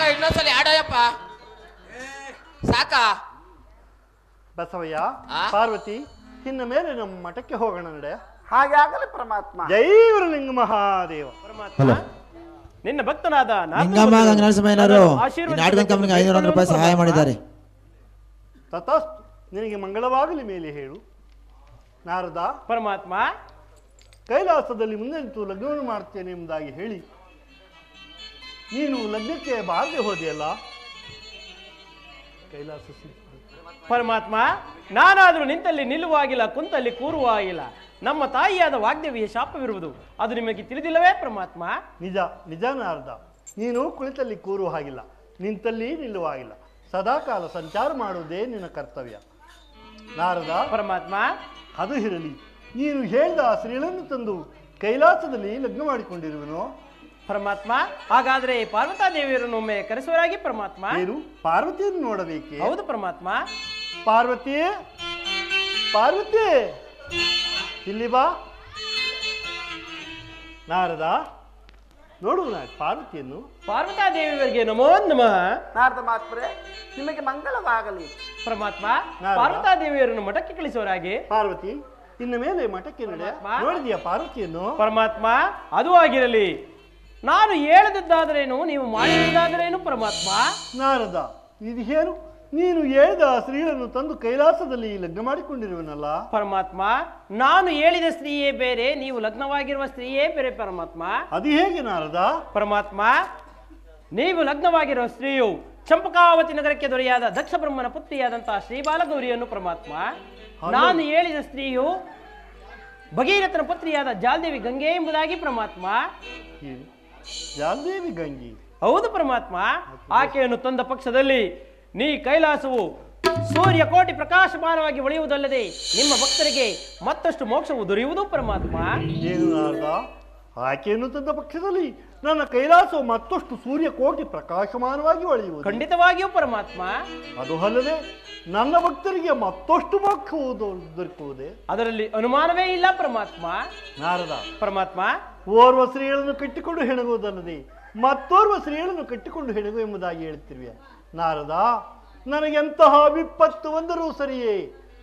ಇನ್ನೊಂದ್ಸಲಿ ಆಡೋಯಪ್ಪ ಸಾಕಾ ಬಸವಯ್ಯ ಆ? ಪಾರ್ವತಿ ಇನ್ನು ಮೇಲೆ ನಮ್ಮ ಮಠಕ್ಕೆ ಹೋಗೋಣ ನಡೆ ಹಾಗೆ ಆಗಲಿ ಪರಮಾತ್ಮ ಜೈ ಗುರುಲಿಂಗ ಮಹಾದೇವ ಪರಮಾತ್ಮ ನಿನ್ನ ಭಕ್ತನಾದ ನಾಲ್ಕು ನಿಂಗಮ್ಮ ಮಂದಿ ಗಂಗನರಸಮಯ್ಯನವರು ನನ್ನನ್ನು ಆಶೀರ್ವದಿಸಿ ನಾಟಕ ಕಂಪನಿಗೆ ಐನೂರು ರೂಪಾಯಿ ಸಹಾಯ ಮಾಡಿದ್ದಾರೆ ತಥಾಸ್ತು ನಿನಗೆ ಮಂಗಳವಾಗಲಿ ಮೇಲೆ ಹೇಳು ನಾರದ ಪರಮಾತ್ಮ ಕೈಲಾಸದಲ್ಲಿ ಮುಂದೆ ನಿಂತು ಲಗ್ನವನ್ನು ಮಾಡ್ತೇನೆ ಎಂಬುದಾಗಿ ಹೇಳಿ ನೀನು ಲಗ್ನಕ್ಕೆ ಬಾರದೆ ಹೋದೆಯಲ್ಲ ಕೈಲಾಸ ಸಿ- ಪರಮಾತ್ಮ ನಾನಾದರೂ ನಿಂತಲ್ಲಿ ನಿಲ್ಲುವಾಗಿಲ್ಲ ಕುಂತಲ್ಲಿ ಕೂರುವ ಆಗಿಲ್ಲ ನಮ್ಮ ತಾಯಿಯಾದ ವಾಗ್ದೇವಿಯ ಶಾಪವಿರುವುದು ಅದು ನಿಮಗೆ ತಿಳಿದಿಲ್ಲವೇ ಪರಮಾತ್ಮ ನಿಜ ನಿಜ ನಾರದ ನೀನು ಕುಳಿತಲ್ಲಿ ಕೂರುವ ಹಾಗಿಲ್ಲ ನಿಂತಲ್ಲಿ ನಿಲ್ಲುವ ಹಾಗಿಲ್ಲ ಸದಾಕಾಲ ಸಂಚಾರ ಮಾಡುವುದೇ ನಿನ್ನ ಕರ್ತವ್ಯ ನಾರದ ಪರಮಾತ್ಮ ಅದು ಇರಲಿ ನೀನು ಹೇಳಿದ ಆ ಸ್ತ್ರೀಗಳನ್ನು ತಂದು ಕೈಲಾಸದಲ್ಲಿ ಲಗ್ನ ಮಾಡಿಕೊಂಡಿರುವನು ಪರಮಾತ್ಮ ಹಾಗಾದ್ರೆ ಪಾರ್ವತಾ ದೇವಿಯರನ್ನು ಒಮ್ಮೆ ಕರೆಸುವರಾಗಿ ಪರಮಾತ್ಮ ಏನು ಪಾರ್ವತಿಯನ್ನು ನೋಡಬೇಕೆ ಹೌದು ಪರಮಾತ್ಮ ಪಾರ್ವತಿ ಪಾರ್ವತಿ ಇಲ್ಲಿ ಬಾ ನಾರದ ನೋಡು ನಾ ಪಾರ್ವತಿಯನ್ನು ಪಾರ್ವತಾ ದೇವಿಯವರಿಗೆ ನಮೋ ನಮಃ ನಾರದ ಮಾತ್ರೆ ನಿಮಗೆ ಮಂಗಳವಾಗಲಿ ಪರಮಾತ್ಮ ನಾರದ. ಪಾರ್ವತಾ ದೇವಿಯರನ್ನು ಮಠಕ್ಕೆ ಕಳಿಸುವರಾಗಿ ಪಾರ್ವತಿ ಇನ್ನು ಮೇಲೆ ಮಠಕ್ಕೆ ನಡೆ ಪರಮಾತ್ಮ. ನೋಡಿದ್ಯಾ ಪಾರ್ವತಿಯನ್ನು ಪರಮಾತ್ಮ ಅದು ಆಗಿರಲಿ ನಾನು ಹೇಳದಿದ್ದಾದರೇನು ನೀವು ಮಾಡಿರುವುದಾದರೇನು ಪರಮಾತ್ಮ ನಾರದ ಇದು ಏನು ನೀನು ಹೇಳಿದ ಆ ಸ್ತ್ರೀಗಳನ್ನು ತಂದು ಕೈಲಾಸದಲ್ಲಿ ಲಗ್ನ ಮಾಡಿಕೊಂಡಿರುವನಲ್ಲ ಪರಮಾತ್ಮ ನಾನು ಹೇಳಿದ ಸ್ತ್ರೀಯೇ ಬೇರೆ ನೀವು ಲಗ್ನವಾಗಿರುವ ಸ್ತ್ರೀಯೇ ಬೇರೆ ಪರಮಾತ್ಮ ಅದು ಹೇಗೆ ನಾರದ ಪರಮಾತ್ಮ ನೀವು ಲಗ್ನವಾಗಿರುವ ಸ್ತ್ರೀಯು ಚಂಪಕಾವತಿ ನಗರಕ್ಕೆ ದೊರೆಯಾದ ದಕ್ಷ ಬ್ರಹ್ಮನ ಪುತ್ರಿಯಾದಂತಹ ಶ್ರೀಬಾಲಗೌರಿಯನ್ನು ಪರಮಾತ್ಮ ನಾನು ಹೇಳಿದ ಸ್ತ್ರೀಯು ಭಗೀರಥನ ಪುತ್ರಿಯಾದ ಜಾಲ್ದೇವಿ ಗಂಗೆ ಎಂಬುದಾಗಿ ಪರಮಾತ್ಮ ಏನು ಜಾಲ್ದೇವಿ ಗಂಗಿ ಹೌದು ಪರಮಾತ್ಮ ಆಕೆಯನ್ನು ತಂದ ಪಕ್ಷದಲ್ಲಿ ನೀ ಕೈಲಾಸವು ಸೂರ್ಯ ಕೋಟಿ ಪ್ರಕಾಶಮಾನವಾಗಿ ಒಳೆಯುವುದಲ್ಲದೆ ನಿಮ್ಮ ಭಕ್ತರಿಗೆ ಮತ್ತಷ್ಟು ಮೋಕ್ಷವು ದೊರೆಯುವುದು ಪರಮಾತ್ಮ ಏನು ನಾರದ ಆಕೆಯನ್ನು ತಂದ ಪಕ್ಷದಲ್ಲಿ ನನ್ನ ಕೈಲಾಸವು ಮತ್ತಷ್ಟು ಸೂರ್ಯ ಕೋಟಿ ಪ್ರಕಾಶಮಾನವಾಗಿ ಒಳೆಯುವುದು ಖಂಡಿತವಾಗಿಯೂ ಪರಮಾತ್ಮ ಅದು ಅಲ್ಲದೆ ನನ್ನ ಭಕ್ತರಿಗೆ ಮತ್ತಷ್ಟು ಮೋಕ್ಷವು ದೊ- ದೊರಕುವುದೇ ಅದರಲ್ಲಿ ಅನುಮಾನವೇ ಇಲ್ಲ ಪರಮಾತ್ಮ ನಾರದ ಪರಮಾತ್ಮ ಓರ್ವ ಸ್ತ್ರೀಗಳನ್ನು ಕಟ್ಟಿಕೊಂಡು ಹೆಣಗುವುದಲ್ಲದೆ ಮತ್ತೋರ್ವ ಸ್ತ್ರೀಗಳನ್ನು ಕಟ್ಟಿಕೊಂಡು ಹೆಣಗು ಎಂಬುದಾಗಿ ಹೇಳುತ್ತಿರುವೆ ನಾರದ ನನಗೆಂತಹ ವಿಪತ್ತು ಬಂದರೂ ಸರಿಯೇ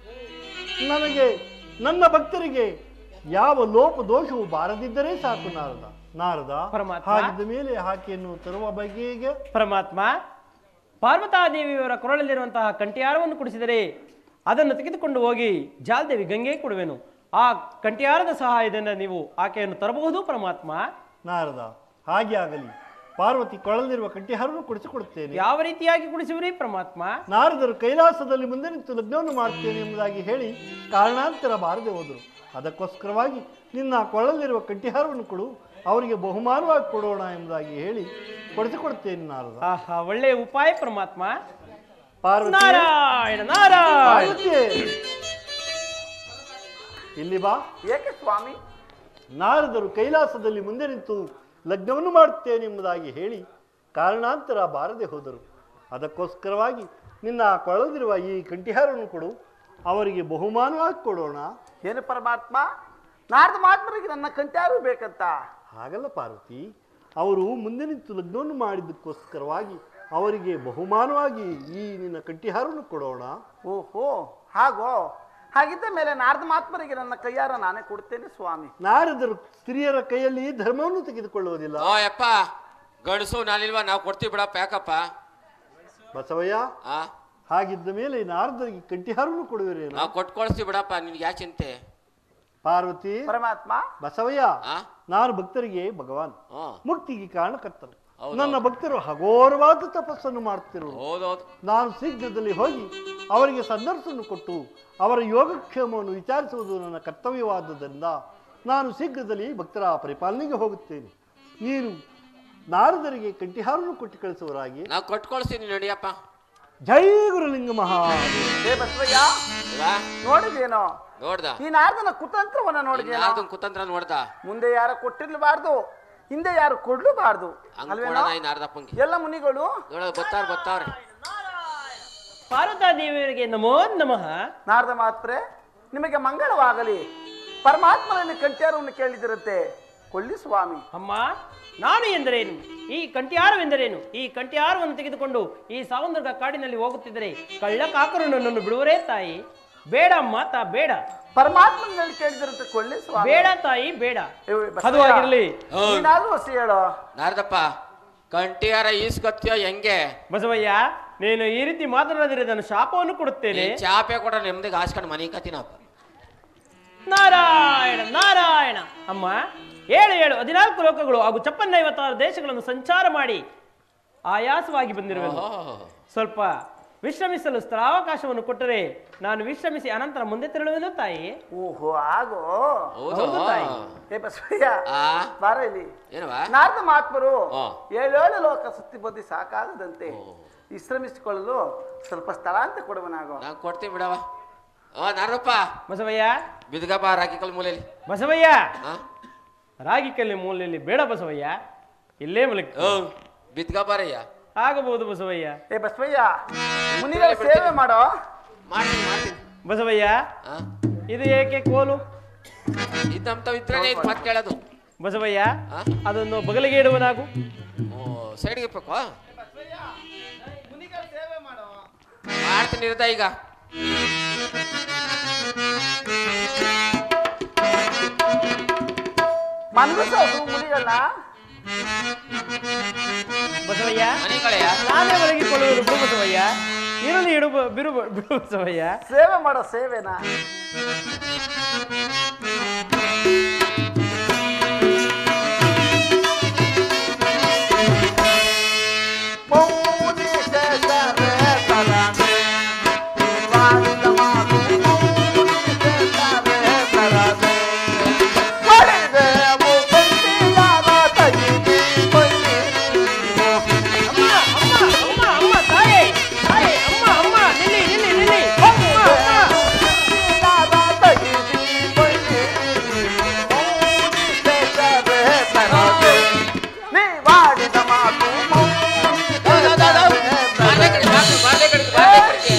ನನಗೆ ನನ್ನ ಭಕ್ತರಿಗೆ ಯಾವ ಲೋಪ ದೋಷವು ಬಾರದಿದ್ದರೆ ಸಾಕು ನಾರದ ನಾರದ ಪರಮಾತ್ಮ. ಹಾಗಿದ್ದ ಮೇಲೆ ಆಕೆಯನ್ನು ತರುವ ಬಗೆಗೆ ಪರಮಾತ್ಮ ಪಾರ್ವತಾದೇವಿಯವರ ಕೊರಳಲ್ಲಿರುವಂತಹ ಕಂಠಿಯಾರವನ್ನು ಕುಡಿಸಿದರೆ ಅದನ್ನು ತೆಗೆದುಕೊಂಡು ಹೋಗಿ ಜಾಲ್ದೇವಿ ಗಂಗೆ ಕೊಡುವೆನು ಆ ಕಂಠಿಯಾರದ ಸಹಾಯದಿಂದ ನೀವು ಆಕೆಯನ್ನು ತರಬಹುದು ಪರಮಾತ್ಮ ನಾರದ ಹಾಗೆ ಆಗಲಿ ಪಾರ್ವತಿ ಕೊಳಲಿರುವ ಕಂಠಿಹಾರನ್ನು ಕೊಡಿಸಿಕೊಡುತ್ತೇನೆ ಯಾವ ರೀತಿಯಾಗಿ ಕುಡಿಸುವಿರಿ ಪರಮಾತ್ಮ ನಾರದರು ಕೈಲಾಸದಲ್ಲಿ ಮುಂದೆ ನಿಂತು ಲಗ್ನವನ್ನು ಮಾಡ್ತೇನೆ ಎಂಬುದಾಗಿ ಹೇಳಿ ಕಾರಣಾಂತರ ಬಾರದೆ ಹೋದರು ಅದಕ್ಕೋಸ್ಕರವಾಗಿ ನಿನ್ನ ಕೊಳ್ಳಲಿರುವ ಕಂಠಿಹಾರವನ್ನು ಕೊಡು ಅವರಿಗೆ ಬಹುಮಾನವಾಗಿ ಕೊಡೋಣ ಎಂಬುದಾಗಿ ಹೇಳಿ ಕೊಡಿಸಿಕೊಡ್ತೇನೆ ನಾರದ ಆಹಾ ಒಳ್ಳೆಯ ಉಪಾಯ ಪರಮಾತ್ಮ ಪಾರ್ವತಿ ನಾರಾಯಣ ನಾರಾಯಣ ಪಾರ್ವತಿ ಇಲ್ಲಿ ಬಾ ಏಕೆ ಸ್ವಾಮಿ ನಾರದರು ಕೈಲಾಸದಲ್ಲಿ ಮುಂದೆ ನಿಂತು ಲಗ್ನವನ್ನು ಮಾಡುತ್ತೇನೆ ಎಂಬುದಾಗಿ ಹೇಳಿ ಕಾರಣಾಂತರ ಬಾರದೆ ಹೋದರು ಅದಕ್ಕೋಸ್ಕರವಾಗಿ ನಿನ್ನ ಕೊಳದಿರುವ ಈ ಕಂಠಿಹಾರವನ್ನು ಕೊಡು ಅವರಿಗೆ ಬಹುಮಾನವಾಗಿ ಕೊಡೋಣ ಏನು ಪರಮಾತ್ಮ ನಾರದ ಮಾತ್ಮರಿಗೆ ನನ್ನ ಕಂಟ್ಯಾರು ಬೇಕಂತ ಹಾಗಲ್ಲ ಪಾರ್ವತಿ ಅವರು ಮುಂದೆ ನಿಂತು ಲಗ್ನವನ್ನು ಮಾಡಿದ್ದಕ್ಕೋಸ್ಕರವಾಗಿ ಅವರಿಗೆ ಬಹುಮಾನವಾಗಿ ಈ ನಿನ್ನ ಕಂಠಿಹಾರವನ್ನು ಕೊಡೋಣ ಓಹೋ ಹಾಗೋ ಹಾಗಿದ್ದ ಮೇಲೆ ನಾರದ ಮಾತ್ಮರಿಗೆ ನನ್ನ ಕೈಯಾರ ನಾನೇ ಕೊಡ್ತೇನೆ ಸ್ವಾಮಿ ನಾರದರು ಸ್ತ್ರೀಯರ ಕೈಯಲ್ಲಿ ಧರ್ಮವನ್ನು ತೆಗೆದುಕೊಳ್ಳುವುದಿಲ್ಲ ಓ ಯಪ್ಪ ಗಂಡಸು ನಾನಿಲ್ವಾ ನಾವು ಕೊಡ್ತೀವಿ ಬಿಡಪ್ಪ ಯಾಕಪ್ಪ ಬಸವಯ್ಯ ಆ ಹಾಗಿದ್ದ ಮೇಲೆ ನಾರದರಿಗೆ ಕಂಠಿಹಾರವನ್ನು ಕೊಡುವಿರೇನು ನಾವು ಕೊಟ್ಟು ಕಳಿಸ್ತೀವಿ ಬಿಡಪ್ಪ ನಿನ್ಗೆ ಯಾಕೆ ಚಿಂತೆ ಪಾರ್ವತಿ ಪರಮಾತ್ಮ ಬಸವಯ್ಯ ಆ ನಾನು ಭಕ್ತರಿಗೆ ಭಗವಾನ್ ಹ್ಞೂ ಮುಕ್ತಿಗೆ ಕಾರಣಕರ್ತರು ಹೌದು. ನನ್ನ ಭಕ್ತರು ಹಗೋರವಾದ ತಪಸ್ಸನ್ನು ಮಾಡುತ್ತಿರುವರು ಹೌದೌದು ನಾನು ಶೀಘ್ರದಲ್ಲಿ ಹೋಗಿ ಅವರಿಗೆ ಸಂದರ್ಶನ ಕೊಟ್ಟು ಅವರ ಯೋಗಕ್ಷೇಮವನ್ನು ವಿಚಾರಿಸುವುದು ನನ್ನ ಕರ್ತವ್ಯವಾದುದರಿಂದ ನಾನು ಶೀಘ್ರದಲ್ಲಿ ಭಕ್ತರ ಪರಿಪಾಲನೆಗೆ ಹೋಗುತ್ತೇನೆ ನೀನು ನಾರದರಿಗೆ ಕಂಠಿಹಾರನ್ನು ಕೊಟ್ಟು ಕಳಿಸುವರಾಗಿ ನಾವು ಕೊಟ್ಟು ಕಳಿಸ್ತೀನಿ ನಡಿಯಪ್ಪ ಜೈ ಗುರುಲಿಂಗ ಮಹಾದೇವ ಏ ಬಸವಯ್ಯ ಈಗ ನೋಡಿದೇನೋ ನೋಡ್ದ ಈ ನಾರದನ ಕುತಂತ್ರವನ್ನ ನೋಡಿದೇನೋ ಯಾರ್ದು ಕುತಂತ್ರ ನೋಡ್ದ ಮುಂದೆ ಯಾರು ಕೊಟ್ಟಿರ್ಲಬಾರ್ದು ಹಿಂದೆ ಯಾರು ಕೊಡ್ಲಬಾರ್ದು ಹಂಗ್ ಅಲ್ವೇನೋ ಕೊಡೋಣ ಈ ನಾರ್ದಪ್ಪಂಗೆ ಎಲ್ಲ ಮುನಿಗಳು ನೋಡ ಗೊತ್ತಾರ ಗೊತ್ತಾವ್ರೆ ಪಾರ್ವತಾದೇವಿಯವರಿಗೆ ನಮೋ ನಮಃ ನಾರದ ಮಾತ್ರೆ ನಿಮಗೆ ಮಂಗಳವಾಗಲಿ ಪರಮಾತ್ಮನಲ್ಲಿ ಕಂಠ್ಯಾರವನ್ನು ಕೇಳಿದಿರುತ್ತೆ ಕೊಳ್ಳಿ ಸ್ವಾಮಿ ಅಮ್ಮ ನಾನು ಎಂದರೇನು ಈ ಕಂಠ್ಯಾರವೆಂದರೇನು ಈ ಕಂಠ್ಯಾರವನ್ನು ತೆಗೆದುಕೊಂಡು ಈ ಸಾವಂದ್ರಗ ಕಾಡಿನಲ್ಲಿ ಹೋಗುತ್ತಿದ್ದರೆ ಕಳ್ಳ ಕಾಕರು ನನ್ನನ್ನು ಬಿಡುವರೇ ತಾಯಿ ಬೇಡ ಅಮ್ಮ ತಾ ಬೇಡ ಪರಮಾತ್ಮನಲ್ಲಿ ಕೇಳಿದಿರುತ್ತೆ ಕೊಳ್ಳಿ ಸ್ವಾಮಿ ಬೇಡ ತಾಯಿ ಬೇಡ ಏ, ಬಸವಯ್ಯ, ಅದು ಆಗಿರ್ಲಿ ನೀನಾದ್ರೂ ಹೊಸಿ ಹೇಳೋ ನಾರದಪ್ಪ ಕಂಟಿಯಾರ ಈಸ್ಕೊತ್ಯೋ ಹೆಂಗೆ ಬಸವಯ್ಯ ನೀನು ಈ ರೀತಿ ಮಾತನಾಡಿದರೆ ನಾನು ಶಾಪವನ್ನು ಕೊಡುತ್ತೇನೆ ನೀನ್ ಚಾಪೆ ಕೊಡ ನೆಮ್ಮದಿಗೆ ಹಾಸ್ಕೊಂಡು ಮನೆ ಕತ್ತಿನಪ್ಪ ನಾರಾಯಣ ನಾರಾಯಣ ಅಮ್ಮ ಏಳು ಏಳು ಹದಿನಾಲ್ಕು ಲೋಕಗಳು ಹಾಗೂ ಚಪ್ಪನ್ನ ಐವತ್ತಾರು ದೇಶಗಳನ್ನು ಸಂಚಾರ ಮಾಡಿ ಆಯಾಸವಾಗಿ ಬಂದಿರುವೆನು ಸ್ವಲ್ಪ ವಿಶ್ರಮಿಸಲು ಸ್ಥಳಾವಕಾಶವನ್ನು ಕೊಟ್ಟರೆ ನಾನು ವಿಶ್ರಮಿಸಿ ಅನಂತರ ಮುಂದೆ ತೆರಳುವೆನು ತಾಯಿ ಓಹೋ ಆಗೋ ಹೌದು ಹೌದು ತಾಯಿ. ಏ ಬಸವಯ್ಯ ಆ ಬಾರ ಇಲ್ಲಿ ಏನವಾ ನಾರದ ಮಹಾತ್ಮರು ಹಾ. ಏಳೇಳು ಲೋಕ ಸುತ್ತಿ ಬದ್ದಿ ಸಾಕಾಗದಂತೆ ವಿಶ್ರಮಿಸಿಕೊಳ್ಳಲು ಸ್ವಲ್ಪ ಸ್ಥಳ ಅಂತ ಕೊಡುವನಾಗೋ ನಾನು ಕೊಡ್ತೀನಿ ಬಿಡವ ಆ ನಾರದಪ್ಪ ಬಸವಯ್ಯ ಬಿದ್ಗಪ್ಪ ರಾಕಿಕಲ್ ಮೂಲೆಯಲ್ಲಿ ಬಸವಯ್ಯ ಆ ರಾಗಿಕಲ್ಲಿ ಮೂಲೆಯಲ್ಲಿ ಬೇಡ ಬಸವಯ್ಯ ಇಲ್ಲೇ ಮಲಗ್ ಓ ಬಿದ್ಗಪ್ಪಾರಯ್ಯ ಆಗಬಹುದು ಬಸವಯ್ಯ ಏ ಬಸವಯ್ಯ ಮುನಿಗಳ ಸೇವೆ ಮಾಡೋ ಮಾಡ್ತೀನಿ ಮಾಡ್ತೀನಿ ಬಸವಯ್ಯ ಆ ಇದು ಏಕೆ ಕೋಲು ಇದು ನಮ್ಮ ತಾವ್ ಇದ್ರೇನೆ ಇದು ಮಾತು ಕೇಳೋದು ಬಸವಯ್ಯ ಆ? ಅದನ್ನು ಬಗಲಿಗೆ ಇಡುವನಾಗು ಓ ಸೈಡ್ಗೆ ಇರ್ಬೇಕು ಮುನಿಗಳ ಸೇವೆ ಮಾಡೋ ಮಾಡ್ತೀನಿ ಇರ್ದ ಈಗ ಮನ್ಗಿಸೋದು ಮುನಿಗಳನ್ನ ಬಸವಯ್ಯ ಮನೆಗಳೆಯ ನಾನೇ ಒಳಗಿಕೊಳ್ಳುವುದು ಬಿಡು ಬಸವಯ್ಯ ಇರಲಿ ಇಡು ಬ- ಬಿಡು ಬ- ಬಿಡು ಬಸವಯ್ಯ ಸೇವೆ ಮಾಡೋ ಸೇವೆನಾ ಮೌನಿ ಶೇಷರೇ ತರನೆ, ವಾಲಿದ ಮಾತು ಮೌನಿ ಶೇಷರೇ ತರನೆ. ಹೊಡೆದೆ ಮುಖಂಡಿಯಾದ ತಗಿದಿ ಕೊಯ್ಯಿರಿ. ಅಮ್ಮ ಅಮ್ಮ ಅಮ್ಮ ಅಮ್ಮ ತಾಯಿ ತಾಯಿ ಅಮ್ಮ ಅಮ್ಮ ನಿಲ್ಲಿ ನಿಲ್ಲಿ ನಿಲ್ಲಿ ಅಮ್ಮ ಅಮ್ಮ ನೀ ಮಾಡಿದ ಮಾತು ಬಾರ್ಲೆ ಕಡೆ, ಬಾರ್ಲೆ, ಬಾರ್ಲೆ ಕಡೆ, ಬಾರ್ಲೆ ಕಡೆಗೆ.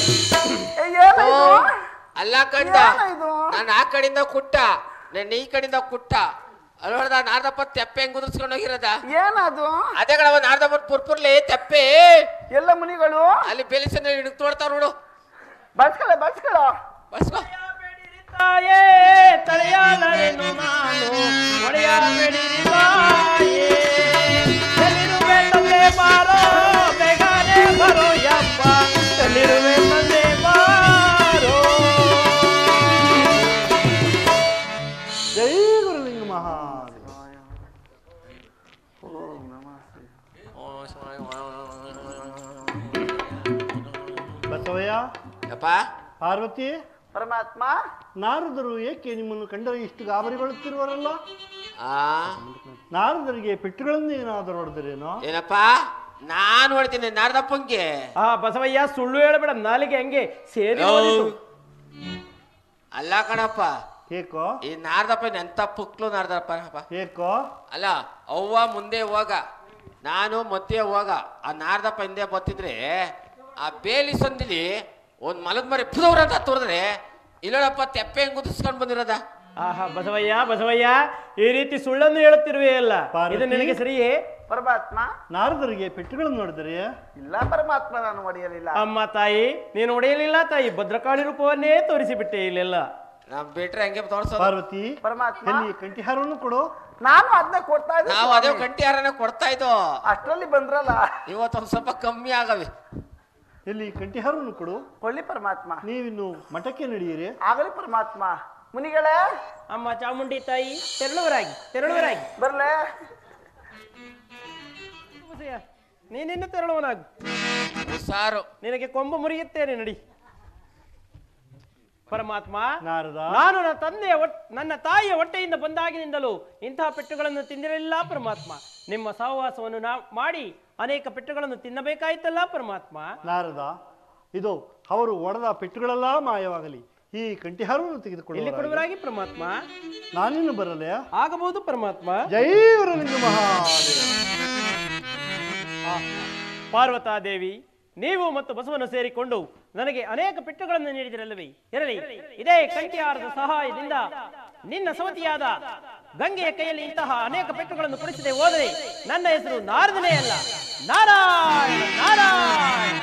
ಅಲ್ಲ ಕಂಡ ಇದು ನಾನು ಆ ಕಡೆಯಿಂದ ಕುಟ್ಟ ನಾನು ಈ ಕಡೆಯಿಂದ ಕುಟ್ಟ ಅಲ್ಲಿ ನೋಡ್ದ ನಾರ್ದಪ್ಪ ತೆಪ್ಪೆ ಹೆಂಗ್ ಕುದಿಸ್ಕೊಂಡು ಹೋಗಿರೋದ ಏನದು ಅದೇ ಕಡೆ ಒಂದು ನಾರ್ದಪ್ಪ ಪುರ್ಪುರ್ಲಿ ತೆಪ್ಪೆ ಎಲ್ಲ ಮುನಿಗಳು ಅಲ್ಲಿ ಬೆಲಿಸನ್ನ ಹಿಡಿದು ತೋಡ್ತಾವ ನೋಡು ಬಸ್ಕಳ ಬಸ್ಕಳ ಬಸ್ಕೋ ತಾಯೇ ತಡೆಯಲಾರೆನು ನಾನು ಒಡೆಯಬೇಡಿರಿ ತಾಯೇ ಎಲ್ಲಿರುವೆ ತಂದೆ ಬಾರೋ ಬೇಗನೆ ಬರೋ ಯಪ್ಪ ಎಲ್ಲಿರುವೆ ತಂದೆ ಬಾರೋ ಜೈ ಗುರುಲಿಂಗ ಮಹಾದೇವ ಬಸವಯ್ಯ ಯಪ್ಪ ಪಾರ್ವತಿ ಪರಮಾತ್ಮ ನಾರದರು ಏಕೆ ನಿಮ್ಮನ್ನು ಕಂಡರೆ ಇಷ್ಟು ಗಾಬರಿಗೊಳ್ಳುತ್ತಿರುವರಲ್ಲ ಆ ನಾರದರಿಗೆ ಪೆಟ್ಟುಗಳನ್ನು ಏನಾದರೂ ಹೊಡೆದರೇನೋ ಏನಪ್ಪ ನಾನು ಹೊಡ್ತೀನಿ ನಾರ್ದಪ್ಪಂಗೆ ಆ ಬಸವಯ್ಯ ಸುಳ್ಳು ಹೇಳಬೇಡ ನಾಲಿಗೆ ಹಂಗೆ ಸೇರಿ ಹೋದಿತು. ಅಲ್ಲ ಕಣಪ್ಪ ಏಕೋ ಈ ನಾರ್ದಪ್ಪ ಎಂತ ಪುಕ್ಲು ನಾರ್ದಪ್ಪ ಅಪ್ಪ ಏಕೋ ಅಲ್ಲ ಅವ್ವ ಮುಂದೆ ಹೋಗ ನಾನು ಮತ್ತೆ ಹೋಗ ಆ ನಾರ್ದಪ್ಪ ಹಿಂದೆ ಬತ್ತಿದ್ರೆ ಆ ಬೇಲಿ ಸಂದಿಲಿ ಒಂದ್ ಮಲದ ಮರಿ ಪುದವ್ರ ಅಂತ ತೋರಿದ್ರೆ ಇಲ್ಲಪ್ಪ ತೆಪ್ಪೆ ಹೆಂಗ್ ಗುದಿಸ್ಕೊಂಡ್ ಬಂದಿರೋದ ಆಹಾ ಬಸವಯ್ಯ ಬಸವಯ್ಯ ಈ ರೀತಿ ಸುಳ್ಳನ್ನು ಹೇಳುತ್ತಿರುವೆ ಅಲ್ಲ ಪಾರ್ವತಿ? ಇದು ನಿನಗೆ ಸರಿಯೇ ಪರಮಾತ್ಮ ನಾರದರಿಗೆ ಪೆಟ್ಟುಗಳನ್ನು ನೋಡಿದರೆ ಇಲ್ಲ ಪರಮಾತ್ಮ ನಾನು ಒಡೆಯಲಿಲ್ಲ ಅಮ್ಮ ತಾಯಿ ನೀನು ಒಡೆಯಲಿಲ್ಲ ತಾಯಿ ಭದ್ರಕಾಳಿ ರೂಪವನ್ನೇ ತೋರಿಸಿಬಿಟ್ಟೆ ಇಲ್ಲೆಲ್ಲ ನಾವ್ ಬಿಟ್ರೆ ಹಂಗೆ ತೋರ್ಸೋದು ಪಾರ್ವತಿ ಪರಮಾತ್ಮ ಎಲ್ಲಿ ಕಂಠಿಹಾರವನ್ನು ಕೊಡು ನಾನು ಅದನ್ನ ಕೊಡ್ತಾ ಇದ್ದೆ ನಾವು ಅದೇ ಸ್ವಾಮಿ. ಕಂಟಿ ಯಾರನ್ನ ಕೊಡ್ತಾ ಇದ್ದೋ ಅಷ್ಟರಲ್ಲಿ ಬಂದ್ರಲ್ಲ ಇವತ್ತೊಂದ್ ಸ್ವಲ್ಪ ಕಮ್ಮಿ ಆಗವೆ ಎಲ್ಲಿ ಕಂಠಿಹಾರವನ್ನು ಕೊಡು ಕೊಳ್ಳಿ ಪರಮಾತ್ಮ ನೀವಿನ್ನು ಮಠಕ್ಕೆ ನಡೆಯಿರಿ ಆಗಲಿ ಪರಮಾತ್ಮ ಮುನಿಗಳೇ ಅಮ್ಮ ಚಾಮುಂಡಿ ತಾಯಿ ತೆರಳುವರಾಗಿ ತೆರಳುವರಾಗಿ ಬರ್ಲೆ ಬಸಯ್ಯ, ನೀನಿನ್ನು ತೆರಳುವನಾಗು ಹುಷಾರು ನಿನಗೆ ಕೊಂಬು ಮುರಿಯುತ್ತೇನೆ ನಡಿ ಪರಮಾತ್ಮ ನಾರದ ನಾನು ನನ್ನ ತಂದೆಯ ಒಟ್ ನನ್ನ ತಾಯಿಯ ಹೊಟ್ಟೆಯಿಂದ ಬಂದಾಗಿನಿಂದಲೂ ಇಂತಹ ಪೆಟ್ಟುಗಳನ್ನು ತಿಂದಿರಲಿಲ್ಲ ಪರಮಾತ್ಮ ನಿಮ್ಮ ಸಹವಾಸವನ್ನು ನಾ ಮಾಡಿ ಅನೇಕ ಪೆಟ್ಟುಗಳನ್ನು ತಿನ್ನಬೇಕಾಯ್ತಲ್ಲ ಪರಮಾತ್ಮ ನಾರದ ಇದು ಅವರು ಒಡೆದ ಪೆಟ್ಟುಗಳೆಲ್ಲ ಮಾಯವಾಗಲಿ ಈ ಕಂಠಿಹಾರವನ್ನು ಇಲ್ಲಿ ತೆಗೆದುಕೊಳ್ಳುವ ಕೊಡುವರಾಗಿ ಪರಮಾತ್ಮ ನಾನಿನ್ನು ಬರಲೆ ಆಗಬಹುದು ಪರಮಾತ್ಮ ಜೈ ಗುರುಲಿಂಗ ಮಹಾದೇವ ಪಾರ್ವತಾದೇವಿ ನೀವು ಮತ್ತು ಬಸವನು ಸೇರಿಕೊಂಡು ನನಗೆ ಅನೇಕ ಪೆಟ್ಟುಗಳನ್ನು ನೀಡಿದಿರಲ್ಲವೇ ಇರಲಿ ಇದೇ ಕಂಠಿಯಾರದ ಸಹಾಯದಿಂದ ನಿನ್ನ ಸವತಿಯಾದ ಗಂಗೆಯ ಕೈಯಲ್ಲಿ ಇಂತಹ ಅನೇಕ ಪೆಟ್ಟುಗಳನ್ನು ಕೊಡಿಸದೆ ಹೋದರೆ ನನ್ನ ಹೆಸರು ನಾರದನೇ ಅಲ್ಲ ನಾರಾಯಣ ನಾರಾಯಣ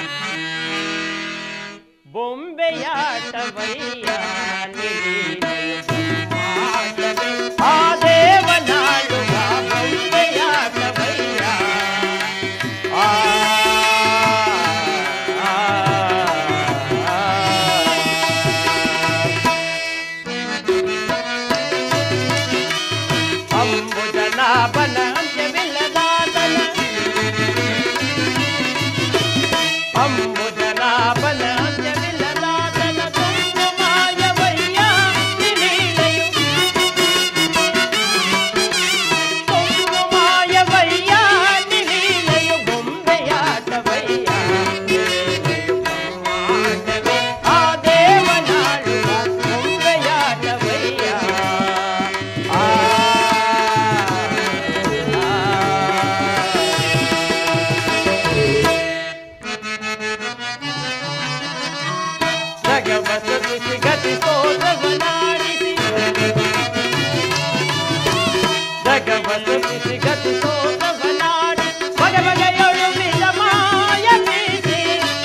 ಬೊಂಬೆಯಾಟವಯ್ಯ ನಿಲೀನಮಾಟವೇ ಆ ದೇವನಾಡುವ ಬೊಂಬೆಯಾಟವಯ್ಯ ಆ ಅಂಬುಜನಾಭನ ಅಂತ್ಯವಿಲ್ಲದಾತನ ಅಂಬುಜನಾಭನ ಅಂತ್ಯವಿಲ್ಲದಾತನ ಕುಂಕುಮಾಯವಯ್ಯ ನಿಲೀಲೆಯು ಕುಂಕುಮಾಯವಯ್ಯ ನಿಲೀಲೆಯು ಬೊಂಬೆಯಾಟವಯ್ಯ ನಿಲೀಲೆಯು ಬ್ರಹ್ಮಾಂಡವೇ ಆ ದೇವನಾಡುವ ಬೊಂಬೆಯಾಟವಯ್ಯ ಆ ಜಗವಸತಿ ಗತಿ ಸೋದವನಾಡಿಸಿ ಜಗವಸತಿ ಗತಿ ಸೋದವನಾಡಿ ಬಗೆ ಬಗೆಯೊಳು ಬಿದ ಮಾಯ ಬೀಸಿ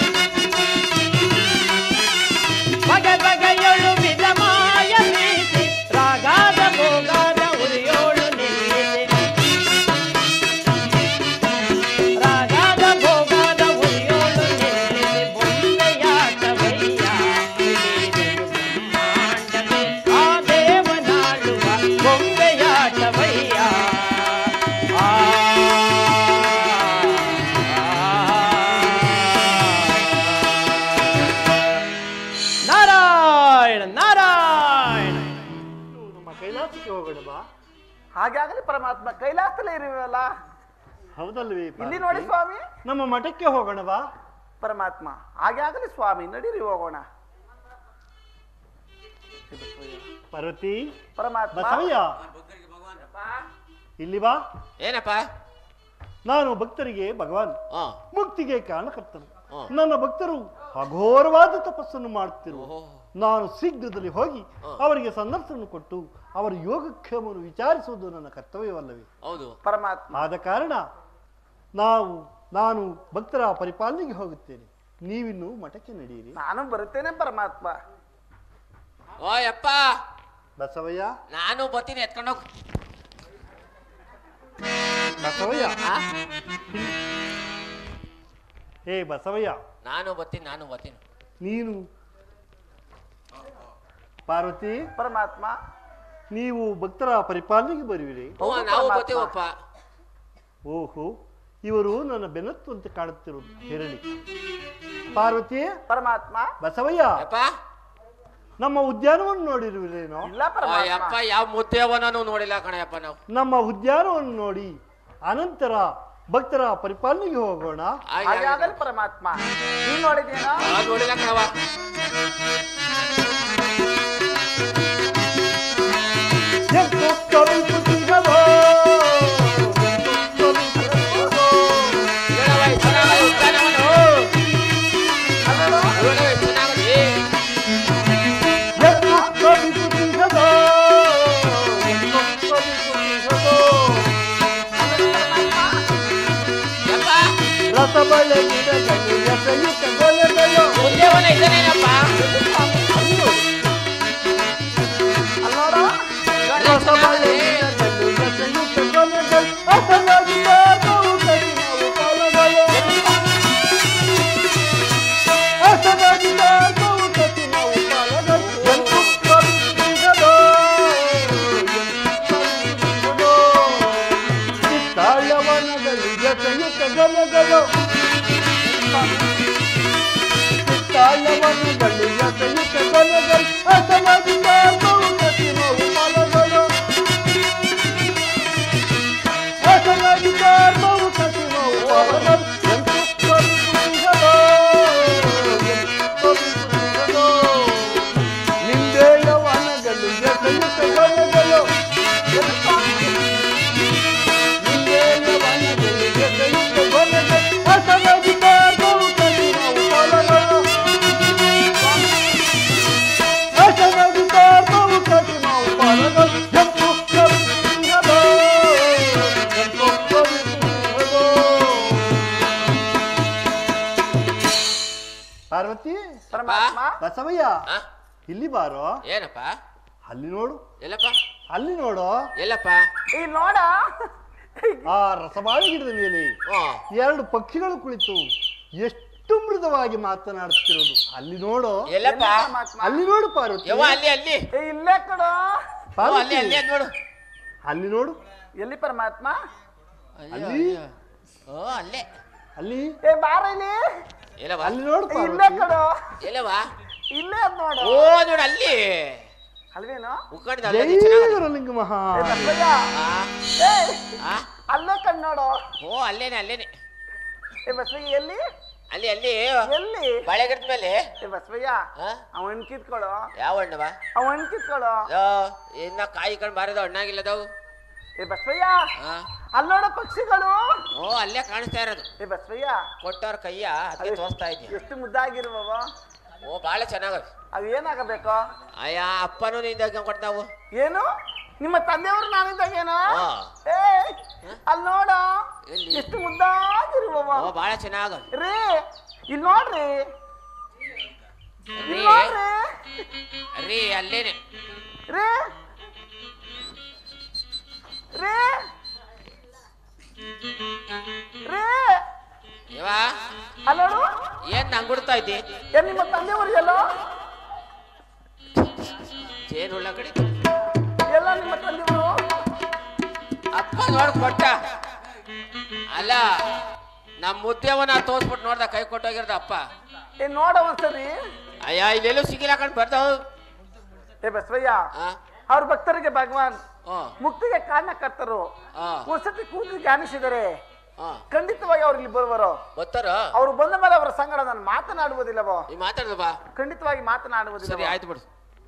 ಬಗೆ ಬಗೆಯೊಳು ಬಿದ ಮಾಯ ಬೀಸಿ ರಾಗಾದ ಭೋಗಾದ ಉರಿಯೋಳು ನಿಲ್ಲಿಸಿ ರಾಗಾದ ಭೋಗಾದ ಉರಿಯೋಳು ನಿಲ್ಲಿಸಿ ಬೊಂಬೆಯಾಟವಯ್ಯ ನಿಲೀನೆಯು ಬ್ರಹ್ಮಾಂಡವೇ ಆ ದೇವನಾಡುವ ಬೊಂಬೆಯಾಟವಯ್ಯ ಆ ನಾರಾಯಣ ನಾರಾಯಣ ನಮ್ಮ ಕೈಲಾಸಕ್ಕೆ ಹೋಗೋಣ ಬಾ ಹಾಗೆ ಆಗಲಿ ಪರಮಾತ್ಮ ಕೈಲಾಸದಲ್ಲೇ ಇರುವಲ್ಲ ಹೌದಲ್ವೇ ಇಲ್ಲಿ ನೋಡಿ ಪಾರ್ವತಿ? ಸ್ವಾಮಿ ನಮ್ಮ ಮಠಕ್ಕೆ ಹೋಗೋಣ ಬಾ ಪರಮಾತ್ಮ ಹಾಗೆ ಆಗಲಿ ಸ್ವಾಮಿ ನಡೀರಿ ಹೋಗೋಣ ಪಾರ್ವತಿ ಪರಮಾತ್ಮ ಬಸವಯ್ಯ ಇಲ್ಲಿ ಬಾ ಏನಪ್ಪ ನಾನು ಭಕ್ತರಿಗೆ ಭಗವಾನ್ ಹಾ ಮುಕ್ತಿಗೆ ಕಾರಣಕರ್ತನು ಹಾ. ನನ್ನ ಭಕ್ತರು ಅಘೋರವಾದ ತಪಸ್ಸನ್ನು ಮಾಡುತ್ತಿರುವ ಓಹೋ. ನಾನು ಶೀಘ್ರದಲ್ಲಿ ಹೋಗಿ ಹಾ. ಅವರಿಗೆ ಸಂದರ್ಶನ ಕೊಟ್ಟು ಅವರ ಯೋಗಕ್ಷೇಮವನ್ನು ವಿಚಾರಿಸುವುದು ನನ್ನ ಕರ್ತವ್ಯವಲ್ಲವೇ ಹೌದು ಪರಮಾತ್ಮ ಆದ ಕಾರಣ ನಾವು ನಾನು ಭಕ್ತರ ಪರಿಪಾಲನೆಗೆ ಹೋಗುತ್ತೇನೆ ನೀವಿನ್ನು ಮಠಕ್ಕೆ ನಡೆಯಿರಿ ನಾನು ಬರುತ್ತೇನೆ ಪರಮಾತ್ಮ ಓ ಯಪ್ಪ ಬಸವಯ್ಯ ನಾನು ಬರ್ತೀನಿ ಎತ್ಕೊಂಡೋಗ್ ಬಸವಯ್ಯ ಏ ಬಸವಯ್ಯ ನಾನು ಬರ್ತೀನಿ ನಾನು ಬರ್ತೀನಿ ನೀನು ಪಾರ್ವತಿ ಪರಮಾತ್ಮ ನೀವು ಭಕ್ತರ ಪರಿಪಾಲನೆಗೆ ಬರುವಿರಿ ಹ್ಞೂ ಹೌದು ನಾವು ಪರಮಾತ್ಮ. ಬರ್ತೀವಪ್ಪ ಓಹೋ ಇವರು ನನ್ನ ಬೆನ್ನತ್ತು ಅಂತ ಕಾಣುತ್ತಿರುವುದು ಹೇರಳಿ ಪಾರ್ವತಿ ಪರಮಾತ್ಮ ಬಸವಯ್ಯ ಯಪ್ಪ ನಮ್ಮ ಉದ್ಯಾನವನ್ನು ನೋಡಿರುವಿರೇನೋ ಇಲ್ಲ ಆ ಪರಮಾತ್ಮ ಯಪ್ಪ ಯಾವ ಮುದ್ದೆವನೂ ನೋಡಿಲ್ಲ ಕಣಯಪ್ಪ ನಾವು ನಮ್ಮ ಉದ್ಯಾನವನ್ನು ನೋಡಿ ಅನಂತರ ಭಕ್ತರ ಪರಿಪಾಲನೆಗೆ ಹೋಗೋಣ ಹಾಗೆ ಹಾಗೆ ಆಗಿದೆ. ಆಗಲಿ ಪರಮಾತ್ಮ ನೀನ್ ನೋಡಿದೇನೋ ಆ, ನೋಡಿಲ್ಲ ಕಣವ ಎಂತು ಕವಿಪುಟಿಗಳೋ, ಎಂತು ಕವಿಪುಟಿಗಳೋ. ಹೇಳವ, ಈ ಚೆನ್ನಾಗದ ಉದ್ಯಾನವನ. ಹೇಳವ, ಈ ಚೆನ್ನಾಗದ. ಏ, ಎಂತು ಕವಿಪುಟಿಗಳೋ, ಎಂತು ಕವಿಪುಟಿಗಳೋ. ಯಪ್ಪ ರಸ ಬಳ್ಳೆ ಗಿಡಗಳು ಎಸೆಯುತ್ತ ಗೊಲೆಗಳು. ಮುದ್ದೆವನ ಇದ್ದಾನೇನಪ್ಪ ಅಲ್ಲೋಡ ರಸ ಬಳ್ಳೆ ಗಿಡಗಳು ಎಸೆಯುತ್ತ ಗೊಲೆಗಳು. ಹಸನಾಗಿ ಬಾರ್ದವು ಕರಿನವು ಫಲಗಳು. ಹಸನಾಗಿ ಬಾರ್ದವು ಕರಿನವು ಫಲಗಳು. ಎಂತು ಕವಿಪುಟಿಗಳೋ, ಎಂತು ಕವಿಪುಟಿಗಳೋ. ಕಿತ್ತಾಳವನಗಳು ಎಸೆಯುತ್ತ ಗೊಲೆಗಳು. ಕಿತ್ತಾಳವನಗಳು ಎಸೆಯುತ್ತ ಗೊಲೆಗಳು. ಹಸನಾಗಿ ಬಾರ್ದವು ಕರಿನವು ಫಲಗಳು. ಹಸನಾಗಿ ಬಾರ್ದವು ಕರಿನವು ಫಲಗಳು. ಎಂತು ಕವಿಪುಟಿಗಳೋ, ಎಂತು ಕವಿಪುಟಿಗಳೋ. ನಿಂಬೆಯ ವನಗಳು ಎಸೆಯುತ್ತ ಗೊಲೆಗಳು. ನಿಂಬೆಯ ವನಗಳು ಎಸೆಯುತ್ತ ಗೊಲೆಗಳು. ಹಸನಾಗಿ ಬಾರ್ದವು ಕರಿನವು ಫಲಗಳು. ಹಸನಾಗಿ ಬಾರ್ದವು ಪಾರ್ವತಿ ಪರಮಾತ್ಮ ಬಸವಯ್ಯ ಆ? ಇಲ್ಲಿ ಬಾರೋ ಏನಪ್ಪ ಅಲ್ಲಿ ನೋಡು ಎಲ್ಲಪ್ಪ ಅಲ್ಲಿ ನೋಡು ಎಲ್ಲಪ್ಪ ಈ ನೋಡ ಆ ರಸಬಾಳೆ ಗಿಡದ ಮೇಲೆ ಓ ಎರಡು ಪಕ್ಷಿಗಳು ಕುಳಿತು ಎಷ್ಟು ಮೃದುವಾಗಿ ಮಾತನಾಡುತ್ತಿರೋದು ಅಲ್ಲಿ ನೋಡು ಎಲ್ಲಪ್ಪ ಪರಮಾತ್ಮ ಅಲ್ಲಿ ನೋಡು ಪಾರ್ವತಿ ಯವ್ವ ಅಲ್ಲಿ ಅಲ್ಲಿ ಏ, ಇಲ್ಲೇ ಕಡೋ ಓ, ಪಾರ್ವತಿ, ಅಲ್ಲಿ ಅಲ್ಲಿ ಅದ್ ನೋಡು ಅಲ್ಲಿ ನೋಡು ಎಲ್ಲಿ ಪರಮಾತ್ಮ ಅಯ್ಯೋ, ಅಲ್ಲಿ? ಅಯ್ಯೋ. ಓ ಅಲ್ಲೇ ಅಲ್ಲಿ ಏ ಬಾರ ಇಲ್ಲಿ ಎಲ್ಲವ ಅಲ್ಲಿ ನೋಡು ಏ, ಇಲ್ಲೇ ಪಾರ್ವತಿ ಕಡೋ ಎಲ್ಲವ ಇಲ್ಲೇ ಅದ್ ನೋಡು ಓ ನೋಡು ಅಲ್ಲಿ ಅಲ್ವೇನು ಉಕ್ಕಣಿದ ಜೈ ಅಲ್ಲಿ ಚೆನ್ನಾಗಿ ಗುರುಲಿಂಗ ಮಹಾ ಏ, ಬಸವಯ್ಯ ಆ ಏ ಆ ಅಲ್ಲೇ ಕಣ್ ನೋಡು ಓ ಅಲ್ಲೇನೆ ಅಲ್ಲೇನೆ ಏ ಬಸವಯ್ಯ ಎಲ್ಲಿ ಅಲ್ಲಿ ಅಲ್ಲಿ ಎಲ್ಲಿ ಬಾಳೆಗಿಡದ ಮೇಲೆ ಏ ಬಸವಯ್ಯ ಆ? ಅವನ್ ಕಿತ್ಕೊಳ್ಳೋ ಯಾವ ಹಣ್ಣವ ಅವನ್ ಕಿತ್ಕೊಳ್ಳೋ ಯೋ, ಇನ್ನ ಕಾಯಿ ಕಣ್ ಬಾರದು ಹಣ್ಣಾಗಿಲ್ಲದವು ಏ ಬಸವಯ್ಯ ಆ ಅಲ್ಲೋಡ ಪಕ್ಷಿಗಳು ಓ ಅಲ್ಲೇ ಕಾಣಿಸ್ತಾ ಇರೋದು ಏ ಬಸವಯ್ಯ ಕೊಟ್ಟವ್ರ ಕೈಯ ಅದಕ್ಕೆ ತೋರಿಸ್ತಾ ಇದೀಯ ಎಷ್ಟು ಮುದ್ದಾಗಿರುವವ ಓ ಬಾಳ ಚೆನ್ನಾಗವೆ ಅವ್ ಏನಾಗಬೇಕು ಅಯ್ಯ ಅಪ್ಪನೂ ನಿಂದಾಗ ಕೊಡ್ತಾವು ಏನು ನಿಮ್ಮ ತಂದೆಯವರು ನಾನಿದ್ದಾಗೇನೋ ಆ. ಏ ಅಲ್ಲಿ ನೋಡ ಎಲ್ಲಿ? ಎಷ್ಟು ಮುದ್ದಾಗಿರುವವ ಓ ಬಾಳ ಚೆನ್ನಾಗವೆ ರೀ ಇಲ್ಲಿ ನೋಡ್ರಿ ಇಲ್ಲಿ ರೀ ನೋಡ್ರಿ ರೀ ಅಲ್ಲೇನೆ ರೀ ರೀ ರೀ ಇವ ಅಲ್ಲೋಡು ಏನ್ ನಂಗುಡ್ತಾ ಇದ್ದಿ ಏನ್ ನಿಮ್ಮ ತಂದೆಯವರಿಗೆಲ್ಲೋ ಚೇನ್ ಉಳ್ಳ ಕಡೆ ಎಲ್ಲ ನಿಮ್ಮ ತಂದೆಯವರು ಅಪ್ಪ ನೋಡ್ ಕೊಟ್ಟ ಅಲ್ಲ ನಮ್ಮ ಮುದ್ದೆವನ ತೋರ್ಸ್ಬಿಟ್ಟು ನೋಡ್ದ ಕೈ ಕೊಟ್ಟೋಗಿರ್ದ ಅಪ್ಪ ಏ ನೋಡ ಒಂದ್ಸರಿ ಅಯ್ಯ ಇಲ್ಲೆಲ್ಲೂ ಸಿಗಿಲ್ಲ ಕಣ್ ಬರ್ತಾವ ಏ ಬಸವಯ್ಯ ಆ ಅವ್ರ ಭಕ್ತರಿಗೆ ಭಗವಾನ್ ಓ ಮುಕ್ತಿಗೆ ಕಾರಣ ಕರ್ತರು ಆ ಒಂದ್ಸತಿ ಕೂಗಿ ಧ್ಯಾನಿಸಿದರೆ ಆ ಖಂಡಿತವಾಗಿ ಅವ್ರು ಇಲ್ಲಿ ಬರುವರು ಗೊತ್ತಾರ ಅವ್ರು ಬಂದ ಮೇಲೆ ಅವರ ಸಂಗಡ ನಾನು ಮಾತನಾಡುವುದಿಲ್ಲವೋ ನೀ ಮಾತಾಡ್ದ ಬಾ ಖಂಡಿತವಾಗಿ ಸರಿ ಮಾತನಾಡುವುದಿಲ್ಲ ಆಯ್ತು ಬಿಡು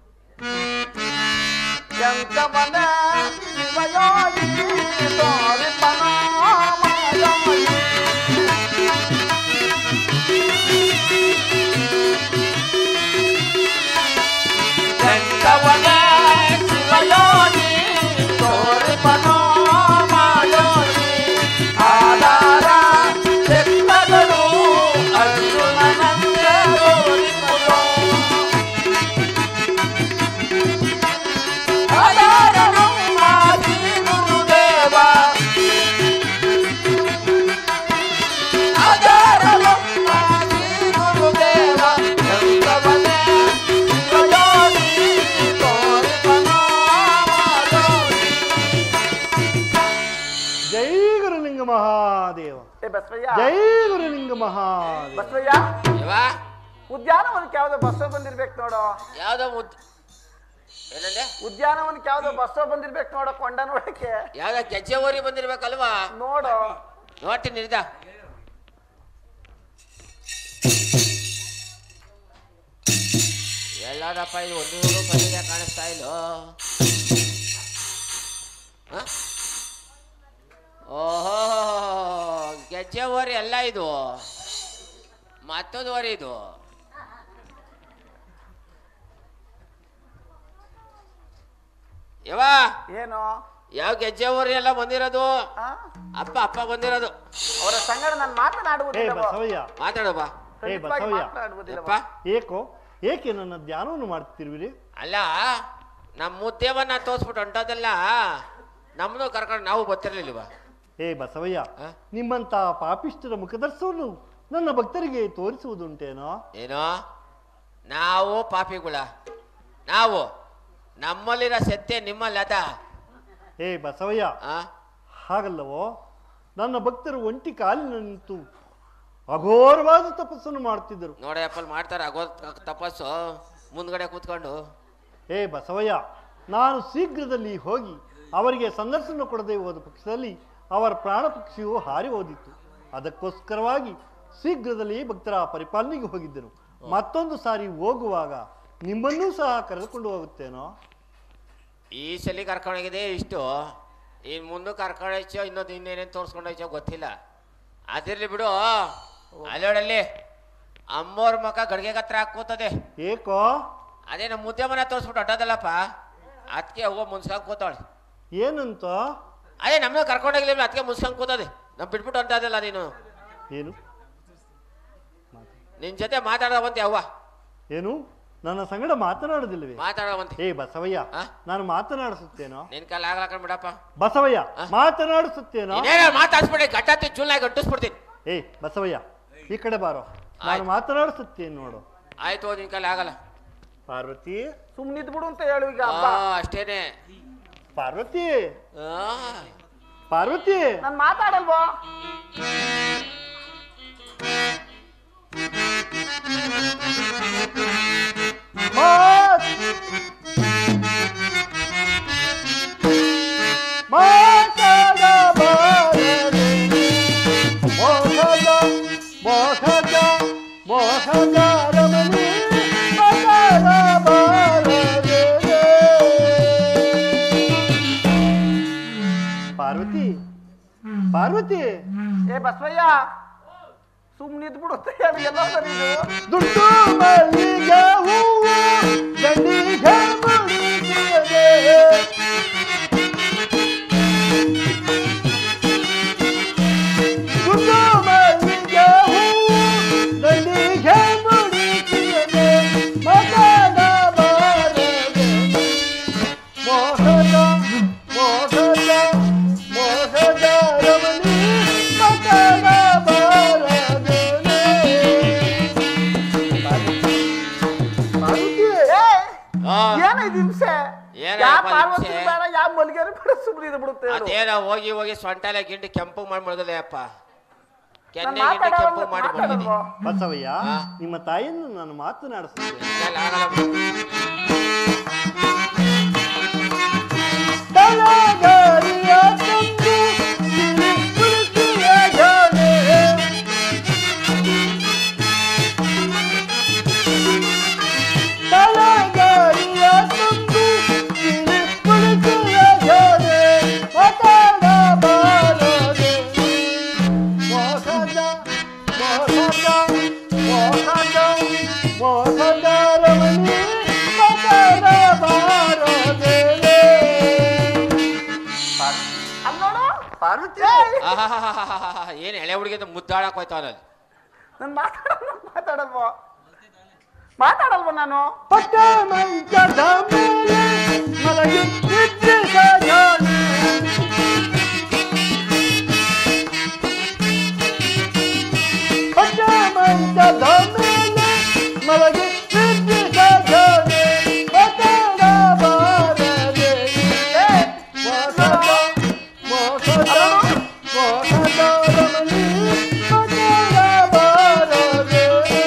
ಎಂತವನ ಶಿವಯೋಗಿ ತೋರಿಪನ ಮಾಯೋಗಿ. ಎಂತವನ ಶಿವಯೋಗಿ ತೋರಿಪನ ಮಾಯೋಗಿ. ಆಧಾರ ಚಿತ್ತಗಳು ಅರ್ಜುನನಂತೆ ತೋರಿಪನು. ಆಧಾರನು ಮಾತಿ ಗುರುದೇವ ಆಧಾರನು ಮಾತಿ ಗುರುದೇವ ಎಂತವನೇ ಶಿವಯೋಗಿ ತೋರಿಪನ ಮಾಯೋಗಿ. ಜೈ ಗುರುಲಿಂಗ ಮಹಾದೇವ ಏ ಬಸವಯ್ಯ ಜೈ ಗುರುಲಿಂಗ ಮಹಾದೇವ ಬಸವಯ್ಯ ಇವ ಉದ್ಯಾನವನಕ್ಕೆ ಯಾವ್ದೋ ಬಸ್ಸೋ ಬಂದಿರ್ಬೇಕು ನೋಡು ಯಾವ್ದೋ ಮುದ್ ಏನಂದೆ ಉದ್ಯಾನವನಕ್ಕೆ ಯಾವ್ದೋ ಬಸ್ಸೋ ಬಂದಿರ್ಬೇಕು ನೋಡು ಕೊಂಡ ನೋಡಕ್ಕೆ ಯಾವ್ದೋ ಗೆಜ್ಜೆ ಓರಿ ಬಂದಿರ್ಬೇಕಲ್ವಾ ನೋಡು ನೋಡ್ತೀನಿ ಇರ್ದ ಎಲ್ಲದಪ್ಪ ಇದು ಒಂದು ಬಂದಿದೆ ಕಾಣಿಸ್ತಾ ಇಲ್ಲೋ ಹ? ಓಹೋ ಗೆಜ್ಜೆ ಓರಿ ಅಲ್ಲ ಇದು ಮತ್ತೊಂದು ಓರಿ ಇದು ಯವಾ ಏನು ಯಾವ ಗೆಜ್ಜೆ ಓರಿ ಎಲ್ಲ ಬಂದಿರೋದು ಆ? ಅಪ್ಪ ಅಪ್ಪ ಬಂದಿರೋದು ಅವರ ಸಂಗಡ ನಾನು ಏ ಮಾತನಾಡುವುದಿಲ್ಲ ಬಸವಯ್ಯ ಮಾತಾಡಪ್ಪ ಏ ಬಸವಯ್ಯ ಮಾತನಾಡುವುದಿಲ್ಲ ಯಪ್ಪ ಏಕೋ ಏಕೆ ನನ್ನ ಧ್ಯಾನವನ್ನು ಮಾಡ್ತಿರುವಿರಿ ಅಲ್ಲ ನಮ್ಮ ಮುದ್ದೇವನ್ನ ತೋರಿಸ್ಬಿಟ್ಟು ಹೊಂಟೋದಲ್ಲ ನಮ್ಮನ್ನು ಕರ್ಕೊಂಡು ನಾವು ಬರ್ತಿರ್ಲಿಲ್ವ ಏ ಬಸವಯ್ಯ ಆ? ನಿಮ್ಮಂತ ಪಾಪಿಷ್ಟರ ಮುಖದರ್ಶವನ್ನು ನನ್ನ ಭಕ್ತರಿಗೆ ತೋರಿಸುವುದುಂಟೇನೋ ಏನೋ ನಾವು ಪಾಪಿಗಳ ನಾವು ನಮ್ಮಲ್ಲಿರೋ ಸತ್ಯ ನಿಮ್ಮಲ್ಲಿ ಅದ ಏ ಬಸವಯ್ಯ ಆ? ಹಾಗಲ್ಲವೋ ನನ್ನ ಭಕ್ತರು ಒಂಟಿ ಕಾಲಿನ ನಿಂತು ಅಘೋರವಾದ ತಪಸ್ಸನ್ನು ಮಾಡುತ್ತಿದ್ದರು ನೋಡಪ್ಪಲ್ಲಿ ಮಾಡ್ತಾರೆ ಆಗೋ ತಪಸ್ಸು ಮುಂದ್ಗಡೆ ಕೂತ್ಕೊಂಡು ಏ ಬಸವಯ್ಯ ನಾನು ಶೀಘ್ರದಲ್ಲಿ ಹೋಗಿ ಅವರಿಗೆ ಸಂದರ್ಶನ ಕೊಡದೆ ಹೋದ ಪಕ್ಷದಲ್ಲಿ ಅವರ ಪ್ರಾಣ ಪಕ್ಷಿಯು ಹಾರಿ ಹೋದಿತ್ತು ಅದಕ್ಕೋಸ್ಕರವಾಗಿ ಶೀಘ್ರದಲ್ಲಿ ಭಕ್ತರ ಪರಿಪಾಲನೆಗೆ ಹೋಗಿದ್ದರು ಮತ್ತೊಂದು ಸಾರಿ ಹೋಗುವಾಗ ನಿಮ್ಮನ್ನೂ ಸಹ ಕರೆದುಕೊಂಡು ಹೋಗುತ್ತೇನೋ ಈ ಸಲ ಕರ್ಕೊಂಡೋಗಿದೆ ಇಷ್ಟು ಇನ್ನು ಮುಂದೆ ಕರ್ಕೊಂಡೋಯ್ಚೋ ಇನ್ನೊಂದು ಇನ್ನೇನೇನು ತೋರಿಸ್ಕೊಂಡು ಹೋಯ್ಚೋ ಗೊತ್ತಿಲ್ಲ ಅದಿರ್ಲಿ ಬಿಡು ಅಲ್ಲೋಡಲ್ಲಿ ಅಮ್ಮೋರ್ ಮಕ ಗಡಿಗೆ ಹತ್ರ ಕೂತದೆ ಏಕೋ ಅದೇ ನಮ್ಮ ಮುದ್ದೆ ಮನೆ ತೋರಿಸ್ಬಿಟ್ಟು ಹೊಟ್ಟೋದಲ್ಲಪ್ಪ ಅದಕ್ಕೆ ಹೋಗೋ ಮುನ್ಸ್ಕೊಂಡ್ ಕೂತಾಳೆ ಏನಂತ ಅದೇ ನಮ್ಮನ್ನ ಕರ್ಕೊಂಡೋಗಿಲ್ಲ ಅದಕ್ಕೆ ಮುನ್ಸ್ಕೊಂಡ್ ಕೂತದೆ ನಮ್ ಬಿಟ್ಬಿಟ್ಟು ಹೊಂಟದಲ್ಲ ನೀನು ಏನು ನಿನ್ ಜೊತೆ ಮಾತಾಡೋವಂತೆ ಅವ್ವ ಏನು ನನ್ನ ಸಂಗಡ ಮಾತನಾಡುದಿಲ್ವೇ ಮಾತಾಡೋವಂತೆ ಏ ಬಸವಯ್ಯ ಆ? ನಾನು ಮಾತನಾಡಿಸುತ್ತೇನೋ ನಿನ್ ಕಾಲ ಆಗ್ಲಾಕೊಂಡ್ ಬಿಡಪ್ಪ ಬಸವಯ್ಯ ಆ? ಮಾತನಾಡಿಸುತ್ತೇನೋ ಇನ್ನೇನ ಮಾತಾಡ್ಸ್ಬಿಡಿ ಗಟ್ಟತ್ತಿ ಚುಲ್ನಾಗ ಗಟ್ಟಿಸ್ಬಿಡ್ತೀನಿ ಏ ಬಸವಯ್ಯ ಈ ಕಡೆ ಬಾರೋ ನಾನು ಆಯ್ತು. ಮಾತನಾಡಿಸುತ್ತೇನೆ ನೋಡು ಆಯ್ತು ನಿನ್ ಕಾಲ ಆಗಲ್ಲ ಪಾರ್ವತಿ ಸುಮ್ಮನಿದ್ ಬಿಡು ಅಂತ ಹೇಳು ಈಗ ಆ, ಹಬ್ಬ ಅಷ್ಟೇನೆ ಪಾರ್ವತಿ ಆ, ಪಾರ್ವತಿ ನಾನು ಮಾತಾಡಲ್ವೋ ಮಾತ್- ಮಾತನಾಡಬಾರದೆ. ಮೋಹದ ಮೋಹದ ಮೋಹದ ರಮಣಿ ಮಾತನಾಡಬಾರದೆ. ಪಾರ್ವತಿ ಪಾರ್ವತಿ ಏ ಬಸವಯ್ಯ ಸುಮ್ಮನಿದ್ ಬಿಡು ಅಂತ ಹೇಳು ಎಲ್ಲ ಸರಿ ಇದು ದುಡ್ಡು ಮಲ್ಲಿಗೆ ಹೂವು ಗಂಡಿಗೆ ಮುಡಿಸಿದೆ. ದುಡ್ಡು ಮಲ್ಲಿಗೆ ಹೂವು ಗಂಡಿಗೆ ಮುಡಿಸಿದೆ. ಮಾತನಾಡಬಾರದೆ. ಮೋಹದ ಮೋಹದ ಮೋಹದ ರಮಣಿ ಮಾತನಾಡಬಾರದೆ. ಪಾರ್ವತಿ ಏ ಆ, ಏನ ಇದು ಹಿಂಸೆ ಏನ ಯಾ ಯಪ್ಪ ಪಾರ್ವತಿ ಹಿಂಸೆ? ಬೇಡ ಯಾ ಮಲ್ಗೆರು ಬೇಡ ಸುಮ್ಮನಿದ್ ಬಿಡುತ್ತೆ ಹೇಳು ಅದೇನ ಹೋಗಿ ಹೋಗಿ ಸೊಂಟಲೆ ಗಿಂಡಿ ಕೆಂಪು ಮಾಡಿ ಮಡಗದೆ ಅಪ್ಪ ನಾನ್ ಕೆನ್ನೆ ಗಿಂಡಿ ಕೆಂಪು ಮಾತಾಡೋದು ಮಾಡಿ ಮಡಗಿದ್ದೀನಿ ಮಾತಾಡಲ್ವೋ ಬಸವಯ್ಯ ಆ? ನಿಮ್ಮ ತಾಯಿಯನ್ನು ನಾನು ಮಾತನಾಡಿಸುತ್ತೇನೆ ಕಾಲ ಆಗಲ್ಲ ಬಿಡು. ತಲಗಾರಿಯ ತಂದು ತಿಳಿ ಕುಳಿತಿಯ ಜಾನೆ. ತಲಗಾರಿಯ ತಂದು ತಿಳಿ ಕುಳಿತಿಯ ಜಾನೆ. ಮಾತನಾಡಬಾರದೆ. ಮೋಹದ ಮೋಹದ ಮೋಹದ ಮೋಹದ ರಮಣಿ ಮಾತನಾಡಬಾರದೆ. ಅಲ್ಲಿ ನೋಡು ಪಾರ್ವತಿ ಆಹಾಹಾಹಾಹಾಹಾ, ಏನ್ ಎಳೆ ಹುಡುಗಿ ಮುದ್ದಾಡಕ್ ಹೋಯ್ತಾವ ನಾನು ಮಾತಾಡಲ್ಲ ಮಾತಾಡಲ್ವೋ ಮಾತಾಡಲ್ವೋ ನಾನು ಪಟ್ಟ ಮಂಚದ ಮೇಲೆ ಮಲಗಿ ನಿದ್ರಿಸ ಜಾನೆ. ಪಟ್ಟ ಮಂಚದ ಮೇಲೆ ಮಲಗಿ ನಿದ್ರಿಸ ಜಾನೆ. ಮಾತನಾಡಬಾರದೆ. ಮೋಸದ ಮೋಸದ ಮೋಸದ ರಮಣಿ ಮಾತನಾಡಬಾರದೆ.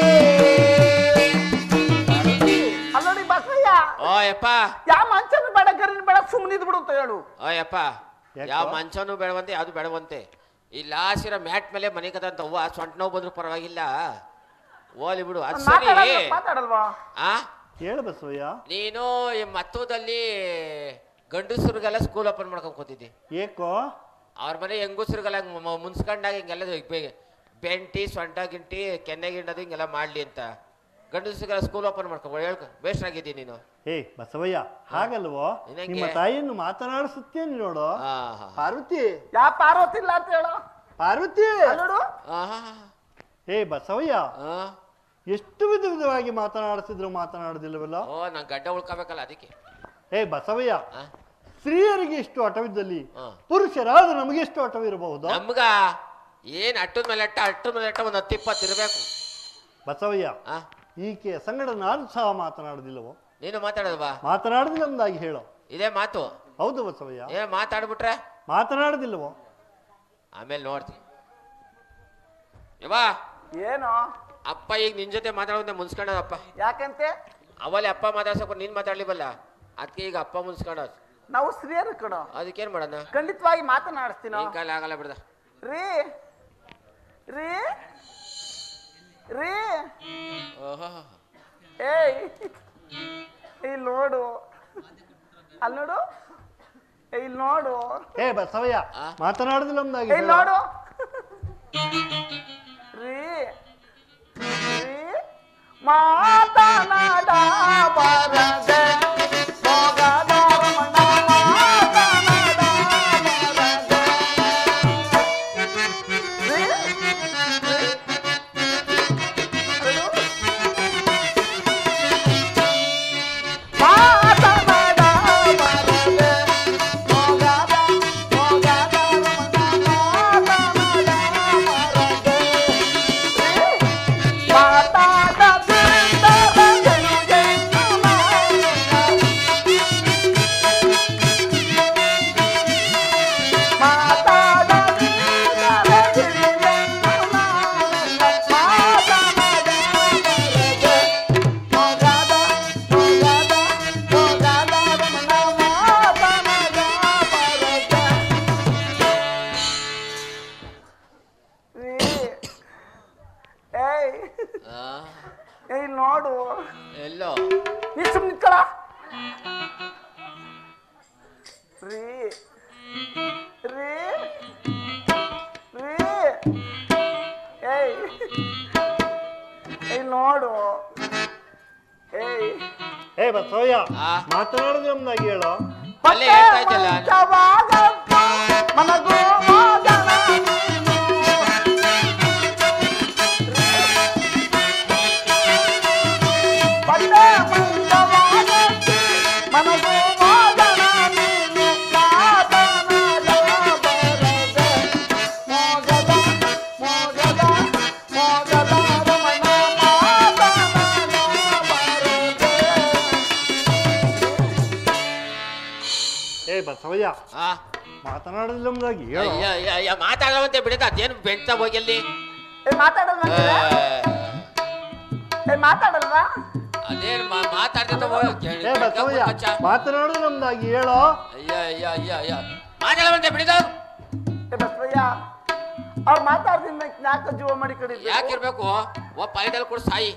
ಅಲ್ಲಿ ನೋಡಿ ಬಸವಯ್ಯ ಓ ಯಪ್ಪ ಯಾ ಮಂಚನ ಬೇಡ ಕರೀನ್ ಬೇಡ ಸುಮ್ಮನಿದ್ ಬಿಡು ಅಂತ ಹೇಳು ಓ ಯಪ್ಪ ಯಾಕೋ? ಯಾವ ಮಂಚನೂ ಬೇಡವಂತೆ ಯಾವ್ದು ಬೇಡವಂತೆ ಈ ಲಾಸಿರೋ ಮ್ಯಾಟ್ ಮೇಲೆ ಮನೆ ಕದಂತ ಹೂವ ಸೊಂಟ ನೋವು ಬಂದ್ರು ಪರವಾಗಿಲ್ಲ ಓಲಿ ಬಿಡು ಅದು ನಾನ್ ಸರಿ ಮಾತಾಡಲ್ವಾ ಮಾತಾಡಲ್ವಾ ಆ ಹೇಳು ಬಸವಯ್ಯ ನೀನು ಈ ಮತ್ತೂದಲ್ಲಿ ಗಂಡಸರಿಗೆಲ್ಲ ಸ್ಕೂಲ್ ಓಪನ್ ಮಾಡ್ಕೊಂಡ್ ಕೂತಿದ್ದಿ ಏಕೋ ಅವ್ರ ಮನೆ ಹೆಂಗಸರಿಗೆಲ್ಲ ಮುನ್ಸ್ಕೊಂಡಾಗ ಹಿಂಗೆಲ್ಲ ಬೆ- ಬೆಂಟಿ ಸೊಂಟ ಗಿಂಟಿ ಕೆನ್ನೆ ಗಿಂಡದು ಹಿಂಗೆಲ್ಲ ಮಾಡ್ಲಿ ಅಂತ ಗಂಡಸರಿಗೆಲ್ಲ ಸ್ಕೂಲ್ ಓಪನ್ ಮಾಡ್ಕೊಂಡು ಹೇಳ್ಕೊ ಬೇಸ್ರಾಗಿದ್ದಿ ನೀನು ಹೇ ಬಸವಯ್ಯ ಹಾಗಲ್ವೋ ನಿನಗೆ- ನಿಮ್ಮ ತಾಯಿಯನ್ನು ಮಾತನಾಡಿಸುತ್ತೇನೆ ನೋಡು ಆ ಹಾ ಪಾರ್ವತಿ ಯಾ ಪಾರ್ವತಿ ಇಲ್ಲ ಅಂತ ಹೇಳು ಪಾರ್ವತಿ ಅಲ್ಲಿ ನೋಡು ಆಹಾ. ಹೇ ಬಸವಯ್ಯ ಆ. ಎಷ್ಟು ವಿಧ ವಿಧವಾಗಿ ಮಾತನಾಡಿಸಿದ್ರು ಮಾತನಾಡುದಿಲ್ಲವಲ್ಲ ಓ ನಂಗೆ ಗಡ್ಡ ಉಳ್ಕೋಬೇಕಲ್ಲ ಅದಕ್ಕೆ ಹೇ ಬಸವಯ್ಯ ಆ? ಸ್ತ್ರೀಯರಿಗೆ ಎಷ್ಟು ಹಠವಿದ್ದಲ್ಲಿ ಆ. ಪುರುಷರಾದ ನಮಗೆ ಎಷ್ಟು ಹಠವಿರಬಹುದು ನಮ್ಗ ಏನ್ ಅಟ್ಟದ ಮೇಲೆ ಅಟ್ಟ ಅಟ್ಟದ ಮೇಲೆ ಅಟ್ಟ ಒಂದು ಹತ್ತು ಇಪ್ಪತ್ತು ಇರಬೇಕು ಬಸವಯ್ಯ ಆ ಈಕೆ ಸಂಗಡ ನಾನು ಸಹ ಮಾತನಾಡುದಿಲ್ಲವೋ ನೀನು ಮಾತಾಡೋದು ಮಾತನಾಡುದಿಲ್ಲ ಎಂದಾಗಿ ಹೇಳು ಇದೇ ಮಾತು ಹೌದು ಬಸವಯ್ಯ ಏನ್ ಮಾತಾಡ್ಬಿಟ್ರೆ ಮಾತನಾಡುದಿಲ್ಲವೋ ಆಮೇಲೆ ನೋಡ್ತೀನಿ ಯವ್ವಾ ಏನು ಅಪ್ಪ ಈಗ ನಿನ್ ಜೊತೆ ಮಾತಾಡೋದೇ ಮುನ್ಸ್ಕೊಂಡದಪ್ಪ ಯಾಕಂತೆ ಅವಲ್ಲಿ ಅಪ್ಪ ಮಾತಾಡ್ಸಕ್ ನೀನ್ ಮಾತಾಡ್ಲಿವಲ್ಲ ಅದಕ್ಕೆ ಈಗ ಅಪ್ಪ ಮುನ್ಸ್ಕೊಂಡದ್ ನಾವು ಸ್ತ್ರೀಯರು ಕಣೋ ಅದಕ್ಕೇನ್ ಮಾಡೋಣ ಖಂಡಿತವಾಗಿ ಮಾತನಾಡಿಸ್ತೀನೋ ನಿನ್ ಕಾಲ ಆಗಲ್ಲ ಬಿಡ್ದ ರೀ ರೀ ರೀ ಓಹೋ ಏಯ್ ಇಲ್ಲಿ ನೋಡು ಅಲ್ಲಿ ನೋಡು ಏ, ಇಲ್ಲಿ ನೋಡು ಹೇ ಬಸವಯ್ಯ ಆ? ಮಾತನಾಡುದಿಲ್ಲ ಎಂದಾಗಿ ಏ, ಇಲ್ಲಿ ಹೇಳು. ನೋಡು ರೀ ರೀ ಮಾತನಾಡ ಬರದೆ ಹೋಗದ ರಮಣ ಮಾತನಾಡ ಬರದೆ. ರೀ, ರೀ, ಅಯ್ಯೋ. ಆ, ಏ ಇಲ್ಲಿ ನೋಡು ಎಲ್ಲೋ ನೀ ಸುಮ್ಮನೆ ನಿಂತ್ಕೊಳ ರೀ ರೀ ರೀ ಏಯ್ ಏಯ್ ನೋಡು ಏಯ್ ಏ ಬಸವಯ್ಯ ಆ. ಮಾತನಾಡೋದು ನಮ್ದಾಗಿ ಹೇಳೋ ಅಲ್ಲೇ ಹೇಳ್ತಾ ಇದ್ದಲ್ಲ ಮಂಚವಾಗಪ್ಪ, ಮನಗೂ ಮೋದನ ನೀನು. ಬಟ್ಟೆ ಮಂಚವಾಗಕ್ಕೆ, ಮನಗೂ ಮೋದನ ನೀನು. ಮಾತನಾಡ ಬರದೆ, ಮೋಗದ, ಮೋಗದ, ಮೋಗದ ರಮಣ ಮಾತನಾಡ ಬರದೆ. ಏ ಬಸವಯ್ಯ ಆ ಮಾತನಾಡೋದು ನಮ್ದಾಗಿ ಹೇಳೋ ಅಯ್ಯ ಅಯ್ಯ ಅಯ್ಯ ಮಾತಾಡವಂತೆ ಬಿಡದ ಅದೇನು ಬೆಂಟ ಹೋಗಿಲ್ಲಿ ಏ ಮಾತಾಡಲ್ವಾ ನೀನು? ಏ ಮಾತಾಡಲ್ವಾ ಅದೇನು ಮಾತಾಡ್ತಿದ್ದ ಏ ಬಸವಯ್ಯ ಮಾತನಾಡೋದು ನಮ್ದಾಗಿ ಹೇಳೋ ಅಯ್ಯ ಅಯ್ಯ ಅಯ್ಯ ಅಯ್ಯ ಮಾತಾಡವಂತೆ ಬಿಡಿದ ಏ ಬಸವಯ್ಯ ಅವ್ರು ಮಾತಾಡ್ದಿಂದ ಯಾಕೆ ಜೀವ ಮಾಡಿ ಕಡಿದ್ರು ಯಾಕಿರ್ಬೇಕು ಒಬ್ಬ ಪೈಡಲ್ ಕೂಡ ಸಾಯಿ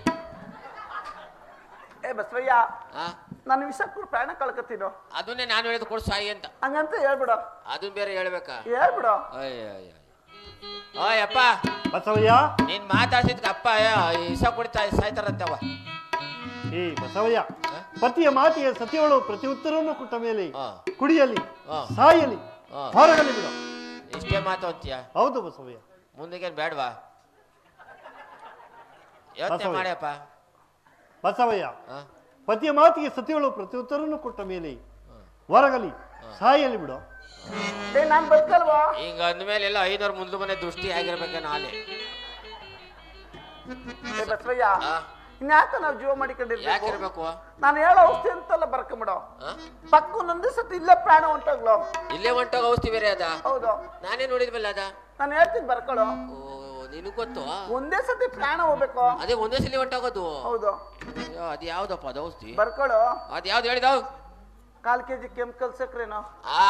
ಏ ಬಸವಯ್ಯ ಆ ನಾನು ವಿಷ ಕೂಡ ಪ್ರಾಣ ಕಳ್ಕತ್ತೀನೋ ಅದನ್ನೇ ನಾನು ಹೇಳಿದ ಕೂಡ ಸಾಯಿ ಅಂತ ಹಂಗಂತ ಹೇಳ್ಬಿಡು ಅದನ್ನ ಬೇರೆ ಹೇಳ್ಬೇಕಾ ಹೇಳ್ಬಿಡು ಅಯ್ಯ ಅಯ್ಯ ಓಯಪ್ಪ ಬಸವಯ್ಯ ನೀನ್ ಮಾತಾಡ್ಸಿದ್ಕ ಅಪ್ಪ ಇಸ ಕುಡಿತಾ ಸಾಯ್ತಾರಂತವ ಏ ಬಸವಯ್ಯ ಪತಿಯ ಮಾತಿಗೆ ಸತಿಯವಳು ಪ್ರತಿ ಉತ್ತರವನ್ನು ಕೊಟ್ಟ ಮೇಲೆ ಆ. ಕುಡಿಯಲಿ ಆ. ಸಾಯಲಿ ಆ. ಹೊರಗಲಿ ಬಿಡು ಇಷ್ಟೇ ಮಾತು ಅಂತೀಯ ಹೌದು ಬಸವಯ್ಯ ಮುಂದಕ್ಕೇನು ಬೇಡವಾ ಯೋಚನೆ ಬಸವಯ್ಯ. ಮಾಡ್ಯಪ್ಪ ಬಸವಯ್ಯ ಆ? ಪತಿಯ ಮಾತಿಗೆ ಸತಿಯವಳು ಪ್ರತಿ ಉತ್ತರವನ್ನು ಕೊಟ್ಟ ಮೇಲೆ ಹೊರಗಲಿ ಸಾಯಲಿ ಬಿಡು ಏ ನಾನು ಬದುಕಲ್ವಾ ಈಗ ಅಂದ್ಮೇಲೆ ಎಲ್ಲ ಐನೂರು ಮುಂದೆ ಮನೆ ದೃಷ್ಟಿ ಆಗಿರ್ಬೇಕೇನೋ ನಾಳೆ ಏ ಬಸವಯ್ಯ ಆ? ಇನ್ಯಾಕ ನಾವು ಜೀವ ಮಾಡಿಕೊಂಡಿರ್ಬೇಕು ಯಾಕಿರ್ಬೇಕು ನಾನು ಹೇಳೋ ಔಷಧಿ ಅಂತೆಲ್ಲ ಬರ್ಕೊಂಬಿಡು ಆ? ಪಕ್ಕು ನಂದು ಸತಿ ಇಲ್ಲೇ ಪ್ರಾಣ ಹೊಂಟೋಗ್ಲು ಇಲ್ಲೇ ಹೊಂಟೋಗ ಔಷಧಿ ಬೇರೆ ಅದ ಹೌದು ನಾನೇ ನೋಡಿದ್ವಲ್ಲ ಅದ ನಾನು ಹೇಳ್ತೀನಿ ಬರ್ಕೊಳ್ಳೋ ಓ ನಿನಗ್ ಗೊತ್ತು ಒಂದೇ ಸತಿ ಪ್ರಾಣ ಹೋಗ್ಬೇಕು ಅದೇ ಒಂದೇ ಸಲ ಹೊಂಟೋಗೋದು ಹೌದು ಅಯ್ಯೋ, ಅದ್ ಯಾವ್ದಪ್ಪ ಅದು ಔಷಧಿ ಬರ್ಕೊಳ್ಳೋ ಅದ್ ಯಾವ್ದು ಹೇಳಿದಾವ್ ಕಾಲ್ ಕೆಜಿ ಕೆಮಿಕಲ್ ಸಕ್ರೆನೋ ಆ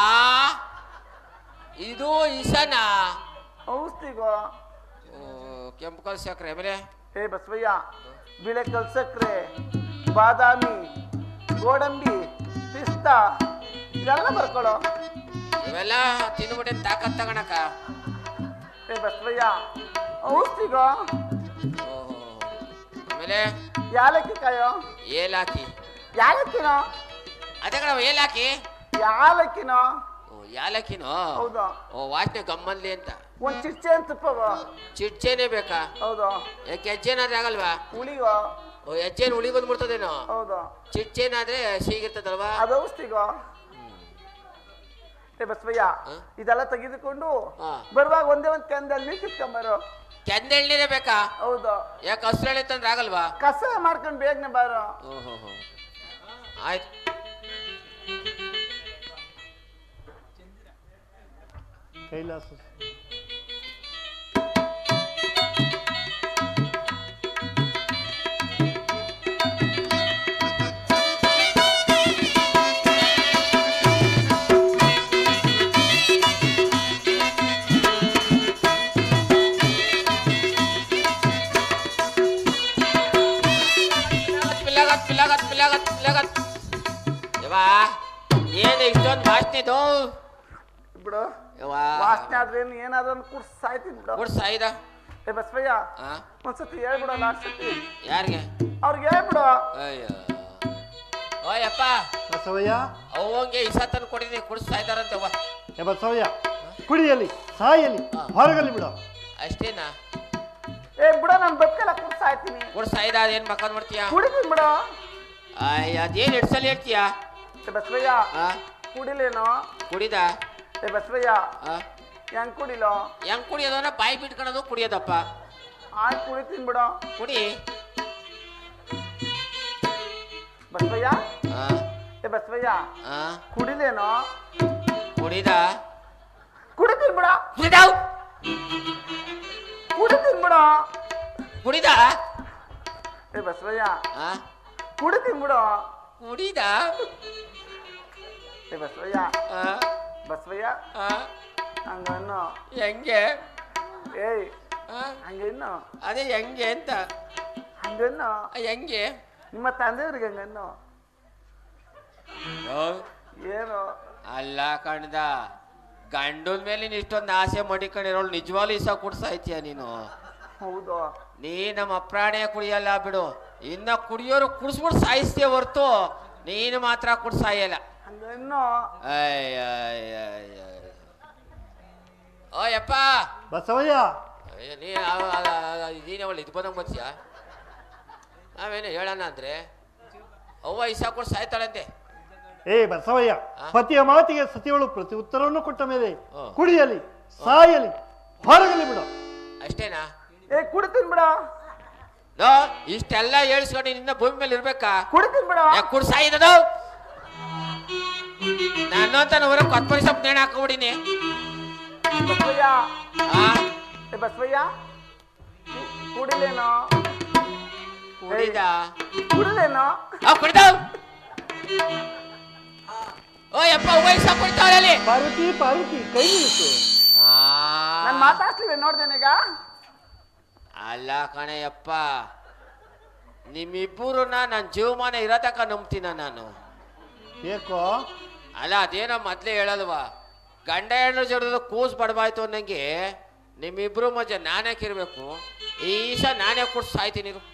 ಇದು ಇಸನ ಔಷಧಿಗೋ ಕೆಂಪು ಕಲ್ ಸಕ್ರೆ ಆಮೇಲೆ ಏ ಬಸವಯ್ಯ ಬಿಳೆ ಕಲ್ಸಕ್ರೆ ಬಾದಾಮಿ ಗೋಡಂಬಿ ಪಿಸ್ತಾ ಇದೆಲ್ಲ ಬರ್ಕೊಳ್ಳೋ ಇವೆಲ್ಲ ತಿಂದ್ಬಿಟ್ಟೆ ತಾಕತ್ ತಗೋಣಕ ಏ ಬಸವಯ್ಯ ಔಷಧಿಗೋ ಓಹೋ. ಆಮೇಲೆ ಯಾಲಕ್ಕಿ ಕಾಯೋ ಏಲಾಕಿ ಯಾಲಕ್ಕಿನೋ ಅದೇ ಕಣ ಏಲಾಕಿ ಯಾಲಕ್ಕಿನೋ ಓ ಯಾಲಕ್ಕಿನೋ ಹೌದು ಓ ವಾಸನೆ ಗಮ್ಮನ್ಲಿ ಅಂತ ಒಂದ್ ಚಿಚ್ಚೆ ಅಂತ ತುಪ್ಪಗೋ ಚಿಡ್ಚೇನೆ ಬೇಕಾ ಹೌದು ಯಾಕೆ ಹೆಜ್ಜೆನಾದ್ರೆ ಆಗಲ್ವಾ ಹುಳಿಗೋ ಓ ಹೆಜ್ಜೆನ್ ಉಳಿ ಬಂದ್ಬಿಡ್ತದೇನೋ ಹೌದು ಚಿಡ್ಚೇನಾದ್ರೆ ಸೀಗಿರ್ತದಲ್ವಾ ಅದು ಔಷಧಿಗೋ ಏ ಬಸವಯ್ಯ ಹ? ಇದೆಲ್ಲ ತೆಗೆದುಕೊಂಡು ಹಾ. ಬರುವಾಗ ಒಂದೇ ಒಂದ್ ಕಂದಲ್ಲಿ ನೀರು ಕಿತ್ಕೊಂಬರು ಕೆಂದೆಣ್ಣೆನೆ ಬೇಕಾ ಹೌದು ಯಾಕೆ ಹಸ್ರೆಣ್ಣೆ ತಂದ್ರೆ ಆಗಲ್ವಾ ಕಸ ಮಾಡ್ಕೊಂಡು ಬೇಗನೆ ಬಾರೋ ಓಹೋ ಹೋ ಆಯ್ತು ಕೈಲಾಸ ಪಿಲ್ಲಗತ್ ಪಿಲ್ಲಗತ್ ಪಿಲ್ಲಗತ್ ಪಿಲ್ಲಗತ್ ಯವ್ವಾ ಏನು ಇಷ್ಟೊಂದು ವಾಸನೆದು ಬಿಡು ಯವ್ವಾ ವಾಸನೆ ಆದ್ರೇನು ಏನಾದ್ರೂ ಕುಡ್ ಸಾಯ್ತೀನಿ ಬಿಡು ಕೊಡ್ ಸಾಯ್ದ ಏ ಬಸವಯ್ಯ ಆ ಒಂದ್ಸತಿ ಹೇಳ್ಬಿಡು ಲಾಸ್ಟ್ ಸತಿ ಯಾರಿಗೆ ಅವ್ರಿಗೆ ಹೇಳ್ಬಿಡು ಅಯ್ಯೋ ಓಯಪ್ಪ ಬಸವಯ್ಯ ಅವಂಗೆ ಇಸ ತಂದು ಕೊಟ್ಟಿದ್ದೀನಿ ಕುಡಿಸ್ತಾ ಇದ್ದಾರಂತವ್ವ ಏ ಬಸವಯ್ಯ ಕುಡಿಯಲಿ ಸಾಯಲಿ ಹೊರಗಲಿ ಬಿಡು ಅಷ್ಟೇನಾ ಏ ಬಿಡು ನಾನು ಬದುಕಲ್ಲ ಕುಡ್ ಸಾಯ್ತೀನಿ ಕುಡಿಸ್ತಾ ಇದ್ದ ಅದೇನು ಮಕ್ಕಂದ್ ಮಾಡ್ತೀಯ ಕುಡಿತೀನಿ ಬಿಡು ಅಯ್ಯ ಅದೇನು ಎರಡು ಸಲ ಹೇಳ್ತೀಯ ಏ ಬಸವಯ್ಯ ಆ ಕುಡಿಲೇನೋ ಕುಡಿದ ಏ ಬಸವಯ್ಯ ಆ ಹೆಂಗ್ ಕುಡಿಲೋ ಹೆಂಗ್ ಕುಡಿಯೋದನ್ನ ಬಾಯಿ ಬಿಟ್ಕೊಳೋದು ಕುಡಿಯೋದಪ್ಪ ಆಯ್ತು ಕುಡಿತೀನಿ ಬಿಡು ಕುಡಿ ಬಸವಯ್ಯ ಆ ಏ ಬಸವಯ್ಯ ಆ ಕುಡಿಲೇನೋ ಕುಡಿದ ಕುಡಿತೀನಿ ಬಿಡ ಕುಡಿದಾವ್ ಕುಡಿತೀನಿ ಬಿಡ ಕುಡಿದ ಏ ಬಸವಯ್ಯ ಆ ಕುಡಿತೀನಿ ಬಿಡು ಕುಡಿದ ಏ ಬಸವಯ್ಯ ಆ ಬಸವಯ್ಯ ಆ ಹಂಗನ್ನು ಹೆಂಗೆ ಏಯ್ ಆ ಹಂಗಿನ್ನು ಅದೇ ಹೆಂಗೆ ಅಂತ ಹಂಗನ್ನು ಆ, ಹೆಂಗೆ ನಿಮ್ಮ ತಂದೆಯವ್ರಿಗೆ ಹಂಗನ್ನು ಓ, ಏನು ಅಲ್ಲ ಕಣ್ದ ಗಂಡನ ಮೇಲೆ ನೀನ್ ಇಷ್ಟೊಂದು ಆಸೆ ಮಡಿಕೊಂಡಿರೋಳು ನಿಜವಾಗ್ಲೂ ಇಸ ಕುಡ್ಸಾಯ್ತೀಯ ನೀನು ಹೌದು ನೀ ನಮ್ಮ ಅಪ್ರಾಣೆ ಕುಡಿಯಲ್ಲ ಬಿಡು ಇನ್ನ ಕುಡಿಯೋರು ಕುಡಿಸ್ಬಿಟ್ಟು ಸಾಯಿಸ್ತೀಯ ಹೊರ್ತು ನೀನು ಮಾತ್ರ ಕುಡ್ಸಾಯಲ್ಲ ಹಂಗನ್ನು ಅಯ್ಯ ಅಯ್ಯ, ಅಯ್ಯ, ಅಯ್ಯ. ಓ ಯಪ್ಪ ಬಸವಯ್ಯ ಅಯ್ಯ, ನೀ ನೀನೇ ಒಳ್ಳೆ ಇದು ಬಂದಂಗೆ ಬರ್ತೀಯ ನಾವೇನು ಹೇಳೋಣ ಅಂದ್ರೆ ಅವ್ವ ಇಸ ಕೊಟ್ಟು ಸಾಯ್ತಾಳಂತೆ ಏ ಬಸವಯ್ಯ ಆ? ಪತಿಯ ಮಾತಿಗೆ ಸತಿಯವಳು ಪ್ರತಿ ಉತ್ತರವನ್ನು ಕೊಟ್ಟ ಮೇಲೆ ಓ. ಕುಡಿಯಲಿ ಸಾಯಲಿ ಹೊರಗಲಿ ಬಿಡು ಅಷ್ಟೇನಾ ಏ ಕುಡಿತೀನಿ ಬಿಡ ನೋ ಇಷ್ಟೆಲ್ಲ ಹೇಳಿಸ್ಕೊಂಡು ನಿನ್ನ ಭೂಮಿ ಮೇಲೆ ಇರ್ಬೇಕಾ ಕುಡಿತೀನಿ ಬಿಡ ಯಾಕೆ ಕುಡ್ ಸಾಯಿದದು ನಾನು ಅಂತ ಹೊರ ಕೊತ್ಮರಿ ಸೊಪ್ಪು ನೇಣು ಹಾಕೊಂಬಿಡಿನಿ ಬಸವಯ್ಯ ಆ ಏ ಬಸವಯ್ಯ ಕು- ಕುಡಿಲೇನೋ ಕುಡಿದ ಕುಡಿಲೇನೋ ಆ ಕುಡಿದ ಓ ಯಪ್ಪ ವಯಸ್ಸ ಕುಡಿತಾವಲ್ಲಿ ಪಾರ್ವತಿ ಪಾರ್ವತಿ ಕೈ ನಿಲ್ಲಿಸು ನಾನು ಮಾತಾಡ್ಸ್ಲಿವೆ ನೋಡ್ದೇನೀಗ ಅಲ್ಲ ಕಣಯ್ಯಪ್ಪ ನಿಮ್ಮಿಬ್ಬರನ್ನ ನನ್ನ ಜೀವಮಾನ ಇರೋತಕ ನಂಬ್ತೀನ ನಾನು ಏಕೋ ಅಲ್ಲ ಅದೇನೋ ಮೊದ್ಲೇ ಹೇಳಲ್ವಾ ಗಂಡ ಹೆಣ್ಣು ಜೋಡಿದ್ರೆ ಕೂಸ್ ಬಡಬಾಯ್ತು ಅನ್ನಂಗೆ ನಿಮ್ಮಿಬ್ರು ಮಧ್ಯ ನಾನೇ ಕಿರ್ಬೇಕು ಈ ಸಹ ನಾನೇ ಕೊಟ್ಟು ಸಾಯ್ತೀನಿ ಇರು.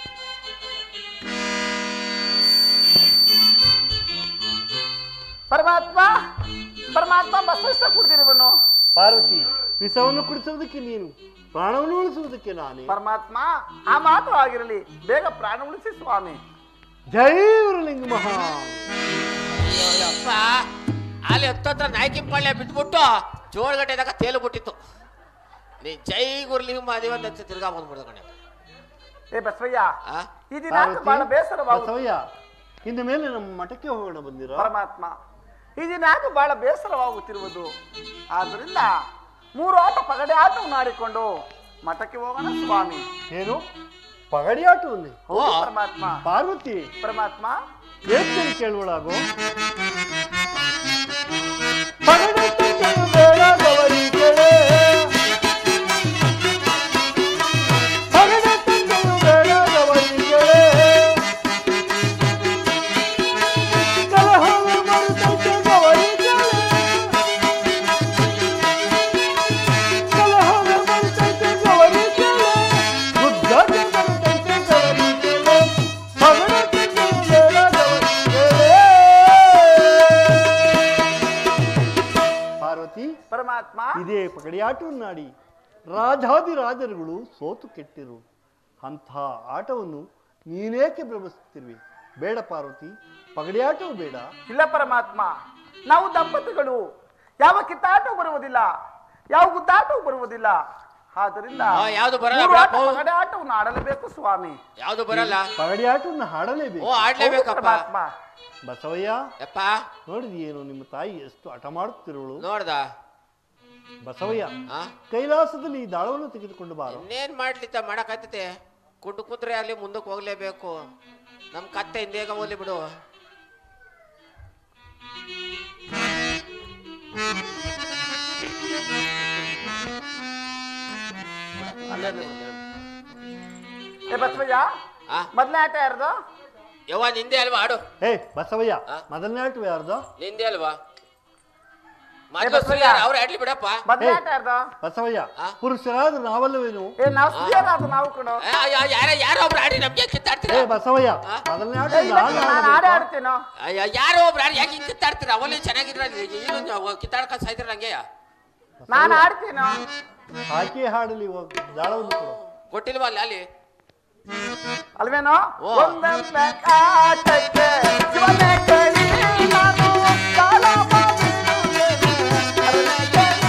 ಪರಮಾತ್ಮ ಪರಮಾತ್ಮ ಬಸವಿಸ್ತ ಕುಡ್ದಿರುವನು ಪಾರ್ವತಿ ವಿಷವನ್ನು ಕುಡಿಸುವುದಕ್ಕೆ ನೀನು ಪ್ರಾಣವನ್ನು ಉಳಿಸುವುದಕ್ಕೆ ನಾನೇ ಪರಮಾತ್ಮ ಆ ಮಾತು ಆಗಿರಲಿ ಬೇಗ ಪ್ರಾಣ ಉಳಿಸಿ ಸ್ವಾಮಿ ಜೈ ಗುರುಲಿಂಗ ಮಹಾ ಅಯ್ಯೋ ಯಪ್ಪ ಅಲ್ಲಿ ಹತ್ತತ್ರ ನಾಯ್ಕಿಂಪಳ್ಳೆ ಬಿಟ್ಬಿಟ್ಟು ಜೋಳಗಟ್ಟೆದಾಗ ತೇಲು ಬಿಟ್ಟಿತ್ತು ನೀ ಜೈ ಗುರ್ಲಿಂಗ ಮಾದೇವಂತ ತಿರ್ಗಾ ಬಂದ್ಬಿಡ್ದ ಕಣೆ ಏ ಬಸವಯ್ಯ ಆ ಈ ದಿನ ಬಹಳ ಬೇಸರವಾಗುತ್ತದೆ ಬಸವಯ್ಯ ಇನ್ನು ಮೇಲೆ ನಮ್ಮ ಮಠಕ್ಕೆ ಹೋಗೋಣ ಬಂದಿರೋ ಪರಮಾತ್ಮ ಈ ದಿನ ಬಹಳ ಬೇಸರವಾಗುತ್ತಿರುವುದು ಆದ್ರಿಂದ ಮೂರು ಆಟ ಪಗಡೆ ಆಟವನ್ನು ಆಡಿಕೊಂಡು ಮಠಕ್ಕೆ ಹೋಗೋಣ ಸ್ವಾಮಿ ಏನು ಪಗಡಿ ಆಟವನ್ನೇ ಹೌದು ಓ. ಪರಮಾತ್ಮ ಪಾರ್ವತಿ ಪರಮಾತ್ಮ ಹೇಳ್ತೇನೆ ಕೇಳುವಳಾಗೋ ಪಗಡಿ ತಂದೆಯು ಬೇಡ ಗೌರಿ ಕೇಳೆ. ಪಗಡಿ ತಂದೆಯು ಬೇಡ ಗೌರಿ ಕೇಳೆ. ಕಲಹವು ಮರುತೈತೆ ಗೌರಿ ಕೇಳೆ. ಕಲಹವು ಮರುತೈತೆ ಗೌರಿ ಕೇಳೆ. ಉದ್ಧಾರ ಮರುತೈತೆ ಗೌರಿ ಕೇಳೆ. ಪಗಡಿ ತಂದೆಯು ಬೇಡ ಗೌರಿ ಕೇಳೆ. ಪಾರ್ವತಿ ಪರಮಾತ್ಮ ಇದೇ ಪಗಡಿಯಾಟವನ್ನಾಡಿ ರಾಜಾದಿರಾಜರುಗಳು ಸೋತು ಕೆಟ್ಟಿರು ಅಂಥ ಆಟವನ್ನು ನೀನೇಕೆ ಭ್ರಮಿಸುತ್ತಿರುವೆ ಬೇಡ ಪಾರ್ವತಿ ಪಗಡಿಯಾಟವು ಬೇಡ ಇಲ್ಲ ಪರಮಾತ್ಮ ನಾವು ದಂಪತಿಗಳು ಯಾವ ಕಿತ್ತಾಟವು ಬರುವುದಿಲ್ಲ ಯಾವ ಗುದ್ದಾಟವು ಬರುವುದಿಲ್ಲ ಆದ್ದರಿಂದ ಆ, ಯಾವ್ದು ಬರಲ್ಲ ಮೂರು ಆಟ ಬಿಡಪ್ಪ. ಪಗಡೆ ಆಟವನ್ನು ಆಡಲೇಬೇಕು ಸ್ವಾಮಿ ಯಾವುದು ಬರಲ್ಲ ಪಗಡಿಯಾಟವನ್ನು ಓ ಹಾಡಲೇಬೇಕು ಹೌದು ಆಡ್ಲೇಬೇಕಪ್ಪ ಪರಮಾತ್ಮ ಬಸವಯ್ಯ ಯಪ್ಪ ನೋಡಿದೆಯೇನು ನಿಮ್ಮ ತಾಯಿ ಎಷ್ಟು ಹಠ ಮಾಡುತ್ತಿರುವಳು ನೋಡ್ದ ಬಸವಯ್ಯ ಆ ಕೈಲಾಸದಲ್ಲಿ ಈ ದಾಳವನ್ನು ತೆಗೆದುಕೊಂಡು ಬಾರೋ ಇನ್ನೇನ್ ಮಾಡ್ಲಿತ್ತ ಮಾಡಕ್ಕಾಯ್ತತೆ ಕುಂಡು ಕೂತ್ರೆ ಅಲ್ಲಿ ಮುಂದಕ್ಕೆ ಹೋಗ್ಲೇಬೇಕು ನಮ್ ಕತ್ತೆ ಹಿಂದೇಗ ಹೋಗ್ಲಿ ಬಿಡು ಏ ಬಸವಯ್ಯ ಆ ಮೊದಲನೇ ಆಟ ಯಾರ್ದು ಯವ್ವ ನಿಂದೆ ಅಲ್ವಾ ಆಡು ಏ ಬಸವಯ್ಯ ಆ? ಮೊದಲನೇ ಆಟ ಯಾರ್ದು ನಿಂದೆ ಅಲ್ವಾ ಮೊದ್ಲು ಬಸವಯ್ಯ. ಶ್ರೀಯಾರ್ ಅವ್ರು ಆಡ್ಲಿ ಬಿಡಪ್ಪ ಮೊದಲನೇ ಏ. ಆಟ ಯಾರ್ದು ಬಸವಯ್ಯ ಆ? ಪುರುಷರಾದ ನಾವಲ್ಲವೇನು ಏ ನಾವು ಸ್ತ್ರೀಯರಾದ ನಾವು ಕಣೋ ಆ, ಯಾ- ಯಾರ ಯಾರೋ ಒಬ್ರು ಆಡಿ ನಮ್ಗೆ ಏ ಕಿತ್ತಾಡ್ತೀರ ಬಸವಯ್ಯ ಆ? ಮೊದಲನೇ ಆಟ ಏ, ಇಲ್ಲ ನಾನು ಕಣೋ, ನಾನು ಆಡೇ ಆಡಬೇಕು. ಆಡ್ತೇನೋ ಅಯ್ಯ, ಯಾರೋ ಒಬ್ರು ಆಡಿ ಯಾಕೆ ಹಿಂಗ್ ಕಿತ್ತಾಡ್ತೀರ ಅವಲ್ಲಿ ಚೆನ್ನಾಗಿದ್ರ ಏನು ಕಿತ್ತಾಡ್ಕೊಂಡ್ ಸಾಯ್ತಿರ ನಂಗೆ ನಾನು ಆಡ್ತೇನೋ ಆಕೆ ಹಾಡಲಿ ಹೋಗು ದಾಳವನ್ನು ಕೊಡು ಕೊಟ್ಟಿಲ್ವಾ ಅಲ್ಲಿ ಅಲ್ಲಿ ಅಲ್ವೇನೋ ಓ. ಒಂದೊಂದೇ ಆಟಕ್ಕೆ ಶಿವನೇ ಕೇಳಿ ನಾನು ಕಾಲ ಮಾಡಿರುವೆನು. ಅರನೇ ಕೇಳಿ.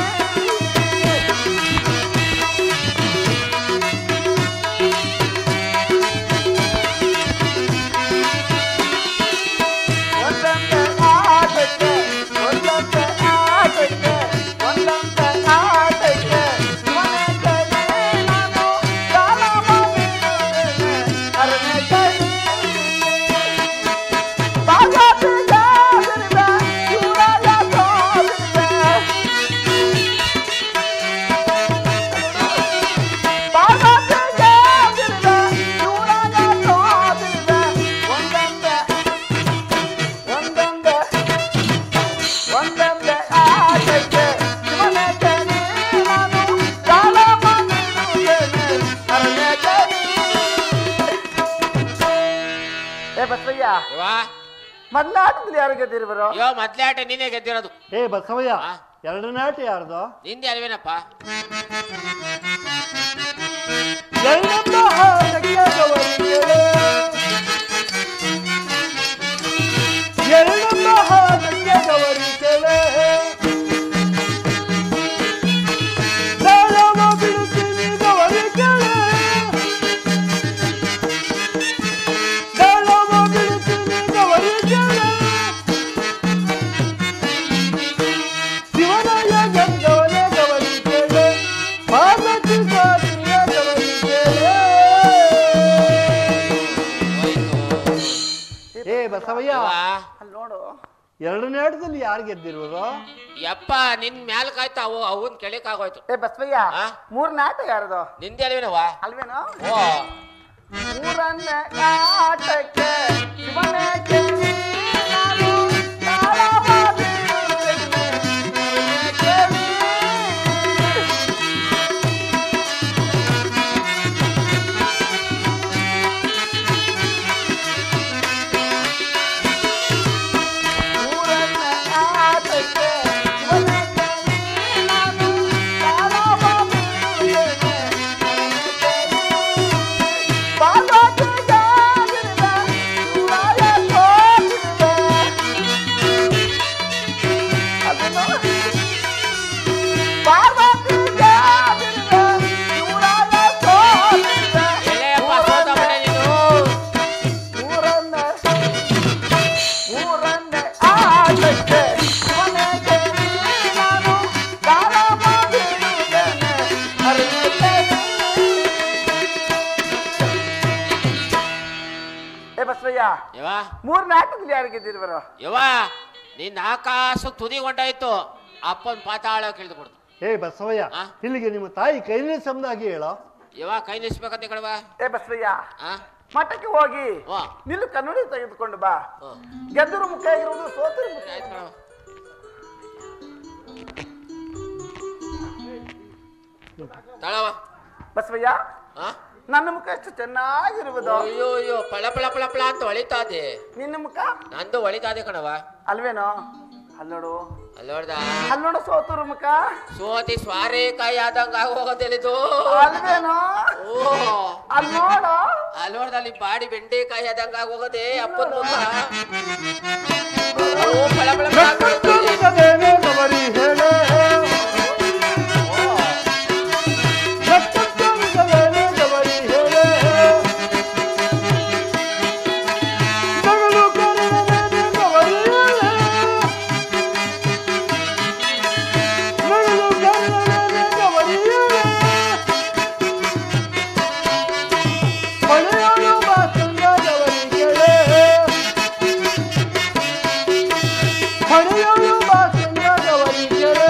ಒಂದೊಂದೇ ಆಟಕ್ಕೆ ಒಂದೊಂದೇ ಆಟಕ್ಕೆ ಒಂದೊಂದೇ ಆಟಕ್ಕೆ ಶಿವನೇ ಕೇಳಿ ನಾನು ಕಾಲ ಮಾಡಿರುವೆನು. ಅರನೇ ಕೇಳಿ. ಬಾಗಾತಿ ಬಸವಯ್ಯ ಇವಾ ಮೊದ್ಲ ಆಟದಲ್ಲಿ ಯಾರು ಗೆದ್ದಿರುವರು ಅಯ್ಯೋ ಮೊದ್ಲೇ ಆಟ ನೀನೇ ಗೆದ್ದಿರೋದು ಏ ಬಸವಯ್ಯ ಆ? ಎರಡನೇ ಆಟ ಯಾರ್ದು ನಿಂದೆ ಅಲ್ವೇನಪ್ಪ ಎರಡಮ್ಮ ಹಾಡಕ್ಕೆ ಗವರಿಕೆಳೆ. ಎರಡಮ್ಮ ಹಾಡಕ್ಕೆ ಗವರಿಕೆಳೆ. ತಾಳವ ಬಿಡುತ್ತೀನಿ ಗವರಿಕೆಳೆ. ತಾಳವ ಬಿಡುತ್ತೀನಿ ಗವರಿಕೆಳೆ. ಶಿವನಯ ಗಂಗವನ ಗವರಿಕೆಳೆ. ಪಾರ್ವತಿ ಸಾಧಿಯ ಗವರಿಕೆಳೆ. ಏ ಬಸವಯ್ಯ ಇವಾ ಅಲ್ಲಿ ನೋಡು ಎರಡನೇ ಆಟದಲ್ಲಿ ಯಾರು ಗೆದ್ದಿರುವುದು ಯಪ್ಪ ನಿನ್ ಮ್ಯಾಲ್ ಕಾಯ್ತಾ ಅವು ಅವನ್ ಕೆಳಕ್ ಆಗೋಯ್ತು ಏ ಬಸವಯ್ಯ ಆ? ಮೂರನೇ ಆಟ ಯಾರದು ನಿಂದೆ ಅಲ್ವೇನವ್ವ ಅಲ್ವೇನೋ ಓ ಮೂರನೇ ಆಟಕ್ಕೆ ಶಿವನೇ ಕೇಳಿ ನಾನು ತಾಳವ ಬೀಳುತ್ತೇನೆ. ಕೇಳಿ. ಮೂರನೇ ಆಟಕ್ಕೆ ಶಿವನೇ ಕೇಳಿ ನಾನು ತಾಳವ ಬೀಳುತ್ತೇನೆ. ಎಳೆಯಪ್ಪ ಸೋತ ಬಿಟ್ಟೆ ನೀನು ಏ ಬಸವಯ್ಯ ಯವಾ ಮೂರನೇ ಆಟದಲ್ಲಿ ಯಾರು ಗೆದ್ದಿರುವರು ಯವಾ ನಿನ್ನ ಆಕಾಶ ತುದಿಗೊಂಡಾಯ್ತು ಅಪ್ಪನ್ ಪಾತಾಳ ಕೇಳ್ದು ಕೊಡ್ತು ಏ ಬಸವಯ್ಯ ಆ? ಇಲ್ಲಿಗೆ ನಿಮ್ಮ ತಾಯಿ ಕೈಲಿ ಸಮನಾಗಿ ಹೇಳೋ ಯವಾ ಕೈ ನಿಲ್ಸ್ಬೇಕಂತ ಕಣವಾ ಏ ಬಸವಯ್ಯ ಆ ಮಠಕ್ಕೆ ಹೋಗಿ ವಾ. ನಿಲ್ಲು ಕನ್ನಡಿ ತೆಗೆದುಕೊಂಡು ಬಾ ಹ್ಮ್. ಗೆದ್ದರು ಮುಖ ಆಗಿರುವುದು ಸೋತರು ಮುಖ ಆಯ್ತು ಕಣವ್ವ. ತಾಳವ್ವ. ಬಸವಯ್ಯ ಆ ನನ್ನ ಮುಖ ಎಷ್ಟು ಚೆನ್ನಾಗಿರುವುದು ಅಯ್ಯೋ ಅಯ್ಯೋ ಪಳ ಪಳ ಪಳ ಪಳ ಅಂತ ಹೊಳಿತಾದೆ ನಿನ್ನ ಮುಖ ನಂದು ಹೊಳಿತಾದೆ ಕಣವ ಅಲ್ವೇನೋ ಅಲ್ಲೋಡು ಅಲ್ಲೋಡ್ದ ಅಲ್ಲೋಡು ಸೋತರು ಮುಖ ಸೋತಿ ಸ್ವಾರಿ ಕಾಯಿ ಆದಂಗ ಆಗೋಗೋದಿಲ್ಲಿದು ಅಲ್ವೇನೋ ಓ ಅಲ್ಲಿ ನೋಡು ಅಲ್ಲೋಡ್ದಲ್ಲಿ ಬಾಡಿ ಬೆಂಡೆಕಾಯಿ ಆದಂಗ ಆಗೋಗದೆ ಅಪ್ಪನ ಮುಖ ಓ ಪಳ ಪಳ ಪಳ ಅಂತ ಹೊಳಿತಾದೆ. ಕತ್ತರಿಸದೇನೆ ಗವರಿ ಹೇಳೆ ಕತ್ತರಿಸದೇನೆ ಗವರಿ ಹೇಳೆ ಮಗಳು ಕರೆದದೇನೆ ಗವರಿ ಹೇಳೆ ಮಗಳು ಕರೆದದೇನೆ ಗವರಿ ಹೇಳೆ ಹೊಳೆಯೋಳು ಬಾಸಂಗ ಗವರಿ ಕೇಳೆ ಹೊಳೆಯೋಳು ಬಾಸಂಗದವರಿಗೆರೆ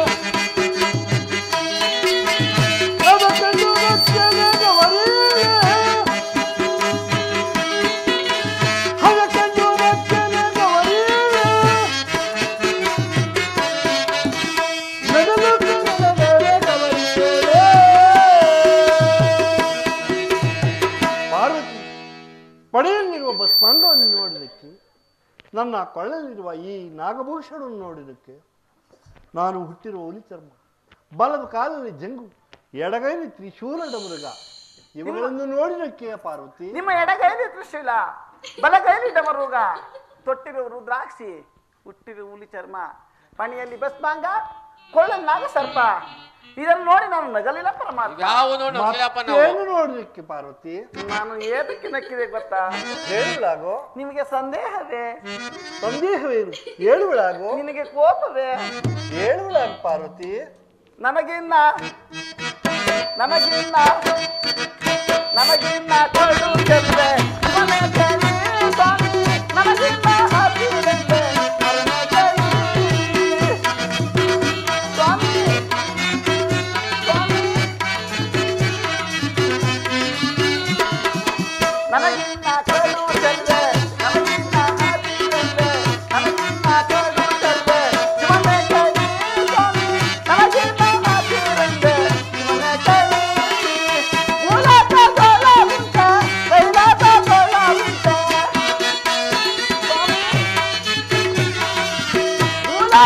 ಅದಕ್ಕಂದು ರಕ್ಷಣೆಗವರಿಯೇ ಅದಕ್ಕಂದು ರಕ್ಷಣೆಗವರಿಯೇ ನಗಲು ಕನ್ನಡದವರಿಗೆರೆ ಪಾರ್ವತಿ ಪಡೆಯಲ್ಲಿರುವ ಭಸ್ಮಾಂಗವನ್ನು ನೋಡಲಿಕ್ಕೆ ನನ್ನ ಕೊಳ್ಳಲಿರುವ ಈ ನಾಗಭೂಷಣವನ್ನು ನೋಡಿದಕ್ಕೆ ನಾನು ಹುಟ್ಟಿರುವ ಹುಲಿ ಚರ್ಮ ಬಲದ ಕಾಲಲ್ಲಿ ಜಂಗು ಎಡಗೈಲಿ ತ್ರಿಶೂಲದ ಮೃಗ ಇವುಗಳನ್ನು ನೋಡಿದಕ್ಕೆ ಪಾರ್ವತಿ ನಿಮ್ಮ ಎಡಗೈಲಿ ತ್ರಿಶೂಲ ಬಲಗೈಲಿ ಡಮರುಗ ತೊಟ್ಟಿರುವ ರುದ್ರಾಕ್ಷಿ ಹುಟ್ಟಿರುವ ಹುಲಿ ಚರ್ಮ ಪಣಿಯಲ್ಲಿ ಭಸ್ಮಾಂಗ ಕೊಳ್ಳನ್ನಾಗ ಸರ್ಪ ಇದನ್ನು ನೋಡಿ ನಾನು ನಗಲಿಲ್ಲ ಪರಮಾತ್ಮ ಯಾವ ನೋಡಪ್ಪ ನಾವು ಏನು ನೋಡಲಿಕ್ಕೆ ಪಾರ್ವತಿ ನಾನು ಏತಕ್ಕೆ ನಕ್ಕಿದೆ ಗೊತ್ತಾ ಹೇಳುವಳಾಗೋ ನಿಮಗೆ ಸಂದೇಹವೇ ಸಂದೇಹವೇನು ಹೇಳುವಳಾಗೋ ನಿನಗೆ ಕೋಪವೇ ಹೇಳುವಳಾಗ ಪಾರ್ವತಿ ನನಗಿನ್ನ ನನಗಿನ್ನ ನನಗಿನ್ನ ಕೊಡು ಚೆಲ್ಲೆ ಮನೆ ಚೆಲ್ಲಿ ಸ್ವಾಮಿ ನನಗಿನ್ನ ಹಾಕಿದಂತೆ ಅರನೆ ಚೆಲ್ಲಿ ಸ್ವಾಮಿ ಸ್ವಾಮಿ ನನಗಿನ್ನ ಕೊಡು ಚೆಲ್ಲೆ ನನಗಿನ್ನ ಹಾಕಿದಂತೆ ನನಗಿನ್ನ ಕೊಡು ಚೆಲ್ಲೆ ಶಿವನೇ ಚೆಲ್ಲಿ ಸ್ವಾಮಿ ನನಗಿನ್ನ ಹಾಕಿದಂತೆ ಶಿವನೇ ಚೆಲ್ಲಿ ಮೂಲಕ ಸೋಲವಿಂಕ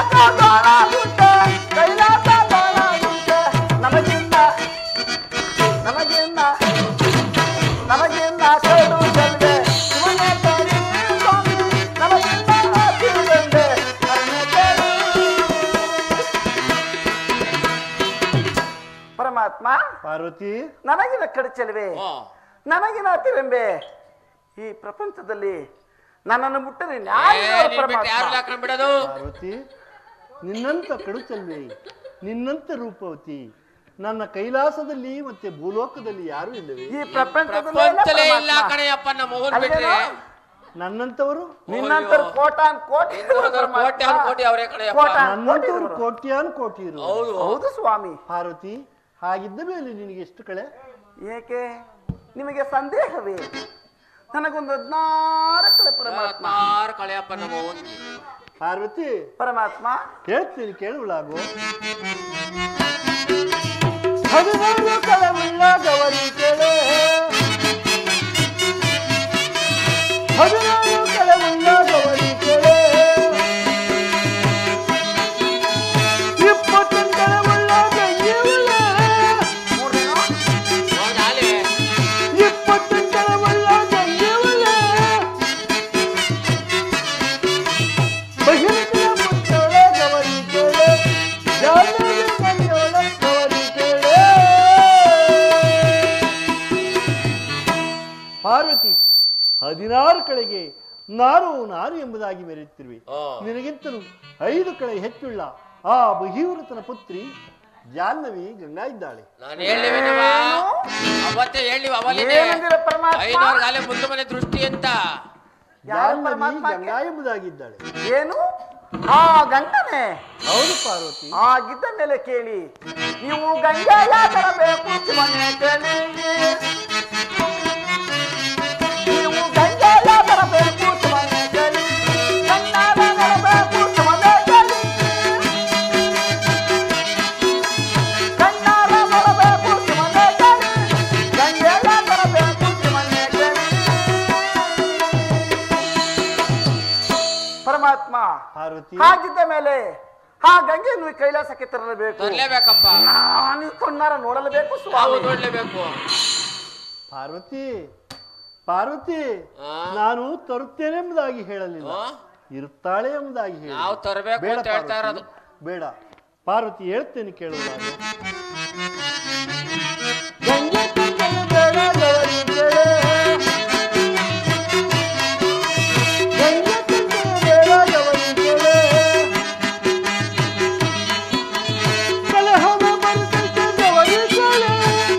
ಕೈಲಾಸ ಗಾಳಾಗುಂಟೆ ಕೈಲಾಸ ಗಾಳಾಗುಂಟೆ ನಮಗಿನ್ನ ನಮಗಿನ್ನ ನಮಗಿನ್ನ ಕೇಳು ಚೆಲ್ವೆ ಶಿವನೇ ಕೇಳಿ ಸ್ವಾಮಿ ನಮಗಿನ್ನ ತಿರುಗಂಡೆ ಕರುಣೆ ಕೇಳು ಪರಮಾತ್ಮ ಪಾರ್ವತಿ ನನಗಿನ ಕಡಚಲ್ವೆ ಓ ನನಗಿನ ತಿರಂಬೆ ಈ ಪ್ರಪಂಚದಲ್ಲಿ ನನ್ನನ್ನು ಮುಟ್ಟರೆ ಏ, ನ್ಯಾಯ ನೀನ್ ಬಿಟ್ಟು ಯಾರು ಹಾಕೊಂಡ್ ಬಿಡೋದು ಪಾರ್ವತಿ ನಿನ್ನಂತ ಕಡುಚಲ್ವೆ ನಿನ್ನಂತ ರೂಪವತಿ ನನ್ನ ಕೈಲಾಸದಲ್ಲಿ ಮತ್ತೆ ಭೂಲೋಕದಲ್ಲಿ ಯಾರೂ ಇಲ್ಲವೇ ಈ ಪ್ರಪಂಚದಲ್ಲೇ ಪ್ರಪಂಚಲೇ ಇಲ್ಲ ಪರಮಾತ್ಮ. ಕಣೆಯಪ್ಪ ನಮ್ಮ ಊರ್ ಬಿಟ್ರೆ ಅಲ್ವೇನೋ? ನನ್ನಂತವರು ನಿನ್ನಂತರ ಕೋಟಾನ್ ಕೋಟಿ ಇರುವರು ಇನ್ನೊಂದವ್ರು ಪರಮಾತ್ಮ. ಕೋಟ್ಯಾನ್ ಕೋಟಿ ಅವರೇ ಕಣೆಯಪ್ಪ. ಕೋಟ್ಯಾನ್ ಕೋಟಿ ನನ್ನಂತವರು ಇರುವರು. ಕೋಟ್ಯಾನ್ ಕೋಟಿ ಇರು ಹೌದು ಹೌದು ಸ್ವಾಮಿ ಪಾರ್ವತಿ ಹಾಗಿದ್ದ ಮೇಲೆ ನಿನಗೆ ಎಷ್ಟು ಕಳೆ ಏಕೆ ನಿಮಗೆ ಸಂದೇಹವೇ ನನಗೊಂದು ಹದಿನಾರು ಕಳೆ ಪರಮಾತ್ಮ ಹದಿನಾರು ಕಳೆಯಪ್ಪ ನಮ್ಮ ಊರಿಗೆ ಪಾರ್ವತಿ ಪರಮಾತ್ಮ ಹೇಳ್ತೀನಿ ಕೇಳುವಳಾಗು ಹದಿನಾರು ಕಳವುಳ್ಳ ಗವರಿ ಕೆಳೆ ಹದಿನಾರು ಕಳವುಳ್ಳ ಗವರಿ ಕೆಳೆ ಇಪ್ಪತ್ತೊಂದು ಕಳವುಳ್ಳ ಗಂಗೆವಳೆ ಮೂರನೇನು? ನೋಡಾಲೆ ಇಪ್ಪತ್ತೊಂದು ಕಳವುಳ್ಳ ಗಂಗೆವಳೆ ಬಹಿರಂಗ ಮುಚ್ಚೋಳ ಗವರಿ ಕೆಳೆ ಜಾನವಿ ಗಂಗೋಳ ಗವರಿ ಕೆಳೆ ಪಾರ್ವತಿ ಹದಿನಾರು ಕಳೆಗೆ ನಾರು ನಾರು ಎಂಬುದಾಗಿ ಮೆರೆಯುತ್ತಿರುವೆ ಓ. ನಿನಗಿಂತಲೂ ಐದು ಕಳೆ ಹೆಚ್ಚುಳ್ಳ ಆ ಬಹಿವೃತನ ಪುತ್ರಿ ಜಾಹ್ನವಿ ಗಂಗಾ ಇದ್ದಾಳೆ ನಾನು ಹೇಳಿವೆನವ ಅವತ್ತೇ ಹೇಳಿವ ಅವಲೇನೆ ಏನಂದಿರ ಪರಮಾತ್ಮ ಐನೂರು ಗಾಲೆ ಮುಂದೆ ಮನೆ ದೃಷ್ಟಿ ಅಂತ ಯಾರು ಜಾಹ್ನವಿ ಪರಮಾತ್ಮ ಗಂಗಾ ಎಂಬುದಾಗಿದ್ದಾಳೆ ಏನು ಆ ಗಂಗನೇ ಹೌದು ಪಾರ್ವತಿ ಆಗಿದ್ದ ಮೇಲೆ ಕೇಳಿ ನೀವು ಗಂಗೆಯ ತರಬೇಕು ಶಿವನೇ ಕೇಳಿ ನೀವು ಗಂಗೆಯ ತರಬೇಕು ಶಿವನೇ ಕೇಳಿ ಕಣ್ಣಾರ ತರಬೇಕು ಶಿವನೇ ಕೇಳಿ ಕಣ್ಣಾರ ತರಬೇಕು ಶಿವನೇ ಕೇಳಿ ಗಂಗೆಯ ತರಬೇಕು ಶಿವನೇ ಕೇಳಿ ಪರಮಾತ್ಮ ಪಾರ್ವತಿ ಹಾಗಿದ್ದ ಮೇಲೆ ಆ ಗಂಗೆಯನ್ನು ಈ ಕೈಲಾಸಕ್ಕೆ ತರಲೇಬೇಕು ತರ್ಲೇಬೇಕಪ್ಪ ನಾನು ಕಣ್ಣಾರ ನೋಡಲೇಬೇಕು ನಾವು ಸ್ವಾಮಿ ನೋಡ್ಲೇಬೇಕು ಪಾರ್ವತಿ ಪಾರ್ವತಿ ಆ? ನಾನು ತರುತ್ತೇನೆ ಎಂಬುದಾಗಿ ಹೇಳಲಿಲ್ಲ ಆ? ಇರುತ್ತಾಳೆ ಎಂಬುದಾಗಿ ಹೇಳಿ ನಾವು ತರಬೇಕು ಬೇಡ ಅಂತ ಹೇಳ್ತಾ ಪಾರ್ವತಿ, ಇರೋದು ಬೇಡ ಪಾರ್ವತಿ ಹೇಳ್ತೇನೆ ಕೇಳುವಾಗ ಗಂಗೆ ತಂದೆಯ ಬೇಡ ಗೌರಿ ಕೇಳೆ. ಗಂಗೆ ತಂದೆಯ ಬೇಡ ಗೌರಿ ಕೇಳೆ. ಕಲಹವ ಬರ್ತೈತೆ ಗೌರಿ ಕೇಳೆ.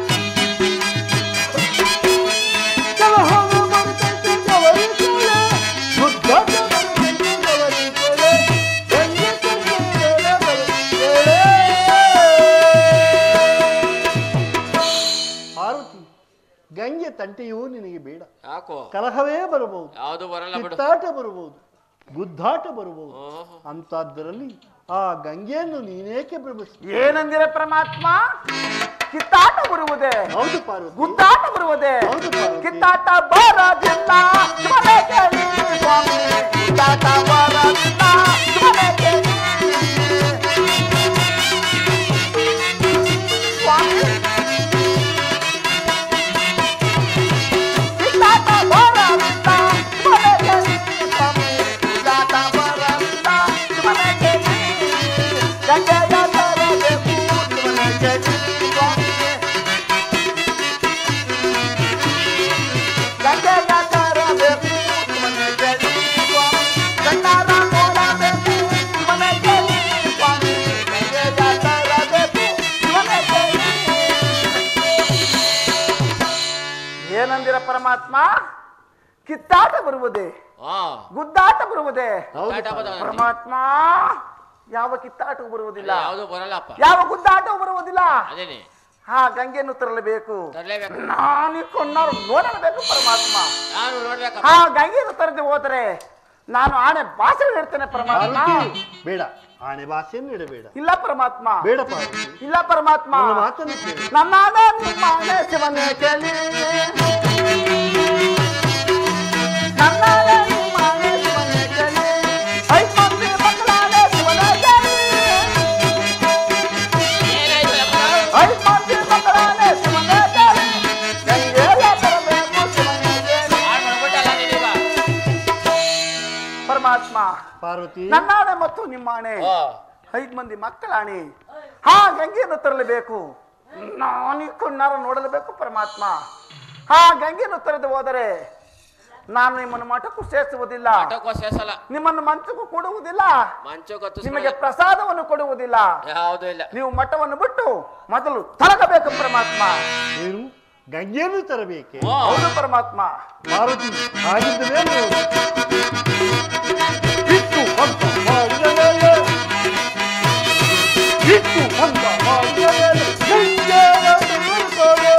ಕಲಹವ ಬರ್ತೈತೆ ಗೌರಿ ಕೇಳೆ. ಮುದ್ದಾಟ ಬರ್ತೈತೆ ಗೌರಿ ಕೇಳೆ. ಗಂಗೆ ತಂದೆಯ ಬೇಡ ಗೌರಿ ಕೇಳೆ. ಪಾರ್ವತಿ ಗಂಗೆ ತಂಟೆಯೂ ನಿನಗೆ ಬೇಡ ಯಾಕೋ ಕಲಹವೇ ಬರಬಹುದು ಯಾವ್ದು ಬರಲ್ಲ ಬಿಡು ಕಿತ್ತಾಟ ಬರಬಹುದು ಗುದ್ದಾಟ ಬರಬಹುದು ಓಹೋ. ಅಂತದ್ದರಲ್ಲಿ ಆ ಗಂಗೆಯನ್ನು ನೀನೇಕೆ ಭ್ರಮಿಸಿ ಏನಂದಿರ ಪರಮಾತ್ಮ ಕಿತ್ತಾಟ ಬರುವುದೇ ಹೌದು ಪಾರ್ವತಿ ಗುದ್ದಾಟ ಬರುವುದೇ ಹೌದು ಪಾರ್ವತಿ. ಕಿತ್ತಾಟ ಬರದಿಲ್ಲ ಶಿವನೇ ಕೇಳಿ ಸ್ವಾಮಿ ಕಿತ್ತಾಟ ಬರದಿಲ್ಲ ಶಿವನೇ ಕೇಳಿ ಸ್ವಾಮಿ ಕಿತ್ತಾಟ ಬರದಿಲ್ಲ ಶಿವನೇ ಕೇಳಿ ಸ್ವಾಮಿ ಕಿತ್ತಾಟ ಬರದಿಲ್ಲ ಶಿವನೇ ಕೇಳಿ ಗಂಗೆಯ ತರಬೇಕು ಶಿವನೇ ಕೇಳಿ ಸ್ವಾಮಿ ಗಂಗೆಯ ತರಬೇಕು ಶಿವನೇ ಕೇಳಿ ಸ್ವಾಮಿ ಕಣ್ಣಾರ ನೋಡಬೇಕು ಶಿವನೇ ಕೇಳಿ ಸ್ವಾಮಿ ಗಂಗೆಯ ತರಬೇಕು ಶಿವನೇ ಕೇಳಿ ಏನಂದಿರ ಪರಮಾತ್ಮ ಕಿತ್ತಾಟ ಬರುವುದೇ ಹಾ ಗುದ್ದಾಟ ಬರುವುದೇ ಹೌದು ಕಿತ್ತಾಟ ಪಾರ್ವತಿ. ಬರೋದು. ಪರಮಾತ್ಮ ಯಾವ ಕಿತ್ತಾಟವು ಬರುವುದಿಲ್ಲ ಯಾವ್ದು ಬರಲ್ಲಪ್ಪ ಯಾವ ಗುದ್ದಾಟವು ಬರುವುದಿಲ್ಲ ಅದೇನೆ ಆ ಗಂಗೆಯನ್ನು ತರಲೇಬೇಕು ತರ್ಲೇಬೇಕು ನಾನು ಕೊಂಡರು ನೋಡಲೇಬೇಕು ಪರಮಾತ್ಮ ನಾನು ನೋಡ್ಬೇಕಪ್ಪ ಆ ಗಂಗೆಯನ್ನು ತರದೆ ಹೋದರೆ ನಾನು ಆಣೆ ಭಾಷೆ ಹೇಳ್ತೇನೆ ಪರಮಾತ್ಮ ಪಾರ್ವತಿ ಬೇಡ ಆಣೆ ಭಾಷೆಯನ್ನು ಇಡಬೇಡ ಇಲ್ಲ ಪರಮಾತ್ಮ ಬೇಡ ಪಾರ್ವತಿ ಇಲ್ಲ ಪರಮಾತ್ಮ ನನ್ನ ಮಾತನ್ನು ಕೇಳು ನನ್ನ ಆಣೆ ನಿಮ್ಮ ಆಣೆ ಶಿವನೇ ಕೇಳಿ ನನ್ನ ಆಣೆ ನಿಮ್ಮ ಆಣೆ ಶಿವನೇ ಕೇಳಿ ಐದು ಮಂದಿ ಮಕ್ಕಳಾಣೆ ಶಿವನೇ ಕೇಳಿ ಪಾರ್ವತಿ ನನ್ನಾಣೆ ಮತ್ತು ನಿಮ್ಮ ಆಣೆ ಓ ಐದು ಮಂದಿ ಮಕ್ಕಳಾಣಿ ಹಾ ಗಂಗೆಯನ್ನು ತರಲೇಬೇಕು ನಾನು ಈ ಕಣ್ಣಾರ ನೋಡಲೇಬೇಕು ಪರಮಾತ್ಮ ಹಾ ಗಂಗೆಯನ್ನು ತರೆದು ಹೋದರೆ ನಾನು ನಿಮ್ಮನ್ನು ಮಠಕ್ಕೂ ಸೇರಿಸುವುದಿಲ್ಲ ಆಟೋಕೋ ಸೇಸಲ್ಲ ನಿಮ್ಮನ್ನು ಮಂಚಕ್ಕೂ ಕೊಡುವುದಿಲ್ಲ ಮಂಚು ಗೊತ್ತು ನಿಮಗೆ ಪ್ರಸಾದವನ್ನು ಕೊಡುವುದಿಲ್ಲ ಯಾವುದೂ ಇಲ್ಲ ನೀವು ಮಠವನ್ನು ಬಿಟ್ಟು ಮೊದಲು ತಲಗಬೇಕು ಪರಮಾತ್ಮ ಏನು ಗಂಗೆಯನ್ನು ತರಬೇಕೆ ಓ ಹೌದು ಪರಮಾತ್ಮ ಪಾರ್ವತಿ ಹಾಗಿದ್ದರೆ ನೋಡು. ಇಟ್ಟು ಹಂತ ಮಾಡಿದ ಮೇಲೆ ಇಟ್ಟು ಹಂತ ಮಾಡಿದ ಮೇಲೆ ಗಂಗೆಯ ತೆರಳುತ್ತಾಳೆ.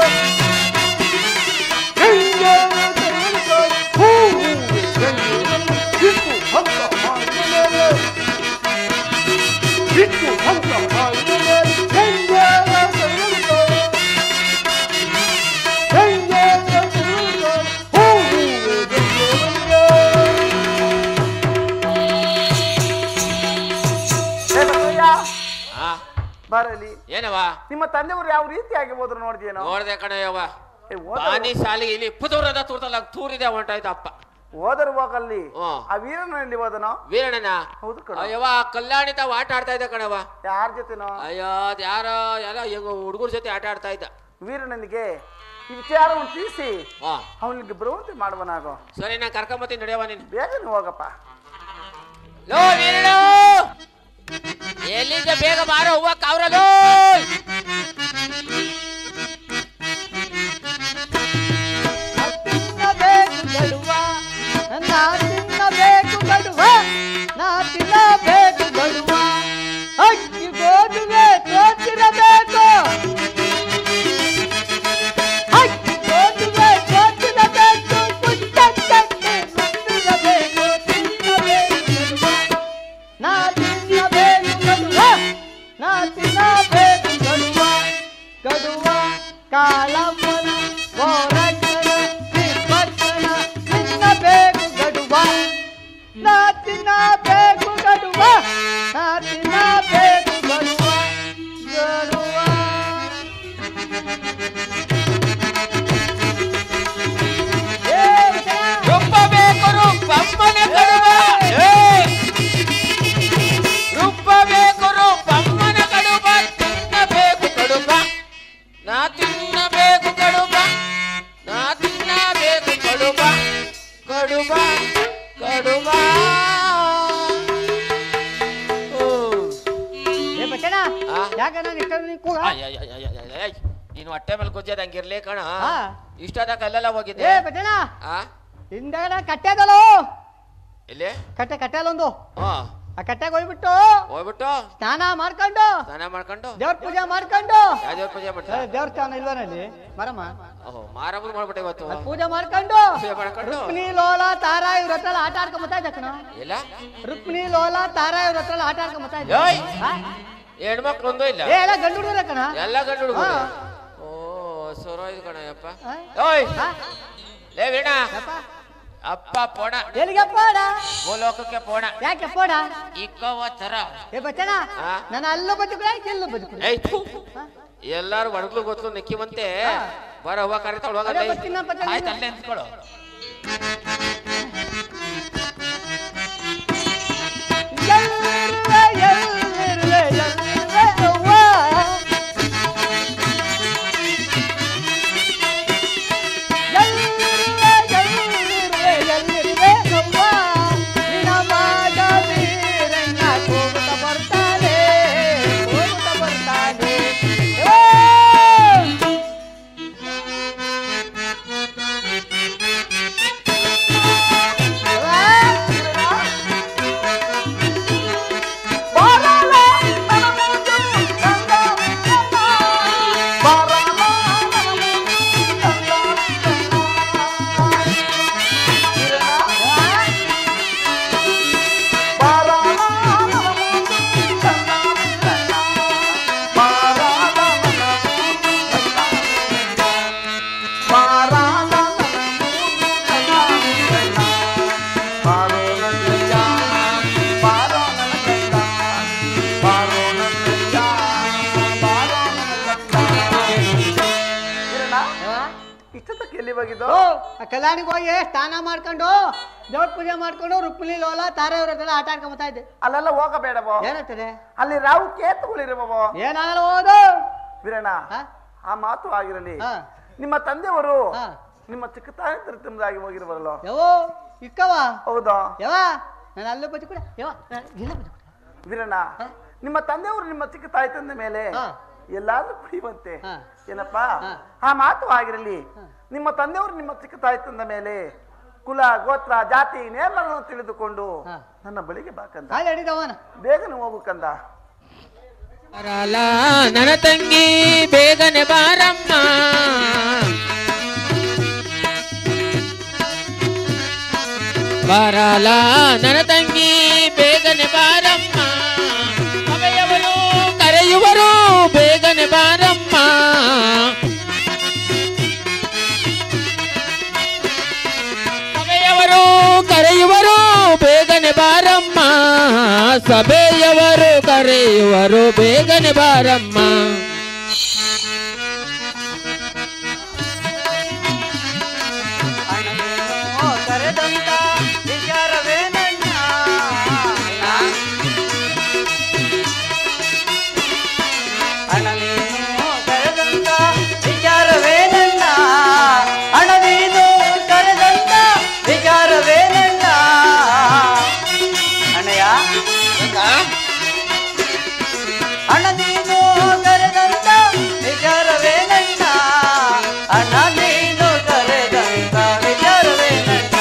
ಗಂಗೆಯ ತೆರಳುತ್ತಾಳೆ. ಹೂವು ಗಂಗೆಯಲ್ಲಿ ಇಟ್ಟು ಹಂತ ಮಾಡಿದ ಮೇಲೆ ಇಟ್ಟು ಹಂತ ಮಾಡಿದ ಮೇಲೆ ಗಂಗೆಯ ತೆರಳುತ್ತಾಳೆ. ಹೇ ಬಸವಯ್ಯ, ಆ ಬರಲಿ ಏನವ ನಿಮ್ಮ ತಂದೆಯವರು ಯಾವ ರೀತಿಯಾಗಿ ಹೋದ್ರು ನೋಡಿದೇನೋ ನೋಡ್ದೆ ಕಣ ಯವ್ವ ಏ, ಹೋದರು- ಬಾನಿ ಸಾಲಿಗೆ ಇಲ್ಲಿ ಪುದೂರದ ತೂರ್ತಲ್ಲ ತೂರಿದೆ ಹೊಂಟಾಯ್ತು ಅಪ್ಪ ಹೋದರು ಹೋಗಲ್ಲಿ ಹ್ಮ್. ಆ ವೀರನು ಎಲ್ಲಿ ಹೋದನೋ ವೀರಣ್ಣನ ಹೌದು ಕಣ ಅಯ್ಯವ ಕಲ್ಯಾಣಿ ತಾವ್ ಆಟ ಆಡ್ತಾ ಇದ್ದ ಕಣವ ಯಾರ ಜೊತೆನೋ ಅಯ್ಯೋ ಅದ್ ಯಾರೋ ಎಲ್ಲ ಹೆಂಗ ಹುಡುಗರ ಜೊತೆ ಆಟ ಆಡ್ತಾ ಇದ್ದ ವೀರನಿಗೆ ಈ ವಿಚಾರವನ್ನು ತಿಳಿಸಿ ಹಾ ಅವನಿಗೆ ಬರುವಂತೆ ಮಾಡುವನಾಗೋ ಸರಿ ನಾ ಕರ್ಕೊಂಬತ್ತೀನಿ ನಡೆಯವ ನೀನು ಬೇಗನೆ ಹೋಗಪ್ಪ ಲೋ ವೀರಣ್ಣ ಎಲ್ಲಿಂದ ಬೇಗ ಬಾರೋ ಹೂವ ಕಾವ್ರಲೋ ತಿನ್ನಬೇಕು ಗಡುವ ನಾ ತಿನ್ನಬೇಕು ಗಡುವ ನಾ ತಿನ್ನಬೇಕು ಗಡುವ ಅಕ್ಕಿ ಗೋಧುವೆ ತೋಚಿರಬೇಕು ಅಕ್ಕಿ ಗೋಧುವೆ ತೋಚಿರಬೇಕು ಕುಟ್ಟಕ್ಕೆ ಮುಂದಿರಬೇಕು ತಿನ್ನಬೇಕು ಗಡುವ ನಾ ತಿನ್ನಬೇಕು ಗಡುವ ನಾ ತಿನ್ನಬೇಕು ಗಡುವ ಗಡುವ ಕಾಲಮ್ಮನ ಹೋರಾಟನ ನಿರ್ವಚನ ತಿನ್ನಬೇಕು ಗಡುವ ನಾ ತಿನ್ನಬೇಕು ಗಡುವ ನಾ ತಿನ್ನಬೇಕು ಗಡುವ ಗಡುವ ಏ ವಿಜಯ! ರುಬ್ಬಬೇಕು ರುಬ್ಬಮ್ಮನ ಕಡುಬ ಏಯ್! ರುಬ್ಬಬೇಕು ರುಬ್ಬಮ್ಮನ ಕಡುಬ ತಿನ್ನಬೇಕು ಕಡುಬ ನಾ ತಿನ್ನಬೇಕು ಕಡುಬ ನಾ ತಿನ್ನಬೇಕು ಕಡುಬ ಕಡುಬ ಕಡುಬ ಓ. ಏ ಬಚ್ಚಣ್ಣ ಆ? ಯಾಕ ನಾನು ಇಷ್ಟ ಕೂಗ ಅಯ್ಯಯ್ಯಯ್ಯಯ್ಯಯ್ಯಯ್ಯ. ನೀನು ಹೊಟ್ಟೆ ಮೇಲೆ ಗುಜ್ಜದ ಹಂಗಿರ್ಲಿ ಕಣ ಆ. ಇಷ್ಟದ ಕಲ್ಲೆಲ್ಲ ಹೋಗಿದ್ದೆ ಏ ಬಚ್ಚಣ್ಣ ಆ ಹಿಂದಗಡೆ ಕಟ್ಟೆದಲು ಇಲ್ಲಿ ಕಟ್ಟೆ ಕಟ್ಟೆಲೊಂದು ಹಾ ಆ ಕಟ್ಟೆಗೆ ಹೋಗ್ಬಿಟ್ಟು ಹೋಗ್ಬಿಟ್ಟು ಸ್ನಾನ ಮಾಡ್ಕೊಂಡು ಸ್ನಾನ ಮಾಡ್ಕೊಂಡು ದೇವ್ರ ಪೂಜೆ ಮಾಡ್ಕೊಂಡು ಯಾವ ದೇವ್ರ ಪೂಜೆ ಏ, ಮಾಡ್ತಾರೆ ದೇವ್ರ ಸ್ಥಾನ ಇಲ್ವನಲ್ಲಿ ಮರಮ್ಮ ಓಹೋ ಮಾರಮ್ಮನ ಮಾಡ್ಬಿಟ್ಟೆ ಇವತ್ತು ಅದ್ ಪೂಜೆ ಮಾಡ್ಕೊಂಡು ಪೂಜೆ ಮಾಡ್ಕೊಂಡು ರುಕ್ಮಿಣಿ ಲೋಲ ತಾರಾ ಇವ್ರ ಹತ್ರ ಎಲ್ಲ ಆಟ ಆಡ್ಕೊಂಡ್ ಬರ್ತಾ ಇದ್ದ ಕಣ ಇಲ್ಲ ರುಕ್ಮಿಣಿ ಲೋಲ ತಾರಾ ಇವ್ರ ಹತ್ರ ಎಲ್ಲ ಆಟ ಆಡ್ಕೊಂಡ್ ಬರ್ತಾ ಇದ್ದ ಏಯ್! ಆ? ಹೆಣ್ಮಕ್ಳು ಒಂದು ಇಲ್ಲ ಏ ಎಲ್ಲ ಗಂಡು ಹುಡುಗರ ಕಣ ಎಲ್ಲ ಗಂಡು ಹುಡುಗರು ಹಾ. ಓ ಸೊರೋ ಇದು ಕಣಯ್ಯಪ್ಪ ಆ? ಓಯ್ ಆ? ಲೇ ವೀಣ ಯಪ್ಪ, ಅಪ್ಪ ಪೋಣ ಎಲ್ಲಿಗೆ ಪೋಡ ಭೂಲೋಕಕ್ಕೆ ಪೋಣ ಯಾಕೆ ಪೋಡ ಇಕ್ಕವ ತರ ಏ ಬಚ್ಚಣ ಆ? ನಾನು ಅಲ್ಲೂ ಬದುಕುಳ ಎಲ್ಲೂ ಬದುಕುಳ ಏಯ್ ಥು. ಎಲ್ಲಾರು ಒಣಗ್ಲು ಗೊತ್ತು ನೆಕ್ಕಿವಂತೆ ಬರ ಹೂವ ಕರಿತಾಳ ಅದೇ ಬರ್ತೀನಪ್ಪ ತಂಗಿ. ಆಯ್ತು ಅಲ್ಲೇ ನಿಂತ್ಕೊಳ್ಳು ಎಲ್ಲಿರುವೆ, ಎಲ್ಲಿರುವೆ, ಎಲ್ಲಿರುವೆ ಅವ್ವ? ಎಲ್ಲಿರುವೆ, ಎಲ್ಲಿರುವೆ, ಎಲ್ಲಿರುವೆ ಅವ್ವ? ನಿನ್ನ ಮಗ ವೀರಣ್ಣ ಕೂಗುತ್ತ ಬರ್ತಾನೆ, ಕೂಗುತ್ತ ಬರ್ತಾನೆ. ಏ! ಆ ಇಷ್ಟೊತ್ತಕ್ಕೆ ಎಲ್ಲಿ ಹೋಗಿದ್ದು ಓ ಆ ಕಲ್ಯಾಣಿಗೆ ಹೋಗಿ ಸ್ನಾನ ಮಾಡ್ಕೊಂಡು ದೇವ್ರ ಪೂಜೆ ಮಾಡ್ಕೊಂಡು ರುಕ್ಮಿಣಿ ಲೋಲ ತಾರೆ ಅವರದೆಲ್ಲ ಆಟ ಆಡ್ಕೊಂಡ್ ಬರ್ತಾ ಇದ್ದೆ ಅಲ್ಲೆಲ್ಲ ಹೋಗಬೇಡವೋ ಏನಾಗ್ತದೆ ಅಲ್ಲಿ ರಾವು ಕೇತುಗಳಿರುವವೋ ಏನಾಗಲ್ಲ ಹೋದು ವೀರಣ್ಣ ಹಾ? ಆ ಮಾತು ಆಗಿರಲಿ ಹಾ. ನಿಮ್ಮ ತಂದೆಯವರು ಹಾ. ನಿಮ್ಮ ಚಿಕ್ಕ ತಾಯಿ ತಿರುಮದಾಗಿ ಹೋಗಿರುವಲ್ಲ ಯಾವೋ ಇಕ್ಕವ ಹೌದಾ ಯಾವ ನಾನು ಅಲ್ಲೂ ಬಜ್ಜಿ ಕೂಡ ಯಾವ ಇಲ್ಲ ಬಜ್ಜಿ ಕೊಡು. ವೀರಣ್ಣ ನಿಮ್ಮ ತಂದೆಯವರು ನಿಮ್ಮ ಚಿಕ್ಕ ತಾಯಿ ತಂದ ಮೇಲೆ ಹಾ. ಎಲ್ಲಾದ್ರೂ ಕುಡಿಯುವಂತೆ ಹಾ. ಏನಪ್ಪ ಹಾ. ಆ ಮಾತು ಆಗಿರಲಿ ನಿಮ್ಮ ತಂದೆಯವರು ನಿಮ್ಮ ಚಿಕ್ಕ ತಾಯಿ ತಂದ ಮೇಲೆ ಕುಲ ಗೋತ್ರ ಜಾತಿ ನೇಮಗಳನ್ನು ತಿಳಿದುಕೊಂಡು ಹಾ. ನನ್ನ ಬಳಿಗೆ ಬಾಕಂದ ಹಾಗೆ ಹಿಡಿದವನ ಬೇಗನೆ ಹೋಗು ಕಂದ ಬರಲ ನನ್ನ ತಂಗಿ ಬೇಗನೆ ಬಾರಮ್ಮ ಬರಲ ನನ್ನ ತಂಗಿ ಬೇಗನೆ ಬಾರಮ್ಮ ಸಭೆಯವರು ಕರೆಯುವರು ಬೇಗನೆ ಬಾರಮ್ಮ ಸಭೆಯವರು ಕರೆಯುವರು ಬೇಗನೆ ಬಾರಮ್ಮ ಸಭೆಯವರು ಕರೆಯುವರು ಬೇಗನೆ ಬಾರಮ್ಮ ಅಣ್ಣನೇನೋ ಕರೆದಂತ ವಿಚಾರವೇನಣ್ಣ ಅಣ್ಣನೇನೋ ಕರೆದಂತ ವಿಚಾರವೇನಣ್ಣ ಅಣ್ಣನೇನು ಕರೆದಂತ ವಿಚಾರವೇನಣ್ಣ ಅಣ್ಣಯ್ಯ ಅಣ್ಣ ನೀನು ಕರೆದಂತ ವಿಚಾರವೇನಣ್ಣ ಅಣ್ಣ ನೀನು ಕರೆದಂತ ವಿಚಾರವೇನಣ್ಣ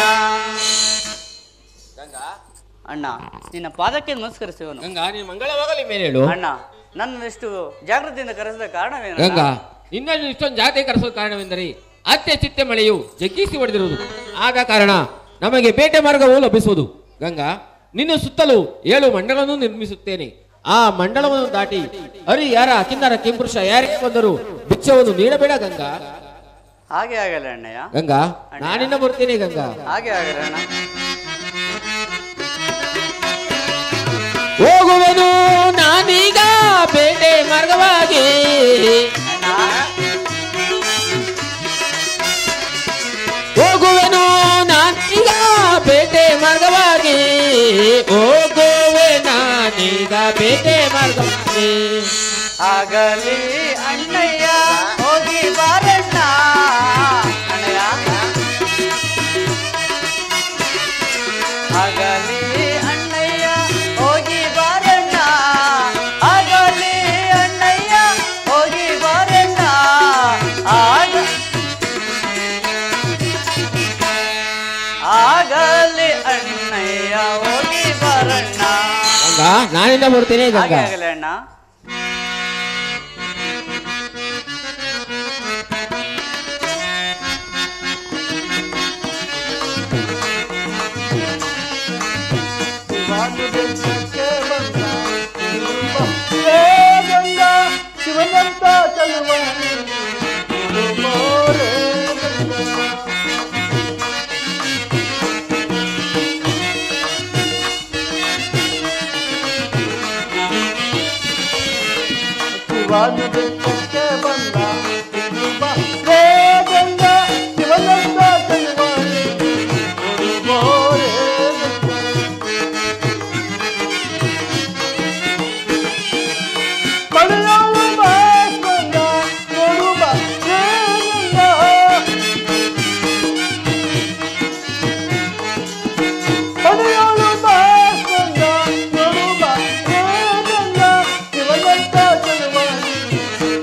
ಅಣ್ಣ ನಿನ್ನ ಪಾದಕ್ಕೆ ನಮಸ್ಕರಿಸುವನು ಗಂಗಾ ನೀನು ಮಂಗಳವಾಗಲಿ ಮೇಲೆ ಹೇಳು ಅಣ್ಣ ನನ್ನ ಇಷ್ಟು ಜಾಗೃತಿಯಿಂದ ಕರೆಸಿದ ಕಾರಣವೇನು ಗಂಗಾ ನಿನ್ನಲ್ಲಿ ಇಷ್ಟೊಂದು ಜಾತಿ ಕರೆಸೋ ಕಾರಣವೆಂದರೆ ಅತ್ತೆ ಚಿತ್ತೆ ಮಳೆಯು ಜಗ್ಗಿಸಿ ಹೊಡೆದಿರುವುದು ಆದ ಕಾರಣ ನಮಗೆ ಬೇಟೆ ಮಾರ್ಗವು ಲಭಿಸುವುದು ಗಂಗಾ ನಿನ್ನ ಸುತ್ತಲೂ ಏಳು ಮಂಡಲವನ್ನು ನಿರ್ಮಿಸುತ್ತೇನೆ ಆ ಮಂಡಲವನ್ನು ದಾಟಿ ಹರಿ ಯಾರ ಕಿನ್ನರ ಕಿಂಪುರುಷ ಯಾರಿಗೆ ಬಂದರೂ ಭಿಕ್ಷವನ್ನು ನೀಡಬೇಡ ಗಂಗಾ ಹಾಗೆ ಆಗಲ್ಲ ಅಣ್ಣಯ್ಯ ಗಂಗಾ ನಾನಿನ್ನ ಬರ್ತೇನೆ ಗಂಗಾ ಹಾಗೆ ಆಗಲ್ಲ ಅಣ್ಣ ಹೋಗುವೆನು ನಾನೀಗ ಬೇಟೆ ಮಾರ್ಗವಾಗಿ ಹೋಗುವೆನು ನಾನೀಗ ಬೇಟೆ ಮಾರ್ಗವಾಗಿ ಹೋಗುವೆ ನಾನೀಗ ಬೇಟೆ ಮಾರ್ಗವಾಗಿ ಆಗಲಿ ಅಣ್ಣಯ್ಯ ಹೋಗಿ ಬಾರಣ್ಣ ಅಣ್ಣಯ್ಯ ಆಗಲಿ ಅಣ್ಣಯ್ಯ ಹೋಗಿ ಬಾರಣ್ಣ ಆಗಲಿ ಅಣ್ಣಯ್ಯ ಹೋಗಿ ಬಾರಣ್ಣ ಆಗ ಆಗಲಿ ಅಣ್ಣಯ್ಯ ಹೋಗಿ ಬಾರಣ್ಣ ಗಂಗಾ ನಾನಿಂದ ಬರ್ತೇನೆ ಹಾಗೆ ಗಂಗಾ ಆಗಲಿ ಅಣ್ಣ ಶಿವನಂತ ಚಲುವನೆ ಶಿವಾನು ಬೆಟ್ಟಕ್ಕೆ ಬಂದ ತಿರುಮ ಹೇ ಗಂಗ ಶಿವನಂತ ಚಲುವನೆ ಮೋರೆ ಮಳೆಯಾಳು ಬಾಸ್ವಂಗ ನೋಡುವ ಶ್ರೀಗಂಗ ಮಳೆಯಾಳು ಬಾಸ್ವಂಗ ನೋಡುವ ಶ್ರೀಗಂಗ ಶಿವನಂತ ಚಲುವನೆ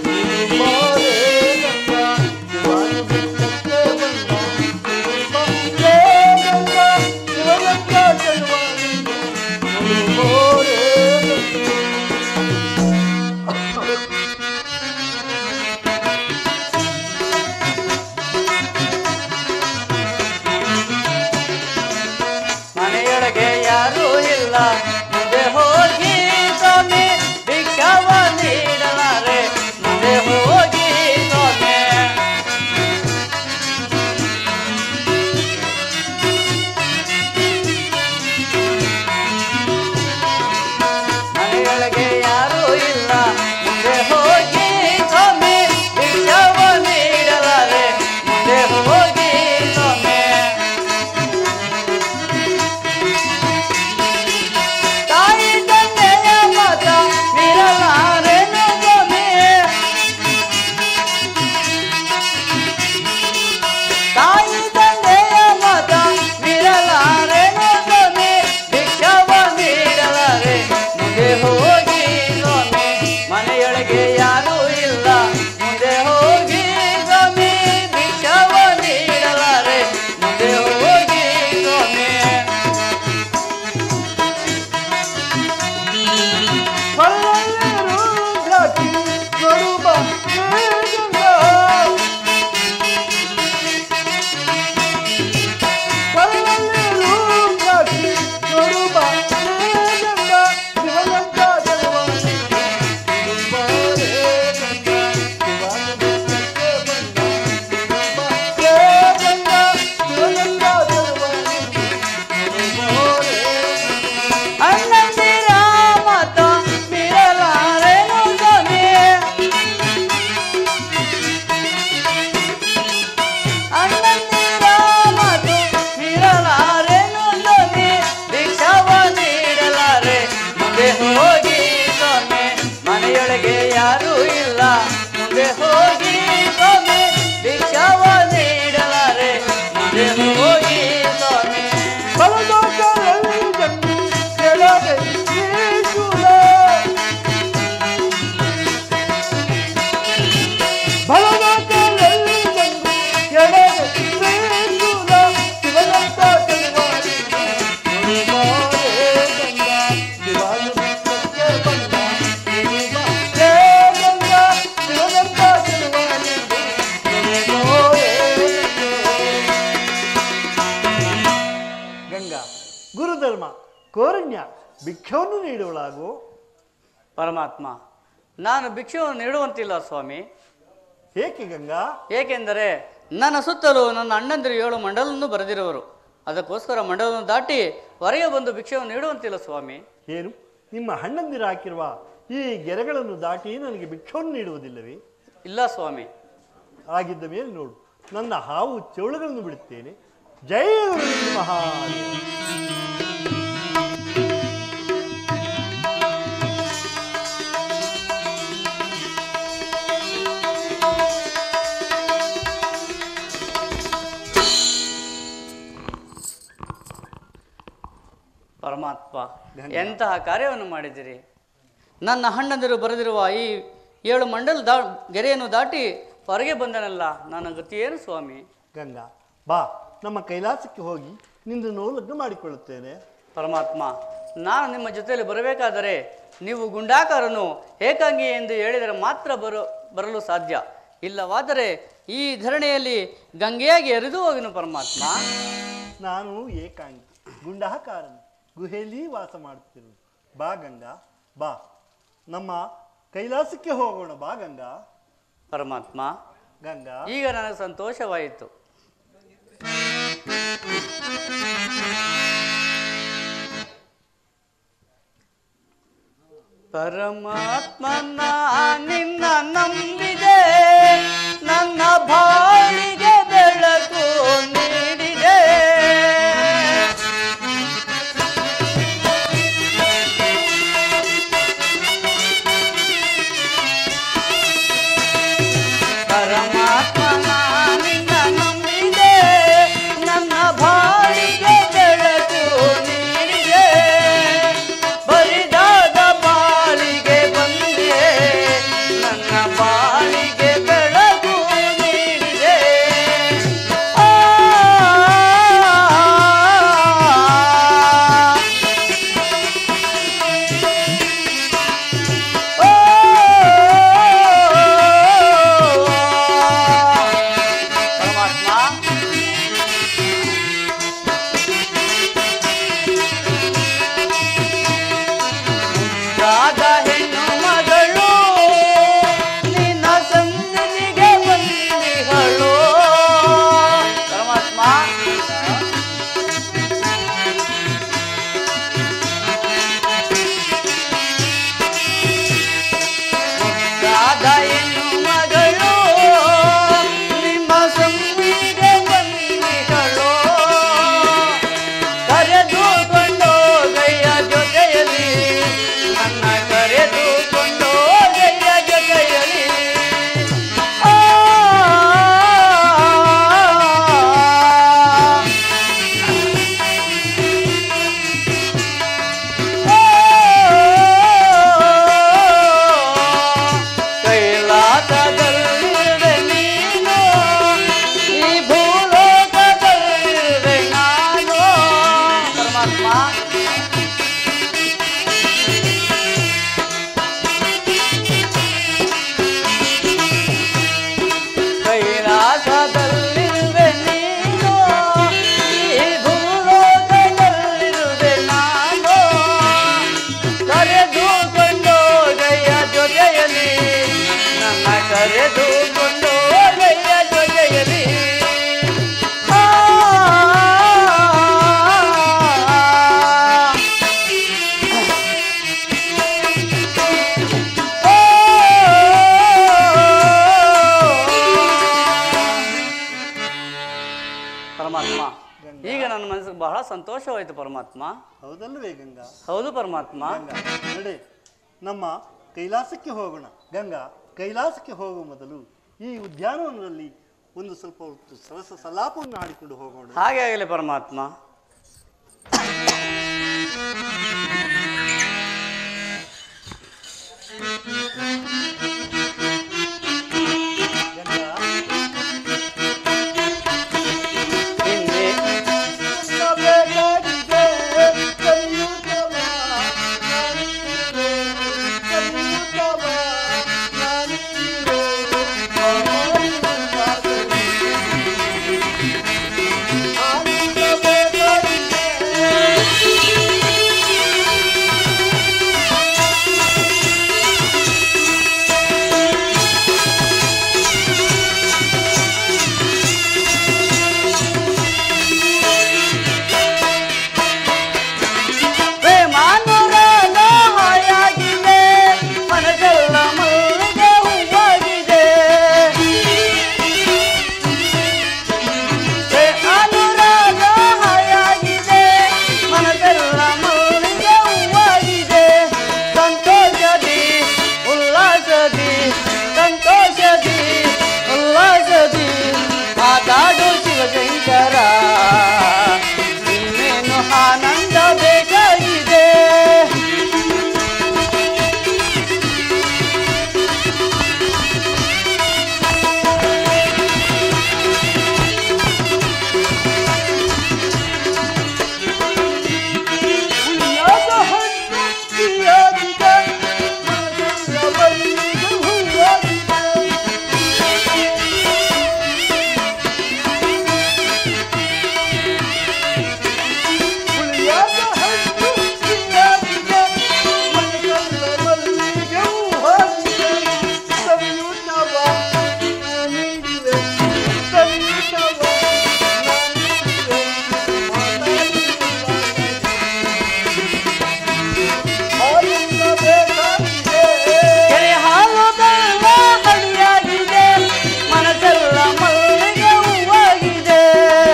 ಧರ್ಮ ಕೋರಣ್ಯ ಭಿಕ್ಷವನ್ನು ನೀಡುವಳಾಗು ಪರಮಾತ್ಮ ನಾನು ಭಿಕ್ಷೆಯನ್ನು ನೀಡುವಂತಿಲ್ಲ ಸ್ವಾಮಿ ಏಕೆ ಗಂಗಾ ಏಕೆಂದರೆ ನನ್ನ ಸುತ್ತಲೂ ನನ್ನ ಅಣ್ಣಂದಿರು ಏಳು ಮಂಡಲವನ್ನು ಬರೆದಿರುವರು ಅದಕ್ಕೋಸ್ಕರ ಮಂಡಲವನ್ನು ದಾಟಿ ಹೊರಗೆ ಬಂದು ಭಿಕ್ಷೆಯನ್ನು ನೀಡುವಂತಿಲ್ಲ ಸ್ವಾಮಿ ಏನು ನಿಮ್ಮ ಹಣ್ಣಂದಿರ ಹಾಕಿರುವ ಈ ಗೆರೆಗಳನ್ನು ದಾಟಿ ನನಗೆ ಭಿಕ್ಷವನ್ನು ನೀಡುವುದಿಲ್ಲವೇ ಇಲ್ಲ ಸ್ವಾಮಿ ಆಗಿದ್ದ ಮೇಲೆ ನೋಡು ನನ್ನ ಹಾವು ಚೌಳುಗಳನ್ನು ಬಿಡುತ್ತೇನೆ ಜಯ ಗುರು ಮಹಾದೇವ ಪರಮಾತ್ಮ ಎಂತಹ ಕಾರ್ಯವನ್ನು ಮಾಡಿದಿರಿ ನನ್ನ ಹಣ್ಣಂದಿರು ಬರೆದಿರುವ ಈ ಏಳು ಮಂಡಲ ದಾ ಗೆರೆಯನ್ನು ದಾಟಿ ಹೊರಗೆ ಬಂದನಲ್ಲ ನನ್ನ ಗತಿ ಏನು ಸ್ವಾಮಿ ಗಂಗಾ ಬಾ ನಮ್ಮ ಕೈಲಾಸಕ್ಕೆ ಹೋಗಿ ನಿಂದನ್ನು ಲಗ್ನ ಮಾಡಿಕೊಳ್ಳುತ್ತೇನೆ ಪರಮಾತ್ಮ ನಾನು ನಿಮ್ಮ ಜೊತೆಯಲ್ಲಿ ಬರಬೇಕಾದರೆ ನೀವು ಗುಂಡಾಕಾರನು ಏಕಾಂಗಿ ಎಂದು ಹೇಳಿದರೆ ಮಾತ್ರ ಬರು ಬರಲು ಸಾಧ್ಯ ಇಲ್ಲವಾದರೆ ಈ ಧರಣಿಯಲ್ಲಿ ಗಂಗೆಯಾಗಿ ಹರಿದು ಹೋಗಿನು ಪರಮಾತ್ಮ ನಾನು ಏಕಾಂಗಿ ಗುಂಡಹಕಾರನು ಗುಹೆಯಲ್ಲಿ ವಾಸ ಮಾಡುತ್ತಿರುವುದು ಬಾ ಗಂಗಾ ಬಾ ನಮ್ಮ ಕೈಲಾಸಕ್ಕೆ ಹೋಗೋಣ ಬಾ ಗಂಗಾ ಪರಮಾತ್ಮ ಗಂಗಾ ಈಗ ನನಗೆ ಸಂತೋಷವಾಯಿತು ಪರಮಾತ್ಮನ ನಿನ್ನ ನಂಬಿದೆ ನನ್ನ ಬಾಳಿಗೆ ಬೆಳಕು ನೀಡಿದೆ ಪರಮಾತ್ಮನ ನಿನ್ನ ನಂಬಿದೆ ನನ್ನ ಬಾಳಿಗೆ ಬೆಳಕು ನೀಡಿದೆ ಬರಿದಾದ ಬಾಳಿಗೆ ಬಂದೆ ನನ್ನ ಬಾಳಿಗೆ ಬೆಳಕು ನೀಡಿದೆ ಆ ಪರಮಾತ್ಮ ರಾಧ ಹೆಣ್ಣು ಮಗಳು ನಿನ್ನ ಸನ್ನಿಧಿಗೆ ಬಂದಿಗಳು ಪರಮಾತ್ಮ ರಾಧ ಹೆಣ್ಣು ಮಗಳು ನಿಮ್ಮ ಸನ್ನಿಧಿಗೆ ಬಂದಿಗಳು ಕರೆದುಕೊಂಡು ಗೈಯ ಜೊತೆಯಲ್ಲಿ ನನ್ನ ಕರೆದುಕೊಂಡು ಗೈಯ ಜೊತೆಯಲ್ಲಿ ಆ ಕೈಲಾಸದಲ್ಲಿರುವೆ ನೀನು ಈ ಭೂಲೋಕದಲ್ಲಿರುವೆ ನಾನು ಪರಮಾತ್ಮ ಕೈಲಾಸದಲ್ಲಿರುವೆ ನೀನು ಈ ಭೂಲೋಕದಲ್ಲಿರುವೆ ನಾನು ಕರೆದುಕೊಂಡು ಗೈಯ ಜೊತೆಯಲ್ಲಿ ನನ್ನ ಕರೆದುಕೊಂಡು ಗೈಯ ಜೊತೆಯಲ್ಲಿ ಆ ಪರಮಾತ್ಮ ಈಗ ನನ್ನ ಮನಸ್ಸಿಗೆ ಬಹಳ ಸಂತೋಷವಾಯಿತು ಪರಮಾತ್ಮ ಹೌದಲ್ವೇ ಗಂಗಾ ಹೌದು ಪರಮಾತ್ಮ ಗಂಗಾ ನಡೆ ನಮ್ಮ ಕೈಲಾಸಕ್ಕೆ ಹೋಗೋಣ ಗಂಗಾ ಕೈಲಾಸಕ್ಕೆ ಹೋಗುವ ಮೊದಲು ಈ ಉದ್ಯಾನವನದಲ್ಲಿ ಒಂದು ಸ್ವಲ್ಪ ಹೊತ್ತು ಸರಸ ಸಲಾಪವನ್ನು ಆಡಿಕೊಂಡು ಹೋಗೋಣ ಹಾಗೆ ಆಗಲಿ ಪರಮಾತ್ಮ ಗಂಗಾ ಹಿಂದೆ ಬೇಕಾಗಿದೆ ಕಲಿಯುತ್ತವ ನಾನಿರುವೆ, ಕಲಿಯುತ್ತವ ನಾನಿರುವೆ, ನಾನಿರುವೆ. ಆನಂದ ಬೇಕಾಗಿದೆ ಶಿವಶಂಕರ ಇನ್ನೇನು ಆನಂದ ಬೇಕಾಗಿದೆ ಕೆರೆ ಹಾಲು ಬೆಲ್ಲ ಹಳಿಯಾಗಿದೆ ಮನಸ್ಸೆಲ್ಲ ಮಲ್ಲಿಗೆ ಹೂವಾಗಿದೆ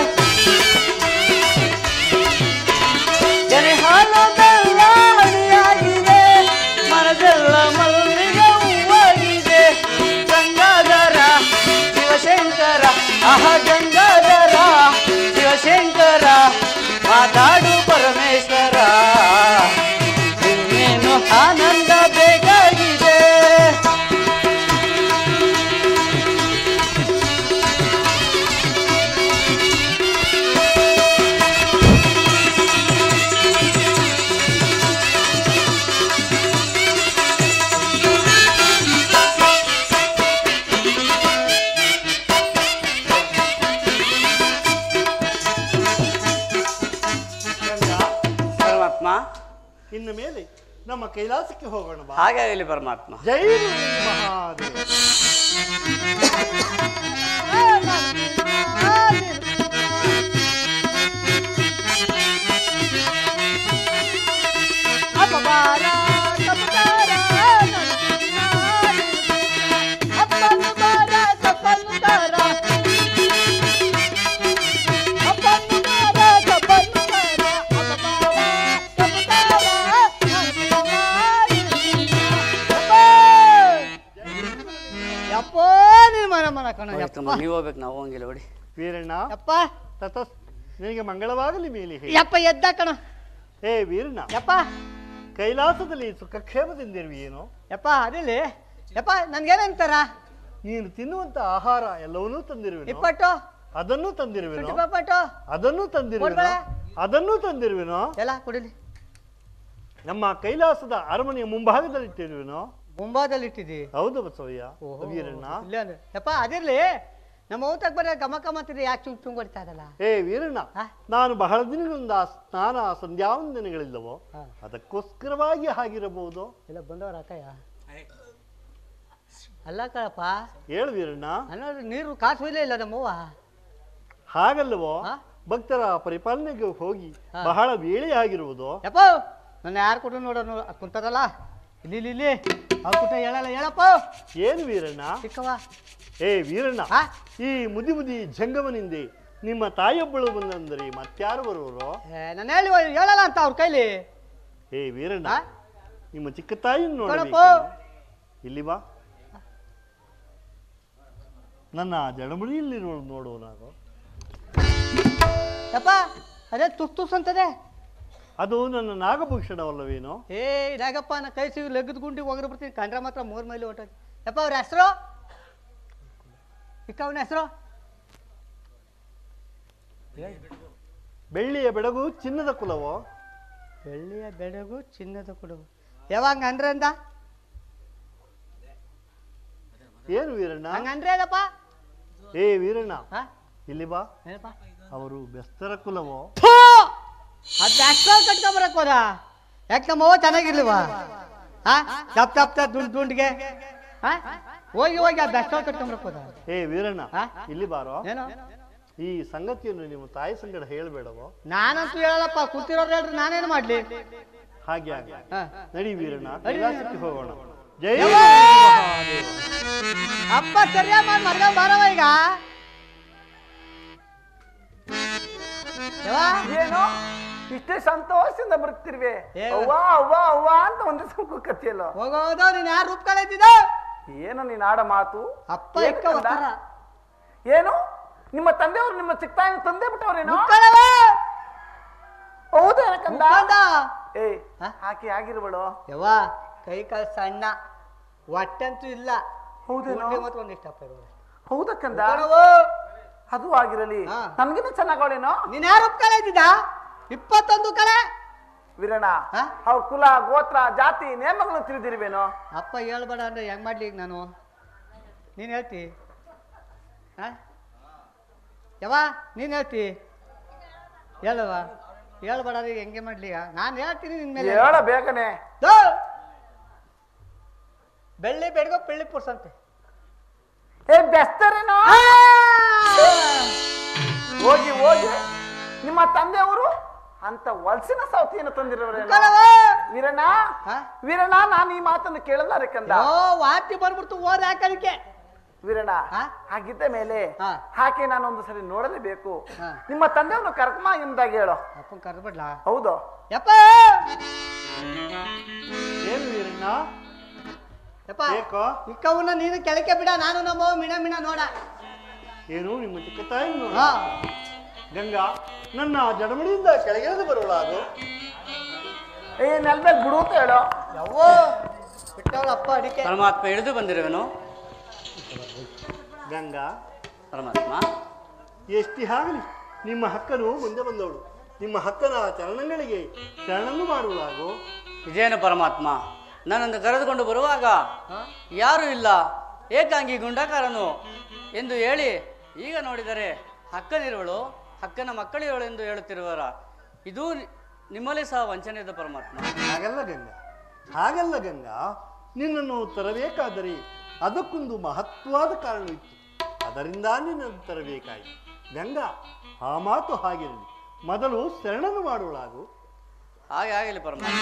ಕೆರೆ ಹಾಲು ಬೆಲ್ಲ ಹಳಿಯಾಗಿದೆ ಮನಸ್ಸೆಲ್ಲ ಮಲ್ಲಿಗೆ ಹೂವಾಗಿದೆ ಗಂಗಾಧರ ಶಿವಶಂಕರ ಆಹ ಗಂಗಾಧರ ಶಿವಶಂಕರ ಮಾತಾಡು ಪರಮೇಶ್ವರ ಇನ್ನೇನು ಆನಂದ ಬೇಕಾಗಿದೆ ಪರಮಾತ್ಮ ಇನ್ನು ಮೇಲೆ ನಮ್ಮ ಕೈಲಾಸಕ್ಕೆ ಹೋಗೋಣ ಬಾ ಹಾಗೆ ಆಗಲಿ ಪರಮಾತ್ಮ ಜೈ ಮಹಾದೇವ ಯಪ್ಪೋ ನೀನ್ ಮನ ಮನ ಕಣ ಹೋಯ್ತಮ್ಮ, ಯಪ್ಪ ನೀವು ಹೋಗ್ಬೇಕು ನಾವು ಹೋಗಿಲ್ಲ ನೋಡಿ ವೀರಣ್ಣ ಯಪ್ಪ ತತಸ್ ನಿನಗೆ ಮಂಗಳವಾಗಲಿ ಮೇಲೆ ಹೇಳಿ ಯಪ್ಪ ಎದ್ದ ಕಣ ಏ ವೀರಣ್ಣ ಯಪ್ಪ ಕೈಲಾಸದಲ್ಲಿ ಸುಖಕ್ಷೇಮದಿಂದಿರುವಿ ಏನು ಯಪ್ಪ ಅದಿಲ್ಲಿ ಯಪ್ಪ ನನ್ಗೇನಂತಾರ ನೀನು ತಿನ್ನುವಂತ ಆಹಾರ ಎಲ್ಲವನ್ನೂ ತಂದಿರುವೆನು ಇಪ್ಪಟ್ಟು ಅದನ್ನೂ ತಂದಿರುವೆನು ಶುಂಠಿ ಪಪ್ಪಟ್ಟು ಅದನ್ನೂ ತಂದಿರುವೆನು ಕೊಡ್ಬೇಡ. ಅದನ್ನೂ ತಂದಿರುವೆನು ಎಲ್ಲ ಕುಡಿಲಿ ನಮ್ಮ ಕೈಲಾಸದ ಅರಮನೆಯ ಮುಂಭಾಗದಲ್ಲಿ ಇಟ್ಟಿರುವೆನು ಮುಂಬಾದಲ್ಲಿ ಇಟ್ಟಿದಿ ಹೌದು ಬಸವಯ್ಯ ವೀರಣ್ಣ ಇಲ್ಲೇ ಅಂದ್ರೆ ಯಪ್ಪ ಅದಿರ್ಲಿ ನಮ್ಮ ಊಟಕ್ಕೆ ಬರೋ ಗಮ ಗಮತ್ತಿದ್ರೆ ಯಾಕೆ ಚುಂಗ್ ಚುಂಗ್ ಹೊಡಿತಾ ಇದಲ್ಲ ಏ ವೀರಣ್ಣ ಹಾ? ನಾನು ಬಹಳ ದಿನಗಳಿಂದ ಆ ಸ್ನಾನ ಸಂಧ್ಯಾವಂದನೆಗಳಿಲ್ಲವೋ ಹಾ. ಅದಕ್ಕೋಸ್ಕರವಾಗಿ ಹಾಗಿರಬಹುದು ಎಲ್ಲ ಬಂದವ್ರ ಅಕ್ಕಯ್ಯ ಅಲ್ಲ ಕಣಪ್ಪ ಹೇಳು ವೀರಣ್ಣ ಅನ್ನೋದು ನೀರು ಕಾಸು ಇಲ್ಲ ಇಲ್ಲ ನಮ್ಮವ್ವ ಹಾಗಲ್ಲವೋ ಹಾ? ಭಕ್ತರ ಪರಿಪಾಲನೆಗೆ ಹೋಗಿ ಹಾ. ಬಹಳ ವೇಳೆ ಆಗಿರುವುದು ಯಪ್ಪ ನನ್ನ ಯಾರು ಕೊಟ್ಟು ನೋಡೋನು ಕುಂತದಲ್ಲ ಇಲ್ಲಿ ಇಲ್ಲಿ ಇಲ್ಲಿ ಅವ್ರ ಕುಟ ಹೇಳಲ್ಲ ಹೇಳಪ್ಪ ಏನು ವೀರಣ್ಣ ಚಿಕ್ಕವ ಏ ವೀರಣ್ಣ ಹಾ? ಈ ಮುದಿ ಮುದಿ ಜಂಗಮನಿಂದೆ ನಿಮ್ಮ ತಾಯಿಯೊಬ್ಬಳು ಬಂದಂದರೆ ಮತ್ಯಾರು ಬರುವರು ಏ, ನಾನು ಹೇಳಿ ಹೇಳಲ್ಲ ಅಂತ ಅವ್ರ ಕೈಲಿ ಏ ವೀರಣ್ಣ ಹಾ? ನಿಮ್ಮ ಚಿಕ್ಕ ತಾಯಿಯನ್ನು ಕಣಪ್ಪ. ನೋಡಬೇಕು ಇಲ್ಲಿ ಬಾ ನನ್ನ ಜಡಮುಡಿಯಲ್ಲಿರುವ ನೋಡುವ ನಾನು ಯಪ್ಪ ಅದೇ ತುಸ್ ತುಸ್ ಅಂತದೆ ಅದು ನನ್ನ ನಾಗಭೂಷಣವಲ್ಲವೇನೋ ಏ ಇದಾಗಪ್ಪ ನಾ ಕೈ ಸಿಗಿ ಲಗ್ಗದ ಗುಂಡಿ ಒಗರು ಬರ್ತೀನಿ ಕಂಡ್ರೆ ಮಾತ್ರ ಮೂರ್ ಮೈಲಿ ಹೊಟ್ಟೋಗಿ ಯಪ್ಪ ಅವ್ರ ಹೆಸರು ಇಕ್ಕ ಅವನ ಹೆಸರು ಬೆಳ್ಳಿಯ ಬೆಡಗು ಚಿನ್ನದ ಕುಲವೋ ಬೆಳ್ಳಿಯ ಬೆಡಗು ಚಿನ್ನದ ಕೊಡು ಯಾವಾಗ ಅಂದ್ರೆ ಅಂದ ಏನು ವೀರಣ್ಣ ಹಂಗಂದ್ರೆ ಅದಪ್ಪ ಏ ವೀರಣ್ಣ ಹಾ ಇಲ್ಲಿ ಬಾ ಏನಪ್ಪ ಅವರು ಬೆಸ್ತರ ಕುಲವೋ ಥೂ! ಅದ್ ಬ್ಯಾಸ್ಟ್ರೋ ಕಟ್ಕೊಂಬರಕ್ ಹೋದ ಯಾಕೆ ನಮ್ಮವ್ವ ಚೆನ್ನಾಗಿರ್ಲಿವಾ ಹಾ ತಪ್ ತಪ್ ತಪ್ ದುಂಡ್ ದುಂಡ್ಗೆ ಹಾ ಹೋಗಿ ಹೋಗಿ ಆ ಬ್ಯಾಸ್ಟ್ರೋ ಕಟ್ಕೊಂಬರಕ್ ಹೋದ ಏ ವೀರಣ್ಣ ಹಾ? ಇಲ್ಲಿ ಬಾರೋ ಏನು ಈ ಸಂಗತಿಯನ್ನು ನಿಮ್ಮ ತಾಯಿ ಸಂಗಡ ಹೇಳಬೇಡವೋ ನಾನಂತೂ ಹೇಳಲ್ಲಪ್ಪ ಕೂತಿರೋರು ಹೇಳ್ರಿ ನಾನೇನು ಮಾಡ್ಲಿ ಹಾಗೆ ಹಾಗೆ ಹಾ. ನಡಿ ವೀರಣ್ಣ ನಡಿ. ಕೈಲಾಸಕ್ಕೆ ಹೋಗೋಣ ಜೈ ಯವ್ವ! ಮಹಾದೇವ. ಅಪ್ಪ ಸರಿಯಾಗಿ ಮಾಡಿ ಮರ್ಗ ಬಾರವ ಈಗ ಯವ್ವ, ಏನು ಇಷ್ಟೇ ಸಂತೋಷದಿಂದ ಬರ್ತಿರ್ವೆ ಏ, ಅವ್ವ ಅವ್ವ ಅವ್ವ ಅಂತ ಒಂದೇ ಸಂಕುಕತ್ತಿಯಲ್ಲ ಹೋಗೋದು ನೀನ್ ಯಾರು ರೂಪ ಕಳೈತಿದ್ದ ಏನು ನೀನ್ ಆಡ ಮಾತು ಅಪ್ಪ ಏನು ಇಕ್ಕ ಕಂದ? ಒತ್ತಾರ ಏನು ನಿಮ್ಮ ತಂದೆಯವರು ನಿಮ್ಮ ಚಿಕ್ಕ ತಾಯಿನ ತಂದೆ ಬಿಟ್ಟವ್ರೇನೋ ಮುಕ್ಕಳವ ಹೌದಾ ಕಂದ ಮುಕ್ಕಂದ ಏ ಹ? ಆಕೆ ಆಗಿರುವಳು ಯವ್ವ ಕೈ ಕಾಲು ಸಣ್ಣ ಹೊಟ್ಟೆಂತೂ ಇಲ್ಲ ಹೌದೇನೋ? ಉಂಡೆ ಮತ್ತು ಒಂದಿಷ್ಟು ಅಪ್ಪ ಇರೋದು. ಹೌದಾ ಕಂದ ಮುಕ್ಕಳವು. ಅದು ಆಗಿರಲಿ ಹಾ. ನನ್ಗಿನ್ನ ಚೆನ್ನಾಗವಳೇನೋ ನೀನ್ ಯಾರು ಒಪ್ಕಳ ಇದ್ದಿದ್ದ ಇಪ್ಪತ್ತೊಂದು ಕಳೆ ವೀರಣ್ಣ ಹಾ? ಅವ್ರ ಕುಲ ಗೋತ್ರ ಜಾತಿ ನೇಮಗಳನ್ನು ತಿಳಿದಿರುವೇನೋ ಅಪ್ಪ ಹೇಳ್ಬೇಡ ಅಂದ್ರೆ ಹೆಂಗ್ ಮಾಡ್ಲಿ ಈಗ ನಾನು ನೀನ್ ಹೇಳ್ತಿ ಹಾ ಯವ್ವ ನೀನ್ ಹೇಳ್ತಿ ಹೇಳವ ಹೇಳ್ಬೇಡ ಅಂದ್ರೆ ಈಗ ಹೆಂಗೆ ಮಾಡ್ಲಿ ಈಗ ನಾನು ಹೇಳ್ತೀನಿ ನಿನ್ ಮೇಲೆ ಹೇಳ ಬೇಗನೆ ದೋ! ಬೆಳ್ಳಿ ಬೆಳಗೋ ಬೆಳ್ಳಿ ಪುರ್ಸಂತೆ ಏ ಬೆಸ್ತರೇನೋ ಹೋಗಿ ಹೋಗಿ ನಿಮ್ಮ ತಂದೆಯವರು ಅಂತ ವಲಸಿನ ಸೌತಿಯನ್ನು ತಂದಿರೋರೇನೋ ವೀರಣ್ಣ ಹಾ? ವೀರಣ್ಣ ನಾನು ಈ ಮಾತನ್ನು ಕೇಳಲಾರೆ ಕಂದ ಓ ವಾಂತಿ ಬರ್ಬಿಡ್ತು ಓದ್ ಹಾಕಲಿಕ್ಕೆ ವೀರಣ್ಣ ಹಾ? ಹಾಗಿದ್ದ ಮೇಲೆ ಹಾ. ಹಾಗೆ ನಾನೊಂದು ಸರಿ ನೋಡಲೇಬೇಕು ಹಾ. ನಿಮ್ಮ ತಂದೆಯನ್ನು ಕರ್ಕಮ ಎಂದಾಗ ಹೇಳು ಅಪ್ಪನ್ ಕರ್ಬಿಡ್ಲಾ ಹೌದು ಯಪ್ಪ ಏನು ವೀರಣ್ಣ ಯಪ್ಪ ಏಕೋ ಇಕ್ಕವನ್ನ ನೀನು ಕೆಳಕ್ಕೆ ಬಿಡ ನಾನು ನಮ್ಮ ಮಿಣ ಮಿಣ ನೋಡ ಏನು ನಿಮ್ಮ ಚಿಕ್ಕ ತಾಯಿ ನೋಡು. ಹಾ ಗಂಗಾ ನನ್ನ ಜಡಮಡಿಯಿಂದ ಕೆಳಗಿಳಿದು ಬರುವಳಾಗು ಏ ನೆಲದಲ್ಲಿ ಬಿಡು ಅಂತ ಹೇಳು ಯವ್ವೋ ಬಿಟ್ಟವಳ ಅಪ್ಪ ಅಡಿಕೆ ಪರಮಾತ್ಮ ಇಳಿದು ಬಂದಿರುವೆನು ಗಂಗಾ ಪರಮಾತ್ಮ ಎಷ್ಟಿ ಆಗಲಿ ನಿಮ್ಮ ಹಕ್ಕನು ಮುಂದೆ ಬಂದವಳು ನಿಮ್ಮ ಹಕ್ಕನ ಚರಣಗಳಿಗೆ ಶರಣನ್ನು ಮಾಡುವಳಾಗು ಇದೇನು ಪರಮಾತ್ಮ ನನ್ನನ್ನು ಕರೆದುಕೊಂಡು ಬರುವಾಗ ಯಾರೂ ಇಲ್ಲ ಏಕಾಂಗಿ ಗುಂಡಾಕಾರನು ಎಂದು ಹೇಳಿ ಈಗ ನೋಡಿದರೆ ಹಕ್ಕನಿರುವಳು ಹಕ್ಕನ ಮಕ್ಕಳಿರುವಳು ಎಂದು ಹೇಳುತ್ತಿರುವರ ಇದು ನಿ- ನಿಮ್ಮಲ್ಲಿ ಸಹ ವಂಚನೆ ಇದೆ ಪರಮಾತ್ಮ ಹಾಗಲ್ಲ ಗಂಗಾ ಹಾಗಲ್ಲ ಗಂಗಾ ನಿನ್ನನ್ನು ತರಬೇಕಾದರೆ ಅದಕ್ಕೊಂದು ಮಹತ್ವವಾದ ಕಾರಣ ಇತ್ತು ಅದರಿಂದ ನಿನ್ನನ್ನು ತರಬೇಕಾಯಿತು ಗಂಗಾ ಆ ಮಾತು ಹಾಗಿರಲಿ ಮೊದಲು ಶರಣನ್ನು ಮಾಡುವಳಾಗು ಹಾಗೆ ಆಗಲಿ ಪರಮಾತ್ಮ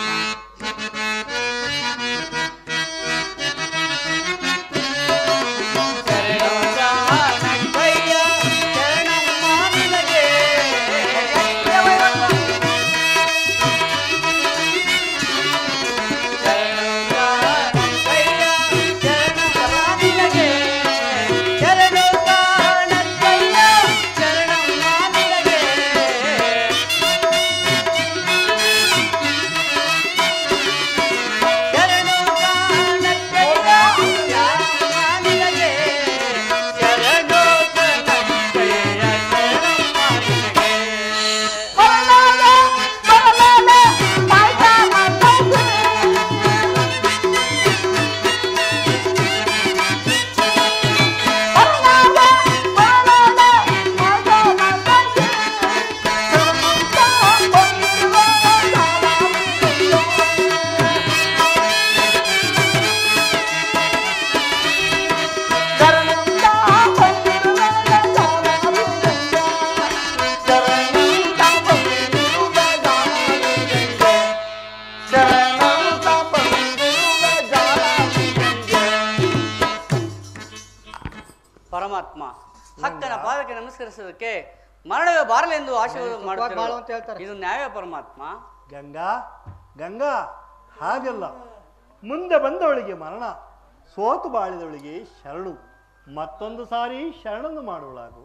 ಪರಮಾತ್ಮ ಹಕ್ಕನ ಪಾದಕ್ಕೆ ನಮಸ್ಕರಿಸೋದಕ್ಕೆ ಮರಣವೇ ಬಾರಲೆಂದು ಆಶೀರ್ವಾದ ಬಾಳು ಅಂತ ಹೇಳ್ತಾರೆ. ಮಾಡುತ್ತಾರೆ ಇದು ನ್ಯಾಯ ಪರಮಾತ್ಮ ಗಂಗಾ ಗಂಗಾ ಹಾಗಲ್ಲ ಮುಂದೆ ಬಂದವಳಿಗೆ ಮರಣ ಸೋತು ಬಾಳಿದವಳಿಗೆ ಶರಣು ಮತ್ತೊಂದು ಸಾರಿ ಶರಣನ್ನು ಮಾಡುವಳಾಗು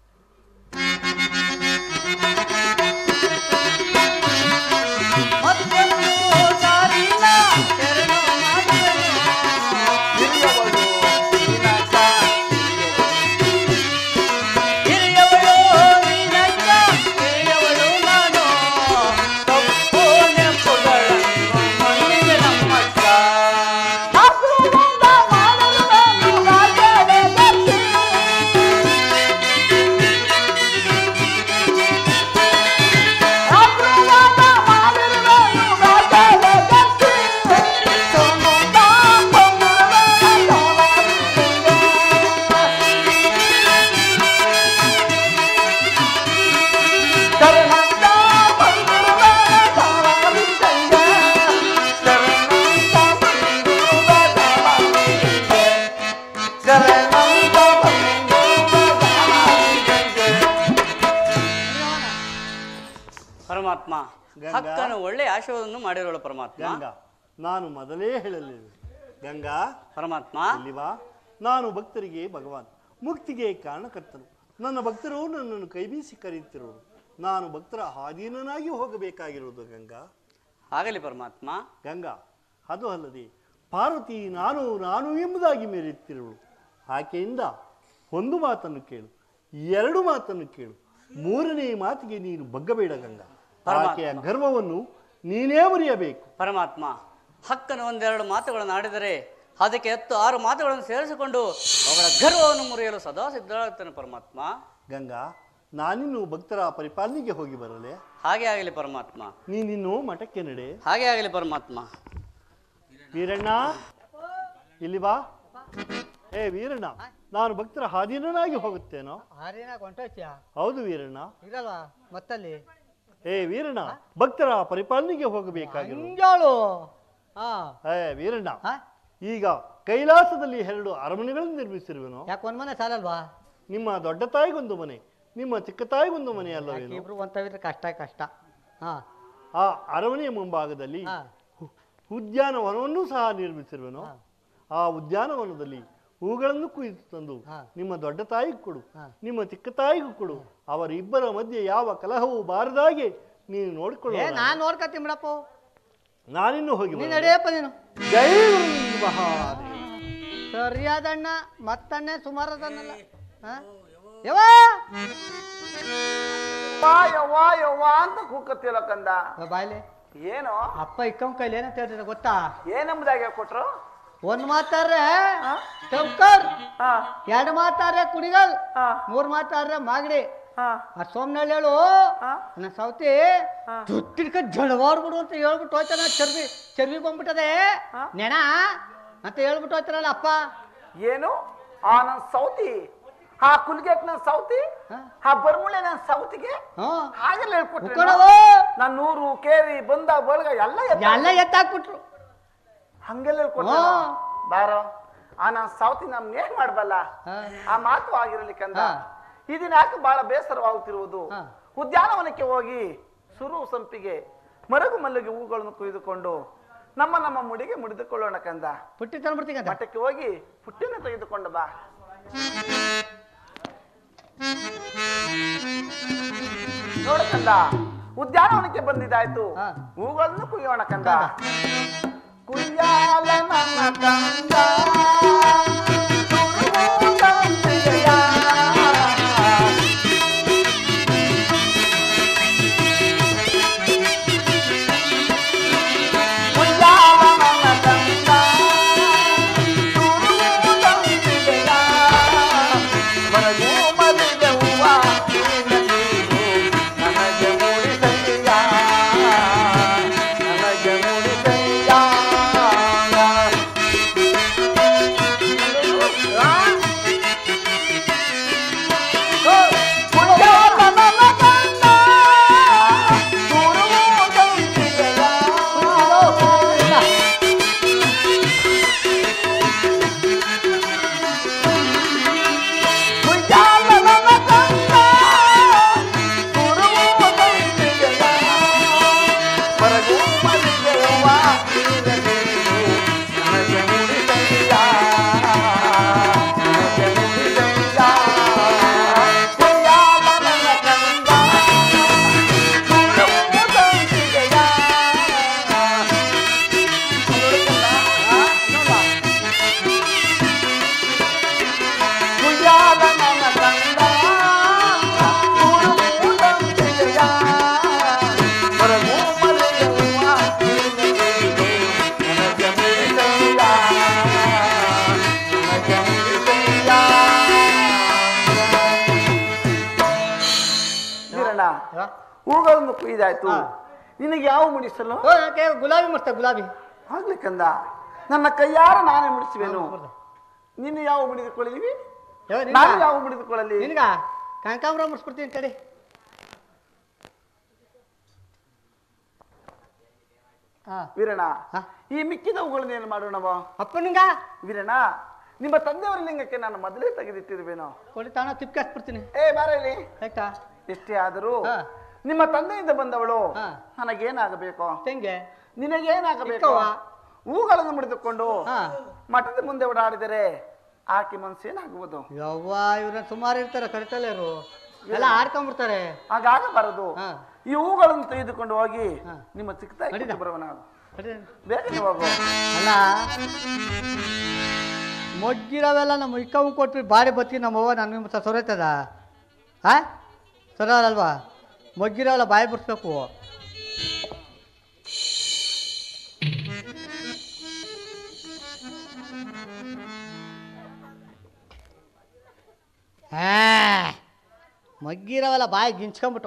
ಪರಮಾತ್ಮ ಗಂಗಾ. ಹಕ್ಕನು ಒಳ್ಳೆ ಆಶೀರ್ವಾದವನ್ನು ಮಾಡಿರೋಳು ಪರಮಾತ್ಮ ಗಂಗಾ ನಾನು ಮೊದಲೇ ಹೇಳಲಿಲ್ಲ ಗಂಗಾ ಪರಮಾತ್ಮ ಇಲ್ಲಿವಾ ನಾನು ಭಕ್ತರಿಗೆ ಭಗವಾನ್ ಮುಕ್ತಿಗೆ ಕಾರಣಕರ್ತನು ನನ್ನ ಭಕ್ತರು ನನ್ನನ್ನು ಕೈಬೀಸಿ ಕರೆಯುತ್ತಿರುವರು ನಾನು ಭಕ್ತರ ಆಧೀನನಾಗಿ ಹೋಗಬೇಕಾಗಿರುವುದು ಗಂಗಾ ಆಗಲಿ ಪರಮಾತ್ಮ ಗಂಗಾ ಅದು ಅಲ್ಲದೆ ಪಾರ್ವತಿ ನಾನು ನಾನು ಎಂಬುದಾಗಿ ಮೆರೆಯುತ್ತಿರುವಳು ಆಕೆಯಿಂದ ಒಂದು ಮಾತನ್ನು ಕೇಳು ಎರಡು ಮಾತನ್ನು ಕೇಳು ಮೂರನೇ ಮಾತಿಗೆ ನೀನು ಬಗ್ಗಬೇಡ ಗಂಗಾ ಆಕೆಯ ಗರ್ವವನ್ನು ನೀನೇ ಮುರಿಯಬೇಕು ಪರಮಾತ್ಮ ಹಕ್ಕನ್ನು ಒಂದೆರಡು ಮಾತುಗಳನ್ನು ಆಡಿದರೆ ಅದಕ್ಕೆ ಹತ್ತು ಆರು ಮಾತುಗಳನ್ನು ಸೇರಿಸಿಕೊಂಡು ಅವಳ ಗರ್ವವನ್ನು ಮುರಿಯಲು ಸದಾ ಸಿದ್ಧರಾಗುತ್ತೇನೆ ಪರಮಾತ್ಮ ಗಂಗಾ ನಾನಿನ್ನು ಭಕ್ತರ ಪರಿಪಾಲನೆಗೆ ಹೋಗಿ ಬರಲೆ ಹಾಗೆ ಆಗಲಿ ಪರಮಾತ್ಮ ನೀನಿನ್ನು ಮಠಕ್ಕೆ ನಡೆ ಹಾಗೆ ಆಗಲಿ ಪರಮಾತ್ಮ ವೀರಣ್ಣ ಇಲ್ಲಿ ಬಾ ಏ ವೀರಣ್ಣ ನಾನು ಭಕ್ತರ ಆಧೀನನಾಗಿ ಹೋಗುತ್ತೇನೋ ಹಾರಿನಾಗ ಹೊಂಟೋಯ್ತಿಯಾ ಹೌದು ವೀರಣ್ಣ ಇರಲ್ವಾ ಮತ್ತಲ್ಲಿ ಏ ವೀರಣ್ಣ ಭಕ್ತರ ಪರಿಪಾಲನೆಗೆ ಹೋಗಬೇಕಾಗಿರು ಹಂಗಾಳು ಹಾ ಏ ವೀರಣ್ಣ ಹಾ ಈಗ ಕೈಲಾಸದಲ್ಲಿ ಎರಡು ಅರಮನೆಗಳನ್ನು ನಿರ್ಮಿಸಿರುವೆನು ಯಾಕೆ ಒಂದ್ ಮನೆ ಸಾಲಲ್ವಾ ನಿಮ್ಮ ದೊಡ್ಡ ತಾಯಿಗೊಂದು ಮನೆ ನಿಮ್ಮ ಚಿಕ್ಕ ತಾಯಿಗೊಂದು ಮನೆ ಅಲ್ಲವೇನು ಇಬ್ರು ಒಂತವಿದ್ರೆ ಕಷ್ಟ ಕಷ್ಟ ಹಾ ಆ ಅರಮನೆಯ ಮುಂಭಾಗದಲ್ಲಿ ಹಾ ಉ- ಉದ್ಯಾನವನವನ್ನು ಸಹ ನಿರ್ಮಿಸಿರುವೆನು ಆ ಉದ್ಯಾನವನದಲ್ಲಿ ಹೂಗಳನ್ನು ಕುಯ್ದು ತಂದು ಹಾ. ನಿಮ್ಮ ದೊಡ್ಡ ತಾಯಿಗೂ ಕೊಡು ಹಾ. ನಿಮ್ಮ ಚಿಕ್ಕ ತಾಯಿಗೂ ಕೊಡು ಅವರಿಬ್ಬರ ಮಧ್ಯೆ ಯಾವ ಕಲಹವೂ ಬಾರದಾಗೆ ನೀನು ಏ ನೋಡಿಕೊಳ್ಳ ನಾನ್ ನೋಡ್ಕತ್ತೀನಿ ಬಿಡಪ್ಪ ನಾನಿನ್ನು ಹೋಗಿ ನೀನ್ ಬರಲೇ? ನಡೆಯಪ್ಪ ನೀನು ಜೈ ಗುರು ಮಹಾದೇವ ಸರಿಯಾದಣ್ಣ ಮತ್ತಣ್ಣೆ ಸುಮಾರದನ್ನಲ್ಲ ಹಾ ಯವ್ವ ವಾ ಯವ್ವಾ ಯವ್ವಾ ಅಂತ ಕೂಕತ್ತಿಲ್ಲ ಕಂದ ಏ ಬಾಯ್ಲೆ ಏನು ಅಪ್ಪ ಇಕ್ಕಂ ಕೈಲಿ ಏನಂತ ಹೇಳ್ತಿದ್ದ ಗೊತ್ತಾ ಏನಂಬುದಾಗಿ ಕೊಟ್ರು ಒಂದ್ ಮಾತಾಡ್ರೆ ಟಬ್ಕರ್ ಹಾ ಎರಡು ಮಾತಾಡ್ರೆ ಕುಡಿಗಲ್ ಹಾ ಮೂರ್ ಮಾತಾಡ್ರೆ ಮಾಗಡಿ ಹಾ ಆ ಸೋಮ್ನಳ್ಳಿ ಹೇಳು ಹಾ. ನನ್ನ ಸೌತಿ ತುತ್ತಿಡ್ಕ ಜಳವಾಡ್ಬಿಡು ಅಂತ ಹೇಳ್ಬಿಟ್ಟು ಹೋಯ್ತಾನ ಚರ್ಬಿ ಚರ್ಬಿ ಬಂದ್ಬಿಟ್ಟದೆ ನೆನ ಅಂತ ಹೇಳ್ಬಿಟ್ಟು ಹೋಯ್ತಾನಲ್ಲ ಅಪ್ಪ ಏನು ಆ ನನ್ನ ಸೌತಿ ಆ ಕುಲ್ಗೆಟ್ ನನ್ನ ಸೌತಿ ಹಾ. ಆ ಬರ್ಮುಳೆ ನನ್ನ ಸೌತಿಗೆ ಹ್ಮ್ ಹಾಗೆಲ್ಲ ಹೇಳ್ಕೊಟ್ರು ಉಕ್ಕಣವು ನಾನು ನೂರು ಕೇರಿ ಬಂದ ಬಳಗ ಎಲ್ಲ ಎತ್ತ- ಎಲ್ಲ ಎತ್ತಾಕ್ಬಿಟ್ರು ಹಂಗೆಲ್ಲ ಹೇಳ್ಕೊಟ್ರು ಹಾ. ಬಾರೋ ಆ ನನ್ನ ಸೌತಿ ನಮ್ನ ಏನ್ ಮಾಡ್ಬಲ್ಲ ಹಾ. ಆ ಮಾತು ಆಗಿರಲಿ ಕಂದ ಹಾ. ಇದನ್ನ ಯಾಕೆ ಬಹಳ ಬೇಸರವಾಗುತ್ತಿರುವುದು ಹಾ. ಉದ್ಯಾನವನಕ್ಕೆ ಹೋಗಿ ಸುರು ಸಂಪಿಗೆ ಮರಗು ಮಲ್ಲಿಗೆ ಹೂಗಳನ್ನು ಕೊಯ್ದುಕೊಂಡು ನಮ್ಮ ನಮ್ಮ ಮುಡಿಗೆ ಮುಡಿದುಕೊಳ್ಳೋಣ ಕಂದ ಪುಟ್ಟಿ ತಂದ್ಬಿಡ್ತೀಗ ಮಠಕ್ಕೆ ಹೋಗಿ ಪುಟ್ಟಿನ ತೆಗೆದುಕೊಂಡು ಬಾ ನೋಡ ಕಂದ ಉದ್ಯಾನವನಕ್ಕೆ ಬಂದಿದ್ದಾಯ್ತು ಹಾ. ಹೂಗಳನ್ನು ಕುಯ್ಯೋಣ ಕಂದ ಕಂದ. ಕುಯ್ಯಾಲ ನನ್ನ ಕಂದ ತುಳುವುದಂತೆಯ. ಕುಯ್ಯಾಲ ನನ್ನ ಕಂದ ತುಳುವುದಂತೆಯ. ಮರಗು ಮಲ್ಲಿಗೆ ಹೂವ ನಿನ್ನ ನೀರು ನನಗೆ ಮೂಡಿಸಯ್ಯ ನನಗೆ ಮೂಡಿಸಯ್ಯ ವೀರಣ್ಣ ಹೂಗಳನ್ನು ಕುಯ್ದಾಯ್ತು ನಿನಗೆ ಯಾವ ಮುಡಿಸಲು ಓ ಯಾಕೆ ಗುಲಾಬಿ ಮಾಡ್ತಾ ಗುಲಾಬಿ ಆಗ್ಲಿ ಕಂದ ನನ್ನ ಕೈಯಾರ ನಾನೇ ಮುಡಿಸುವೆನು ನೀನು ಯಾವ ಮುಡಿದುಕೊಳ್ಳಲಿವಿ ಯಾವ ನಿನ್ಗ? ನಾನು ಯಾವ ಮುಡಿದುಕೊಳ್ಳಲಿ ನಿನ್ಗ ಕನಕಾಂಬ್ರ ಮುಡ್ಸ್ಬಿಡ್ತೀನಿ ತಡಿ ಹಾ ವೀರಣ್ಣ ಹಾ. ಈ ಮಿಕ್ಕಿದ ಹೂಗಳನ್ನ ಏನು ಮಾಡೋಣವ ಅಪ್ಪ ನಿಂಗ ವೀರಣ್ಣ ನಿಮ್ಮ ತಂದೆಯವರ ಲಿಂಗಕ್ಕೆ ನಾನು ಮೊದಲೇ ತೆಗೆದಿಟ್ಟಿರುವೇನೋ ಕೊಡಿ ತಾಣ ತಿಪ್ಪಿಗೆ ಹಾಕ್ಬಿಡ್ತೀನಿ ಏ ಬಾರ ಇಲ್ಲಿ ಆಯ್ತಾ ಎಷ್ಟೇ ಆದರೂ ಹಾ. ನಿಮ್ಮ ತಂದೆಯಿಂದ ಬಂದವಳು ಹಾ. ನನಗೇನಾಗಬೇಕು ತೆಂಗೆ ನಿನಗೇನಾಗಬೇಕು ಇಕ್ಕವ್ವ. ಹೂಗಳನ್ನು ಮುಡಿದುಕೊಂಡು ಹಾ ಮಠದ ಮುಂದೆ ಓಡಾಡಿದರೆ ಆಕೆ ಮನ್ಸೇನಾಗುವುದು ಯವ್ವ ಇವ್ರನ್ನ ಸುಮಾರು ಇರ್ತಾರೆ ಕರಿತಲೇರು ಎಲ್ಲ ಆಡ್ಕೊಂಡ್ಬಿಡ್ತಾರೆ ಹಾಗಾಗಬಾರದು ಹಾ. ಈ ಹೂಗಳನ್ನು ತೆಗೆದುಕೊಂಡು ಹೋಗಿ ಹಾ. ನಿಮ್ಮ ಚಿಕ್ಕ ತಾಯಿ ನಡೀತಾ. ಕೊಟ್ಟು ಬರುವನ ಅದೇ. ಬೇಗನೆ ಹೋಗು ಅಲ್ಲ ಮೊಗ್ಗಿರವೆಲ್ಲ ನಮ್ಮ ಇಕ್ಕವು ಕೊಟ್ಬಿಟ್ಟು ಬಾಡಿ ಬತ್ತಿ ನಮ್ಮ ಅವ್ವ ನನ್ನ ಸೊರೈತದ ಹಾ ಸೊರಲ್ವಾ ಮೊಗ್ಗಿರವೆಲ್ಲ ಬಾಯಿ ಬಿಡ್ಸ್ಬೇಕು ಹಾ ಮಗ್ಗಿರವೆಲ್ಲ ಬಾಯಿ ಗಿಂಚ್ಕೊಂಬಿಟ್ಟು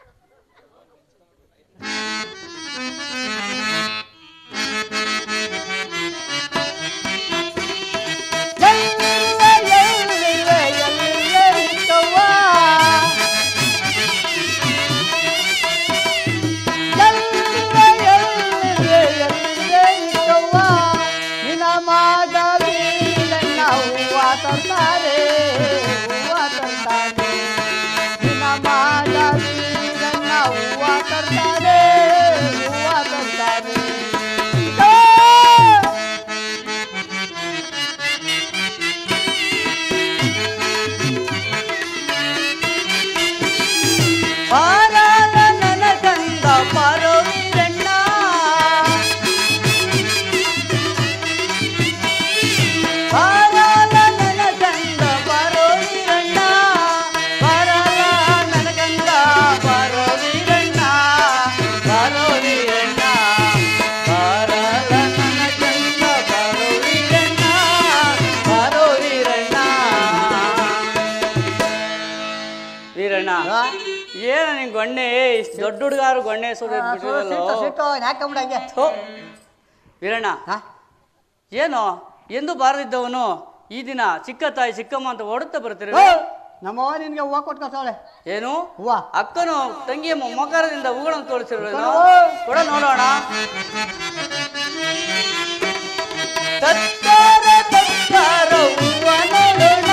ತರ್ತಾರೆ ಹೂವ ತರ್ತಾನೆ ನಿನ್ನ ಮಾಡ ವೀರಣ್ಣ ಹೂವ ತರ್ತಾನೆ ಹೂವ ತರ್ತಾನೆ ಪಾರಾಳ ನನ್ನ ಕಂದ ಪಾರೋ ವೀರಣ್ಣ ಪಾರಾಳ ನನ್ನ ಕಂದ ಪಾರೋ ವೀರಣ್ಣ ಪಾರಾಳ ನನ್ನ ಕಂದ ಪಾರೋ ವೀರಣ್ಣ ಪಾರೋ ವೀರಣ್ಣ ಪಾರಾಳ ನನ್ನ ಕಂದ ಪಾರೋ ವೀರಣ್ಣ ಪಾರೋ ವೀರಣ್ಣ ವೀರಣ್ಣ ಏನ ನಿನ್ ಗೊಣ್ಣೆ ಇಷ್ಟು ದೊಡ್ಡ ಹುಡುಗಾರು ಗೊಣ್ಣೆ ಸುರಿದ್ಬಿಟ್ಟಿರಲ್ಲ ಹಾಕೊಂಬಿಡಂಗೆ ಥೋ. ವೀರಣ್ಣ ಏನು ಎಂದು ಬಾರದಿದ್ದವನು ಈ ದಿನ ಚಿಕ್ಕ ತಾಯಿ ಚಿಕ್ಕಮ್ಮ ಅಂತ ಓಡುತ್ತಾ ಬರ್ತೀರಿ ನಮ್ಮವ್ವ ನಿನ್ಗೆ ಹೂವ ಕೊಟ್ಟು ಕಳ್ಸವಳೆ ಏನು ಹೂವ ಅಕ್ಕನು ತಂಗಿಯ ಮೊಕರದಿಂದ ಹೂಗಳನ್ನು ತೋರಿಸಿರೋನು ಕೊಡು. ಕೊಡ ನೋಡೋಣ ತತ್ತಾರ ತತ್ತಾರ ಹೂವ ನೋಡೋಣ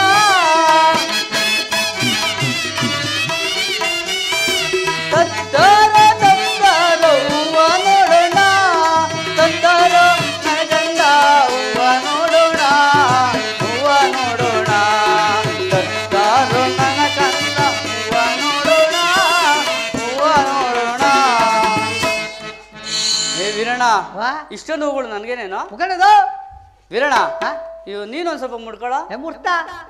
ತತ್ತಾರ ತತ್ತಾರ ಹೂವ ನೋಡೋಣ ತತ್ತಾರ ನನಗಂದ ಹೂವ ನೋಡೋಣ ಹೂವ ನೋಡೋಣ ತತ್ತಾರ ನನಗಂದ ಹೂವ ನೋಡೋಣ ಹೂವ ನೋಡೋಣ ಏ ವೀರಣ್ಣ ವಾ ಇಷ್ಟೊಂದು ಹೂಗಳು ನನಗೇನೇನೋ ಮುಖಂಡದು ವೀರಣ್ಣ ಹಾ ಇವು ನೀನೊಂದ್ ಸ್ವಲ್ಪ ಮುಡ್ಕೊಳ ಮುರ್ತ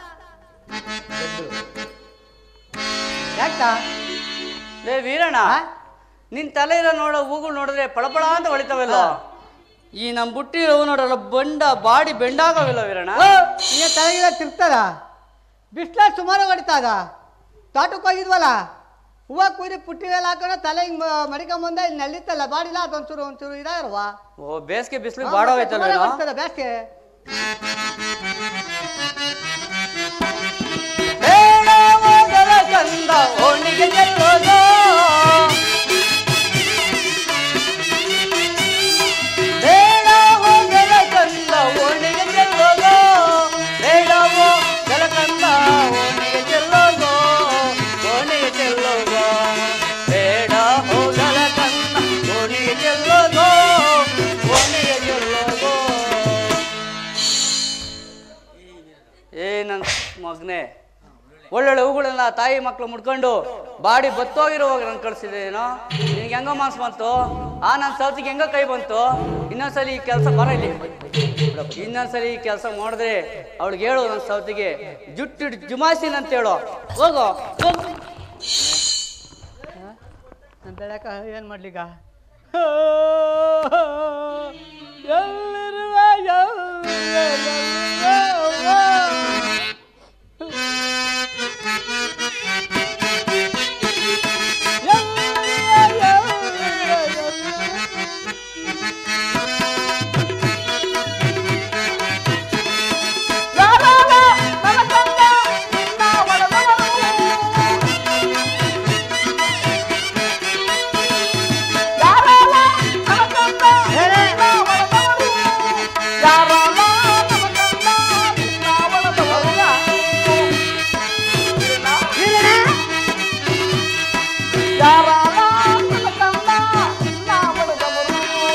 ಯಾಕ ಲೇ ವೀರಣ್ಣ ಹಾ? ನಿನ್ ತಲೆ ಇರೋ ನೋಡೋ ಹೂಗಳು ನೋಡಿದ್ರೆ ಪಳಪಳ ಅಂತ ಹೊಳಿತಾವಲ್ಲ ಈ ನಮ್ ಬುಟ್ಟಿ ಹೂ ನೋಡಲ್ಲ ಬಂಡ ಬಾಡಿ ಬೆಂಡಾಗವಿಲ್ಲ ವೀರಣ್ಣ ನೀ ತಲೆಗಿಲ್ಲ ತಿರ್ತಾರ ಬಿಸ್ಲ ಸುಮಾರು ಹೊಡಿತಾದ ತೋಟಕ್ಕೆ ಹೋಗಿದ್ವಲ್ಲ ಹೂವ ಕುಯ್ದು ಪುಟ್ಟಿಗೆಲ್ಲ ಹಾಕೊಂಡು ತಲೆ ಹಿಂಗ್ ಮ- ಮಡಿಕೊಂಬಂದ ಇಲ್ಲಿ ನಲ್ಲಿತ್ತಲ್ಲ ಬಾಡಿಲ್ಲ ಅದೊಂಚೂರು ಒಂಚೂರು ಇದಾಗಿರುವ ಓ ಬೇಸಿಗೆ ಬಿಸಿಲು ಬಾಡೋಗೈತಲ್ಲ ಬೇಸ್ಗೆ ಕಂದ ಓಣಿಗೆ ಚೆಲ್ಲೋದು ಬೇಡ ಹೋಗಲ ಕಂದ ಓಣಿಗೆ ಚೆಲ್ಲೋದು ಬೇಡವೋ ಜಲಕಂದ ಓಣಿಗೆ ಚೆಲ್ಲೋದು ಓಣಿಗೆ ಚೆಲ್ಲೋದು ಬೇಡ ಹೋಗಲ ಕಂದ ಓಣಿಗೆ ಚೆಲ್ಲೋದು ಓಣಿಗೆ ಚೆಲ್ಲೋದು ಏ ನನ್ನ ಮಗನೇ ಒಳ್ಳೊಳ್ಳೆ ಹೂಗಳನ್ನ ತಾಯಿ ಮಕ್ಕಳು ಮುಡ್ಕೊಂಡು ಬಾಡಿ ಬತ್ತೋಗಿರುವಾಗ ನಂಗೆ ಕಳಿಸಿದೇನೋ ನಿನ್ಗೆ ಹೆಂಗೋ ಮನ್ಸು ಬಂತು ಆ ನನ್ನ ಸೌತಿಗೆ ಹೆಂಗೋ ಕೈ ಬಂತು ಇನ್ನೊಂದ್ಸಲಿ ಈ ಕೆಲಸ ಬರ ಇಲ್ಲಿ ಇನ್ನೊಂದ್ಸಲಿ ಈ ಕೆಲಸ ಮಾಡಿದ್ರೆ ಅವಳಿಗೆ ಹೇಳು ನನ್ನ ಸೌತಿಗೆ ಜುಟ್ಟು ಜುಮಾಯಿಸಿನ ಅಂತ ಹೇಳು ಹೋಗೋ ಹೋಗು ಅಂತ ಹೇಳಕ ಏನು ಮಾಡ್ಲಿಗ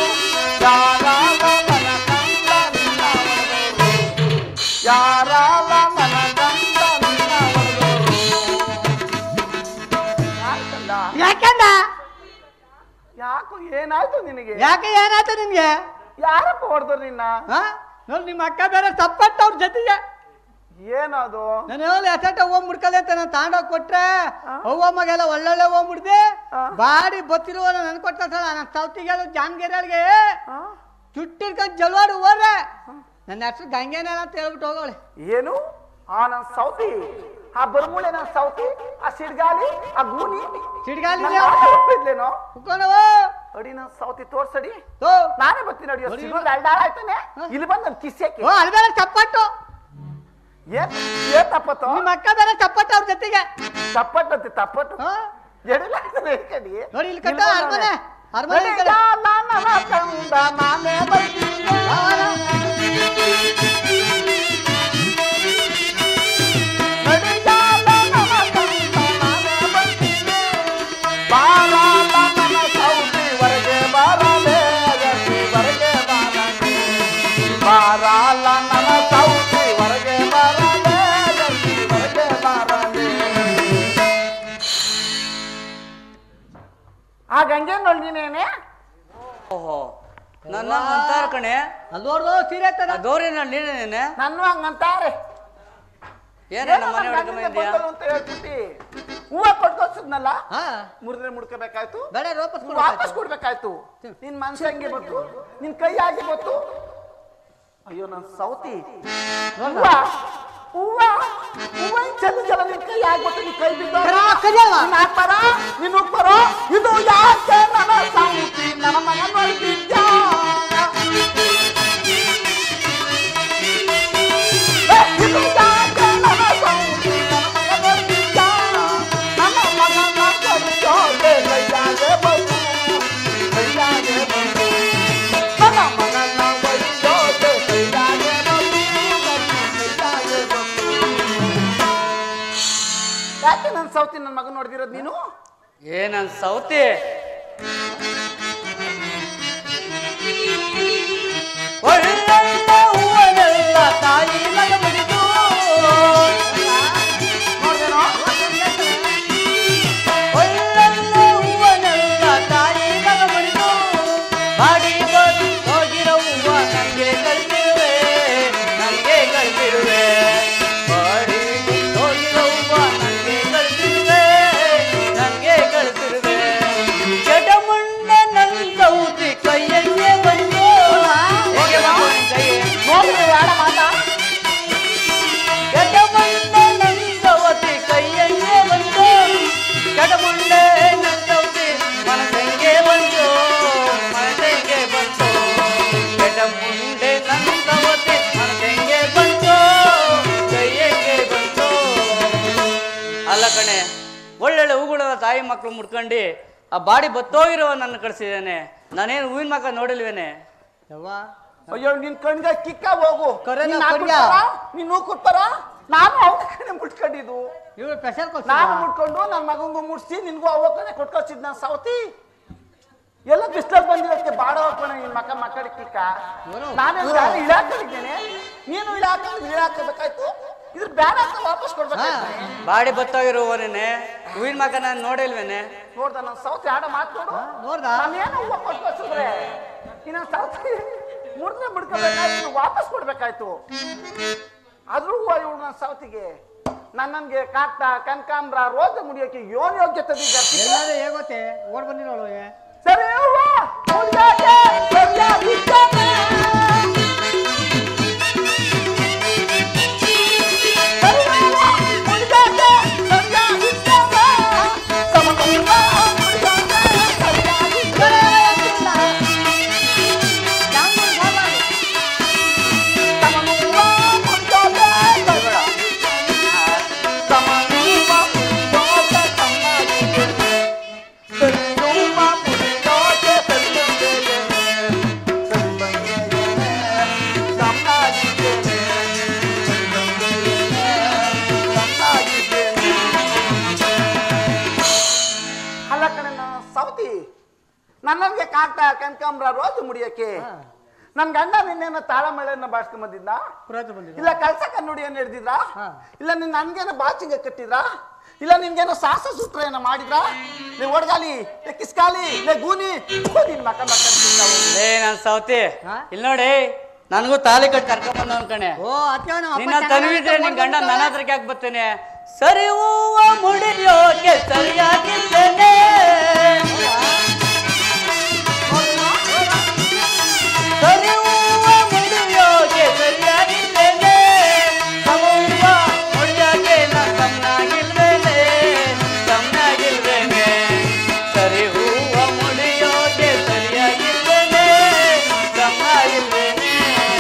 ಯಾರ ಯಾಕೆಂದ ಯಾಕೋ ಏನಾಯ್ತು ನಿನಗೆ ಯಾಕೆ ಏನಾಯ್ತು ನಿನ್ಗೆ ಯಾರಪ್ಪ ಹೊಡೆದ್ರು ನಿನ್ನ ಹಾ ನೋಡಿ ನಿಮ್ಮ ಅಕ್ಕ ಬೇರೆ ಸಪ್ಪಟ್ಟ ಅವ್ರ ಜೊತೆಗೆ ಏನದು ನಾನು ಹೇಳಿ ಎಸಟ ಹೂವು ಮುಡ್ಕಲಿ ಅಂತ ನಾನು ತಗೊಂಡೋಗಿ ಕೊಟ್ರೆ ಹೂವ ಮಗೆಲ್ಲ ಒಳ್ಳೊಳ್ಳೆ ಹೂವು ಮುಡ್ದೆ ಬಾಡಿ ಬತ್ತಿರುವ ನನ್ ಕೊಟ್ಟ ಸಲ ನನ್ನ ಸೌತಿಗೆ ಜಾನ್ಗೆರೆಗೆ ಚುಟ್ಟಿರ್ಕೊಂಡು ಜಲ್ವಾಡು ಹೋದ್ರೆ ನನ್ನ ಹೆಸರು ಗಂಗೆನೇ ಅಂತ ಹೇಳ್ಬಿಟ್ಟು ಹೋಗೋಳೆ ಏನು ಆ ನನ್ ಸೌತಿ ಆ ಬರ್ಮೂಳೆ ನನ್ ಸೌತಿ ಆ ಸಿಡ್ಗಾಲಿ ಆ ಗೂನಿ ಸಿಡ್ಗಾಲಿ ಇದ್ಲೇನೋ ಕುತ್ಕೊಂಡವು ಅಡಿ ನನ್ ಸೌತಿ ತೋರ್ಸಡಿ ತೋ ನಾನೇ ಬರ್ತೀನಿ ಅಡಿಯೋ ಸಿಗೋದು ಅಲ್ಡಾಳ ಆಯ್ತಾನೆ ಇಲ್ಲಿ ಬಂದ್ ನನ್ ಕಿಸ್ಯಾಕೆ ಓ ಅಲ್ಲಿ ಬೇರೆ ಚಪ್ಪಟ್ಟು ಏನ್ ಏನ್ ತಪ್ಪತ್ತು ನಿಮ್ಮ ಅಕ್ಕ ಬೇರೆ ಚಪ್ಪಟ್ಟು ಅವ್ರ ಜೊತೆಗೆ ತಪ್ಪಟ್ಟಂತೆ ತಪ್ಪಟ್ಟು ಹಾ ಎಡಿಲ್ಲ ಕಡಿ ನೋಡಿ ಇಲ್ಲಿ ಕಟ್ಟ ಅರಮನೆ ಅರಮನೆ ಈ ಕಡೆ. ಕಂದ ನಾನೇ ಬರ್ತೀನಿ ಬಾ, ಬಾ, ಬಾ. ನಡಿಯಾಲ ನನ್ನ ಕಂದ ನಾನೇ ಬರ್ತೀನಿ ಬಾರಾಲ ನನ್ನ ಸೌತಿ ವರೆಗೆ ಬಾರಲೇ ಅಗಸಿ ವರೆಗೆ ಬಾರಲೇ ಬಾರಾಲ ನನ್ನ ಸೌತಿ ವರೆಗೆ ಬಾರಲೇ ಅಗಸಿ ವರೆಗೆ ಬಾರಲೇ ಆ ಗಂಗೆ ನೋಡಿನೇನೆ ಓಹೋ ನನ್ನ ಅಂತಾರ ಕಣೆ ಅಲ್ಲಿ ನೋಡ್ದು ಸೀರೆ ತರ ಗೌರಿ ನಾನು ನೀನೇನೆ ನನ್ನ ಹಂಗಂತಾರೆ ಏನ ನಮ್ಮ ಮನೆ ಒಳಗೆ ಬಂದಿದ್ಯಾ ಅಂತ ಹೇಳ್ಬಿಟ್ಟು ಹೂವ ಕೊಟ್ಕೊಳ್ಸಿದ್ನಲ್ಲ ಹಾ ಮುರಿದ್ರೆ ಮುಡ್ಕೋಬೇಕಾಯ್ತು ಬೇಡ ವಾಪಸ್ ಕೊಡು ವಾಪಸ್ ಕೊಡ್ಬೇಕಾಯ್ತು ನಿನ್ ಮನ್ಸು ಹೆಂಗೆ ಬಂತು ನಿನ್ ಕೈ ಹಾಗೆ ಬಂತು ಅಯ್ಯೋ ನನ್ ಸೌತಿ ಹೂವ ಹೂವ ಹೂವ ಚೆಲ್ಲ ಚೆಲ್ಲ ನಿನ್ ಕೈ ಆಗ್ಬಿಟ್ಟು ನಿನ್ ಕೈ ಬಿದ್ದು ಕರ, ಕರಿಯಲ್ವಾ? ನೀನ್ ಹಾಕ್ಬಾರ ನೀನ್ ಹೋಗ್ಬಾರ ಇದು ಯಾಕೆ ನನ್ನ ಸೌತಿ ನನ್ನ ಮಗ ನೋಡ್ತಿದ್ದ ಇದು ಯಾಕೆ ನನ್ನ ಸೌತಿ ನನ್ನ ಮಗ ನೋಡ್ತಿದ್ದ ನನ್ನ ಮಗ ನೋಡ್ಕೊಂಡು ಕೈಯಾಗೆ ಬಂತು ಕೈಯಾಗೆ ಬಂತು ನನ್ನ ಮಗನ ಒಯ್ಯೋದು ಕೈಯಾಗೆ ಬಂತು ಕೈಯಾಗೆ ಬಂತು ಯಾಕೆ ನನ್ನ ಸೌತಿ ನನ್ನ ಮಗನ್ ನೋಡ್ದಿರೋದು ನೀನು ಏ ನನ್ ಸೌತಿ ಒಳ್ಳೆಲ್ಲ ಹೂವನೆಲ್ಲ ತಾಯಿ ಮಗ ಮುಡಿದು ನೋಡ್ದೇನೋ ಒಳ್ಳೆಲ್ಲ ಹೂವನೆಲ್ಲ ತಾಯಿ ಮಗ ಮುಡಿದು ಬಾಡಿ ಬಂದು ಹೋಗಿರೋ ಹೂವ ನನಗೆ ಕಳ್ಸಿರುವೆ ನನಗೆ ಕಳ್ಸಿರುವೆ ಬಾಡಿ ಬಂದು ಹೋಗಿರೋ ಹೂವ ನನಗೆ ಕಳ್ಸಿರುವೆ ನನಗೆ ಕಳ್ಸಿರುವೆ ಜಡಮುಂಡೆ ನನ್ನ ಸೌತಿ ಕೈಯಲ್ಲೇ ಬಂದು ಹೇಗೆ ಬಂತು ನಿನ್ ಕೈ? ನೋಡಿದ್ರೆ ಯಾರ ಮಾತಾ ಜಡಮುಂಡೆ ನನ್ನ ಸೌತಿ ಕೈಯಲ್ಲೇ ಬಂತು ಜಡಮುಂಡೆ ನನ್ನ ಸೌತಿ ಮನಸ್ಸಂಗೆ ಬಂತು ಮನಸ್ಸಂಗೆ ಬಂತು ಜಡಮುಂಡೆ ನನ್ನ ಸೌತಿ ಮನಸ್ಸಂಗೆ ಬಂತು ಕೈಯಂಗೆ ಬಂತು ಅಲ್ಲ ಕಣೆ ಒಳ್ಳೊಳ್ಳೆ ಹೂಗಳ ತಾಯಿ ಮಕ್ಕಳು ಮುಡ್ಕೊಂಡು ಆ ಬಾಡಿ ಬತ್ತೋಗಿರೋ ನನ್ನ ಕಳಿಸಿದ್ದೇನೆ ನಾನೇನು ಹೂವಿನ ಮಕ್ಕ ನೋಡಿಲ್ವೇನೆ ಯವ್ವ ಅಯ್ಯೋ ನಿನ್ ಕಣ್ಗ ಕಿಕ್ಕ ಹೋಗು ಕರೆನ ನೀನ್ ನಾನ್ ಕಣ್ಗ. ಕೊಡ್ತಾರಾ? ನೀನ್ ನೂ ಕೊಡ್ತಾರ ನಾನು ಅವನ ಕಡೆ ಮುಟ್ಕೊಂಡಿದ್ದು ಇವ್ರು ಪ್ರೆಷರ್ ನಾನು ಮುಟ್ಕೊಂಡು ನನ್ನ ಮಗಂಗೂ ಮುಟ್ಸಿ ನಿನ್ಗೂ ಅವ ಕಡೆ ಕೊಟ್ಕೊಳ್ಸಿದ್ ನಾನು ಸೌತಿ ಎಲ್ಲ ಬಿಸ್ಲಲ್ಲಿ ಬಂದಿರೋದಕ್ಕೆ ಬಾಡ ಹೋಗ್ತಾನೆ ನಿನ್ ಮಕ್ಕ ಮಕ್ಕಳ ಕಿಕ್ಕ ನಾನು ಇಳಾಕೊಂಡಿದ್ದೇನೆ ನೀನು ಇಳಾಕ ಇಳಾಕಬೇಕಾಯ್ತು ಇದ್ರ ಬ್ಯಾಡ ಅಂತ ವಾಪಸ್ ಕೊಡ್ಬೇಕಾಯ್ತು ಬಾಡಿ ಬತ್ತೋಗಿರುವವನೇನೆ ಹೂವಿನ ಮಕ್ಕ ನಾನು ನೋಡಿಲ್ವೇನೆ ನೋಡ್ದ ನಾನು ಸೌತಿ ಆಡ ಮಾತ್ಕೊಡು ನೋಡ್ದ ನಾನೇನು ಹೂವ ಕೊಟ್ಕೊಳ್ಸಿದ್ರೆ ಇನ್ನ ಸೌತಿ ಮುರಿದ್ರೆ ಬಿಡ್ಕೋಬೇಕಾಯ್ತು ವಾಪಸ್ ಕೊಡ್ಬೇಕಾಯ್ತು ಆದ್ರೂ ಹೂವ ಇವಳು ನನ್ನ ಸೌತಿಗೆ ನನ್ನನ್ಗೆ ಕಾಟ ಕನಕಾಂಬ್ರ ರೋಜ ಮುಡಿಯೋಕೆ ಯೋನ್ ಯೋಗ್ಯತೆ ಎಲ್ಲಾರು ಹೇಗೋತೆ ಓಡ್ ಬಂದಿರೋಳು ಸರಿ ಹೂವ ಮುಡ್ಯಾಕೆ ಸರಿಯಾಗಿದ್ದಾನೆ. ಸರಿ ಹೂವ ಮುಡ್ಯಾಕೆ ಸರಿಯಾಗಿದ್ದಾನೆ. ಸಮಕ ಹೂವ ಮುಡ್ಯಾಕೆ ಸರಿಯಾಗಿದ್ದಾನೆ. ಅಲ್ಲ ಕಣೆ ನಾನು ಸೌತಿ ನನ್ನನ್ಗೆ ಕಾಟ ಕನಕಾಂಬ್ರ ರೋಜು ಮುಡಿಯಕ್ಕೆ ನನ್ ಗಂಡ ನಿನ್ನೇನ ತಾಳಮಳೆಯನ್ನ ಬಾಡ್ಸ್ಕೊಂಡ್ ಬಂದಿದ್ದ ಪುರೋಹಿತರು ಬಂದಿದ್ರು ಇಲ್ಲ ಕಳ್ಸಕ ನುಡಿಯನ್ನು ಹಿಡ್ದಿದ್ರ ಹಾ. ಇಲ್ಲ ನಿನ್ ನನ್ಗೇನೋ ಬಾಚಿಂಗ ಕಟ್ಟಿದ್ರ ಇಲ್ಲ ನಿನ್ಗೇನೋ ಸಾಸ ಸೂತ್ರ ಏನೋ ಮಾಡಿದ್ರ ಲೇ ಒಡ್ಗಾಲಿ ಲೇ ಕಿಸ್ಕಾಲಿ ಲೇ ಗೂನಿ ಥು, ನಿನ್ ಮಕ ಮಕ ತಿಂತಾವು. ಲೇ ನನ್ ಸೌತಿ ಹಾ? ಇಲ್ಲಿ ನೋಡಿ ನನಗೂ ತಾಲಿ ಕಟ್ಟಿ ಕರ್ಕೊಂಡ್ ಬಂದವನ್ ಕಣೆ ಓ ಅತ್ತೆ ನಮ್ಮ ಅಪ್ಪ ನಿನ್ನ ಚೆನ್ನಾಗಿ ತನುವಿದ್ರೆ ನಿನ್ ಗಂಡ ಮಾಡ್ಕೊಂಡ್ ನನ್ನ ಹತ್ರಕ್ಕೆ ಯಾಕೆ ಬರ್ತೇನೆ ಸರಿ ಹೂವ ಮುಡಿಯೋಕೆ ಸರಿಯಾಗಿದ್ದೇನೆ ಸರಿ ಹೂವ ಮುಡಿಯೋಕೆ ಸರಿಯಾಗಿದ್ದೇನೆ ಸಮ ಹೂವ ಮುಡಿಯೋಕೆ ನಾ ಸಮನಾಗಿಲ್ವೇನೆ ಸಮನಾಗಿಲ್ವೇನೆ ಸರಿ ಹೂವ ಮುಡಿಯೋಕೆ ಸರಿಯಾಗಿದ್ದೇನೆ ಸಮನಾಗಿಲ್ವೇನೆ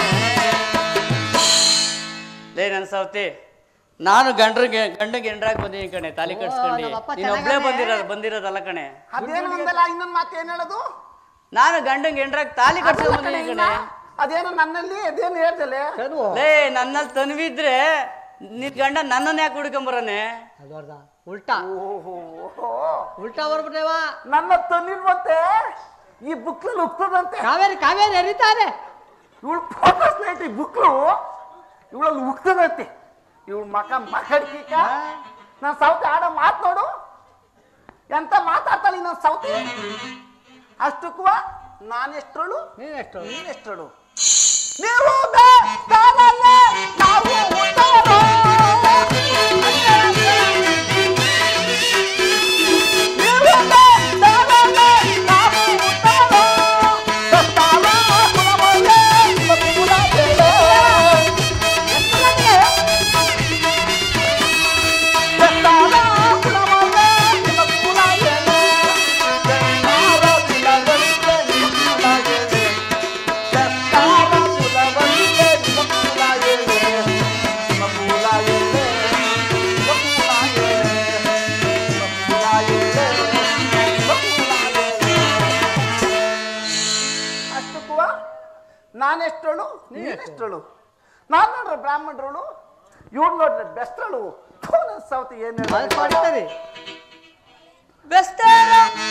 ಲೇ ನನ್ನ ಸೌತಿ ನಾನು ಗಂಡ್ರಿಗೆ ಗಂಡಗೆ ಎಂಡ್ರಾಗ್ ಬಂದೀನಿ ಕಣೆ ತಾಲಿ ಓ, ಕಟ್ಸ್ಕೊಂಡು ನಮ್ಮಪ್ಪ ನೀನು ಒಬ್ಳೇ ಚೆನ್ನಾಗವ್ನೆ. ಬಂದಿರೋದು ಬಂದಿರೋದಲ್ಲ ಕಣೆ ಅದೇನು ಅಂದಲ್ಲ ಇನ್ನೊಂದ್ ಮಾತು ಏನ್ ಹೇಳೋದು ನಾನು ಗಂಡಂಗೆ ಎಂಡ್ರಾಗ್ ತಾಲಿ ಕಟ್ಸ್ಕೊಂಡ್ ಅದಲ್ಲ ಕಣೆ ಬಂದೀನಿ ಇನ್ನ. ಕಣೆ ಅದೇನೋ ನನ್ನಲ್ಲಿ ಅದೇನು ಹೇಳ್ದಲೆ ಚಲು ಲೇ ನನ್ನಲ್ಲಿ ತನ್ವಿದ್ರೆ ನಿನ್ ಗಂಡ ನನ್ನನ್ನ ಯಾಕೆ ಹುಡ್ಕೊಂಬರನೆ ಅದು ಅರ್ಧ ಉಲ್ಟಾ ಓಹೋ ಉಲ್ಟಾ ಬರ್ಬಿಟ್ಟೇವಾ ನನ್ನ ತಂದಿಲ್ವಂತೆ ಈ ಬುಕ್ಲಲ್ಲಿ ಉಕ್ತದಂತೆ ಕಾವೇರಿ ಕಾವೇರಿ ಹರಿತಾರೆ ಇವಳು ಫೋಕಸ್ ಲೈಟ್ ಈ ಬುಕ್ಲು ಇವಳಲ್ಲಿ ಉಕ್ತದಂತೆ ಇವಳು ಮಕ ಮಕಡ್ಕೀಕ ನಾನು ಸೌತೆ ಆಡೋ ಮಾತು ನೋಡು ಎಂತ ಮಾತಾಡ್ತಾಳೆ ನಾನು ಸೌತೆ ಅಷ್ಟಕ್ಕೂ ನಾನೆಷ್ಟಳು ನೀನೆಷ್ಟು ನೀನೆಷ್ಟಳು ನೀವು ಬೇಕಾದಲ್ಲೇ ನಾವು ಉತ್ತಮರು. ನೀವು ಬೇಕಾದಲ್ಲೇ ನಾವು ಉತ್ತಮರು. ಸತ್ತಾವ ಕುಲವಲ್ಲೇ ಕುಲವಲ್ಲೇ. ಸತ್ತಾವ ಕುಲವಲ್ಲೇ ಕುಲವಲ್ಲೇ. ಸತ್ತಾವ ಕುಲವಲ್ಲೇ ಕುಲವಲ್ಲೇ. ಅಷ್ಟಕ್ಕೂ ನಾನೆಷ್ಟಳು ನೀನೆಷ್ಟಳು ನಾನು ನೋಡ್ರೆ ಬ್ರಾಹ್ಮಣರಳು ಇವ್ರು ನೋಡ್ರೆ ಬೆಸ್ಟಳು ಸೌತ್ ಏನು ಅದು ಹೊಡಿತಾರೆ ಬೆಸ್ತಾರ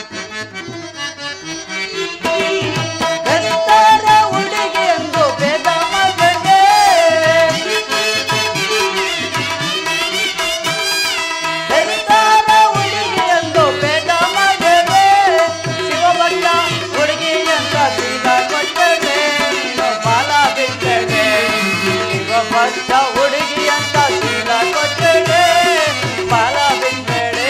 ಬೆಸ್ತಾರ ಹುಡುಗಿ ಎಂದು ಭೇದ ಮಗನೇ ಬೆಸ್ತಾರ ಹುಡುಗಿ ಎಂದು ಭೇದ ಮಗನೇ ಶಿವಭಕ್ತ ಹುಡುಗಿ ಅಂತ ಸೀದ ಕೊಟ್ಟನೆ ಬಾಲ ಬಿಟ್ಟನೆ ಶಿವಭಕ್ತ ಹುಡುಗಿ ಅಂತ ಸೀದ ಕೊಟ್ಟನೆ ಬಾಲ ಬಿಟ್ಟನೆ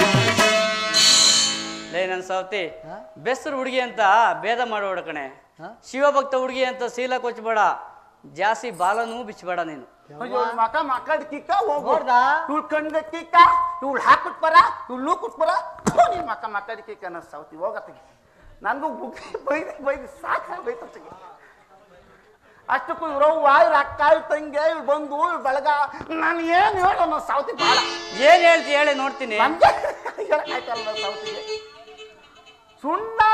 ಲೇ ನನ್ನ ಸಾವತಿ ಬೆಸ್ರು ಹುಡುಗಿ ಅಂತ ಭೇದ ಮಾಡಬೇಡ ಕಣೆ ಶಿವಭಕ್ತ ಹುಡುಗಿ ಅಂತ ಶೀಲ ಕೊಚ್ಚಬೇಡ ಜಾಸ್ತಿ ಬಾಲನೂ ಬಿಚ್ಚಬೇಡ ನೀನು ಇವಳು ಮಕ ಮಕ್ಕಳ ಕಿಕ್ಕ ಹೋಗು ನೋಡ್ದಾ? ಇವಳು ಕಣ್ಗ ಕಿಕ್ಕ ಇವಳು ಹಾಕುಟ್ ಬರ ಇವಳು ಲೂಕುಟ್ ಬರ ನಿನ್ ಮಕ ಮಕ್ಕಳ ಕಿಕ್ಕ ನನ್ನ ಸೌತಿ ಹೋಗತ್ತಿಗೆ ನನಗೂ ಬುಕ್ ಬೈದು ಬೈದು ಸಾಕು ಬೈತತ್ತಿಗೆ ಅಷ್ಟಕ್ಕೂ ಇವ್ರು ವಾಯು ಅಕ್ಕ ಇವ್ಳ್ ತಂಗೆ ಇವ್ಳು ಬಂದು ಇವ್ಳು ಬಳಗ ನಾನು ಏನು ಹೇಳೋ ನನ್ನ ಸೌತಿ ಬಾಳ ಏನ್ ಹೇಳ್ತಿ ಹೇಳಿ ನೋಡ್ತೀನಿ ನನ್ಗೆ ಹೇಳಕ್ಕಾಯ್ತಲ್ಲ ನನ್ನ ಸೌತಿಗೆ ಸುಣ್ಣ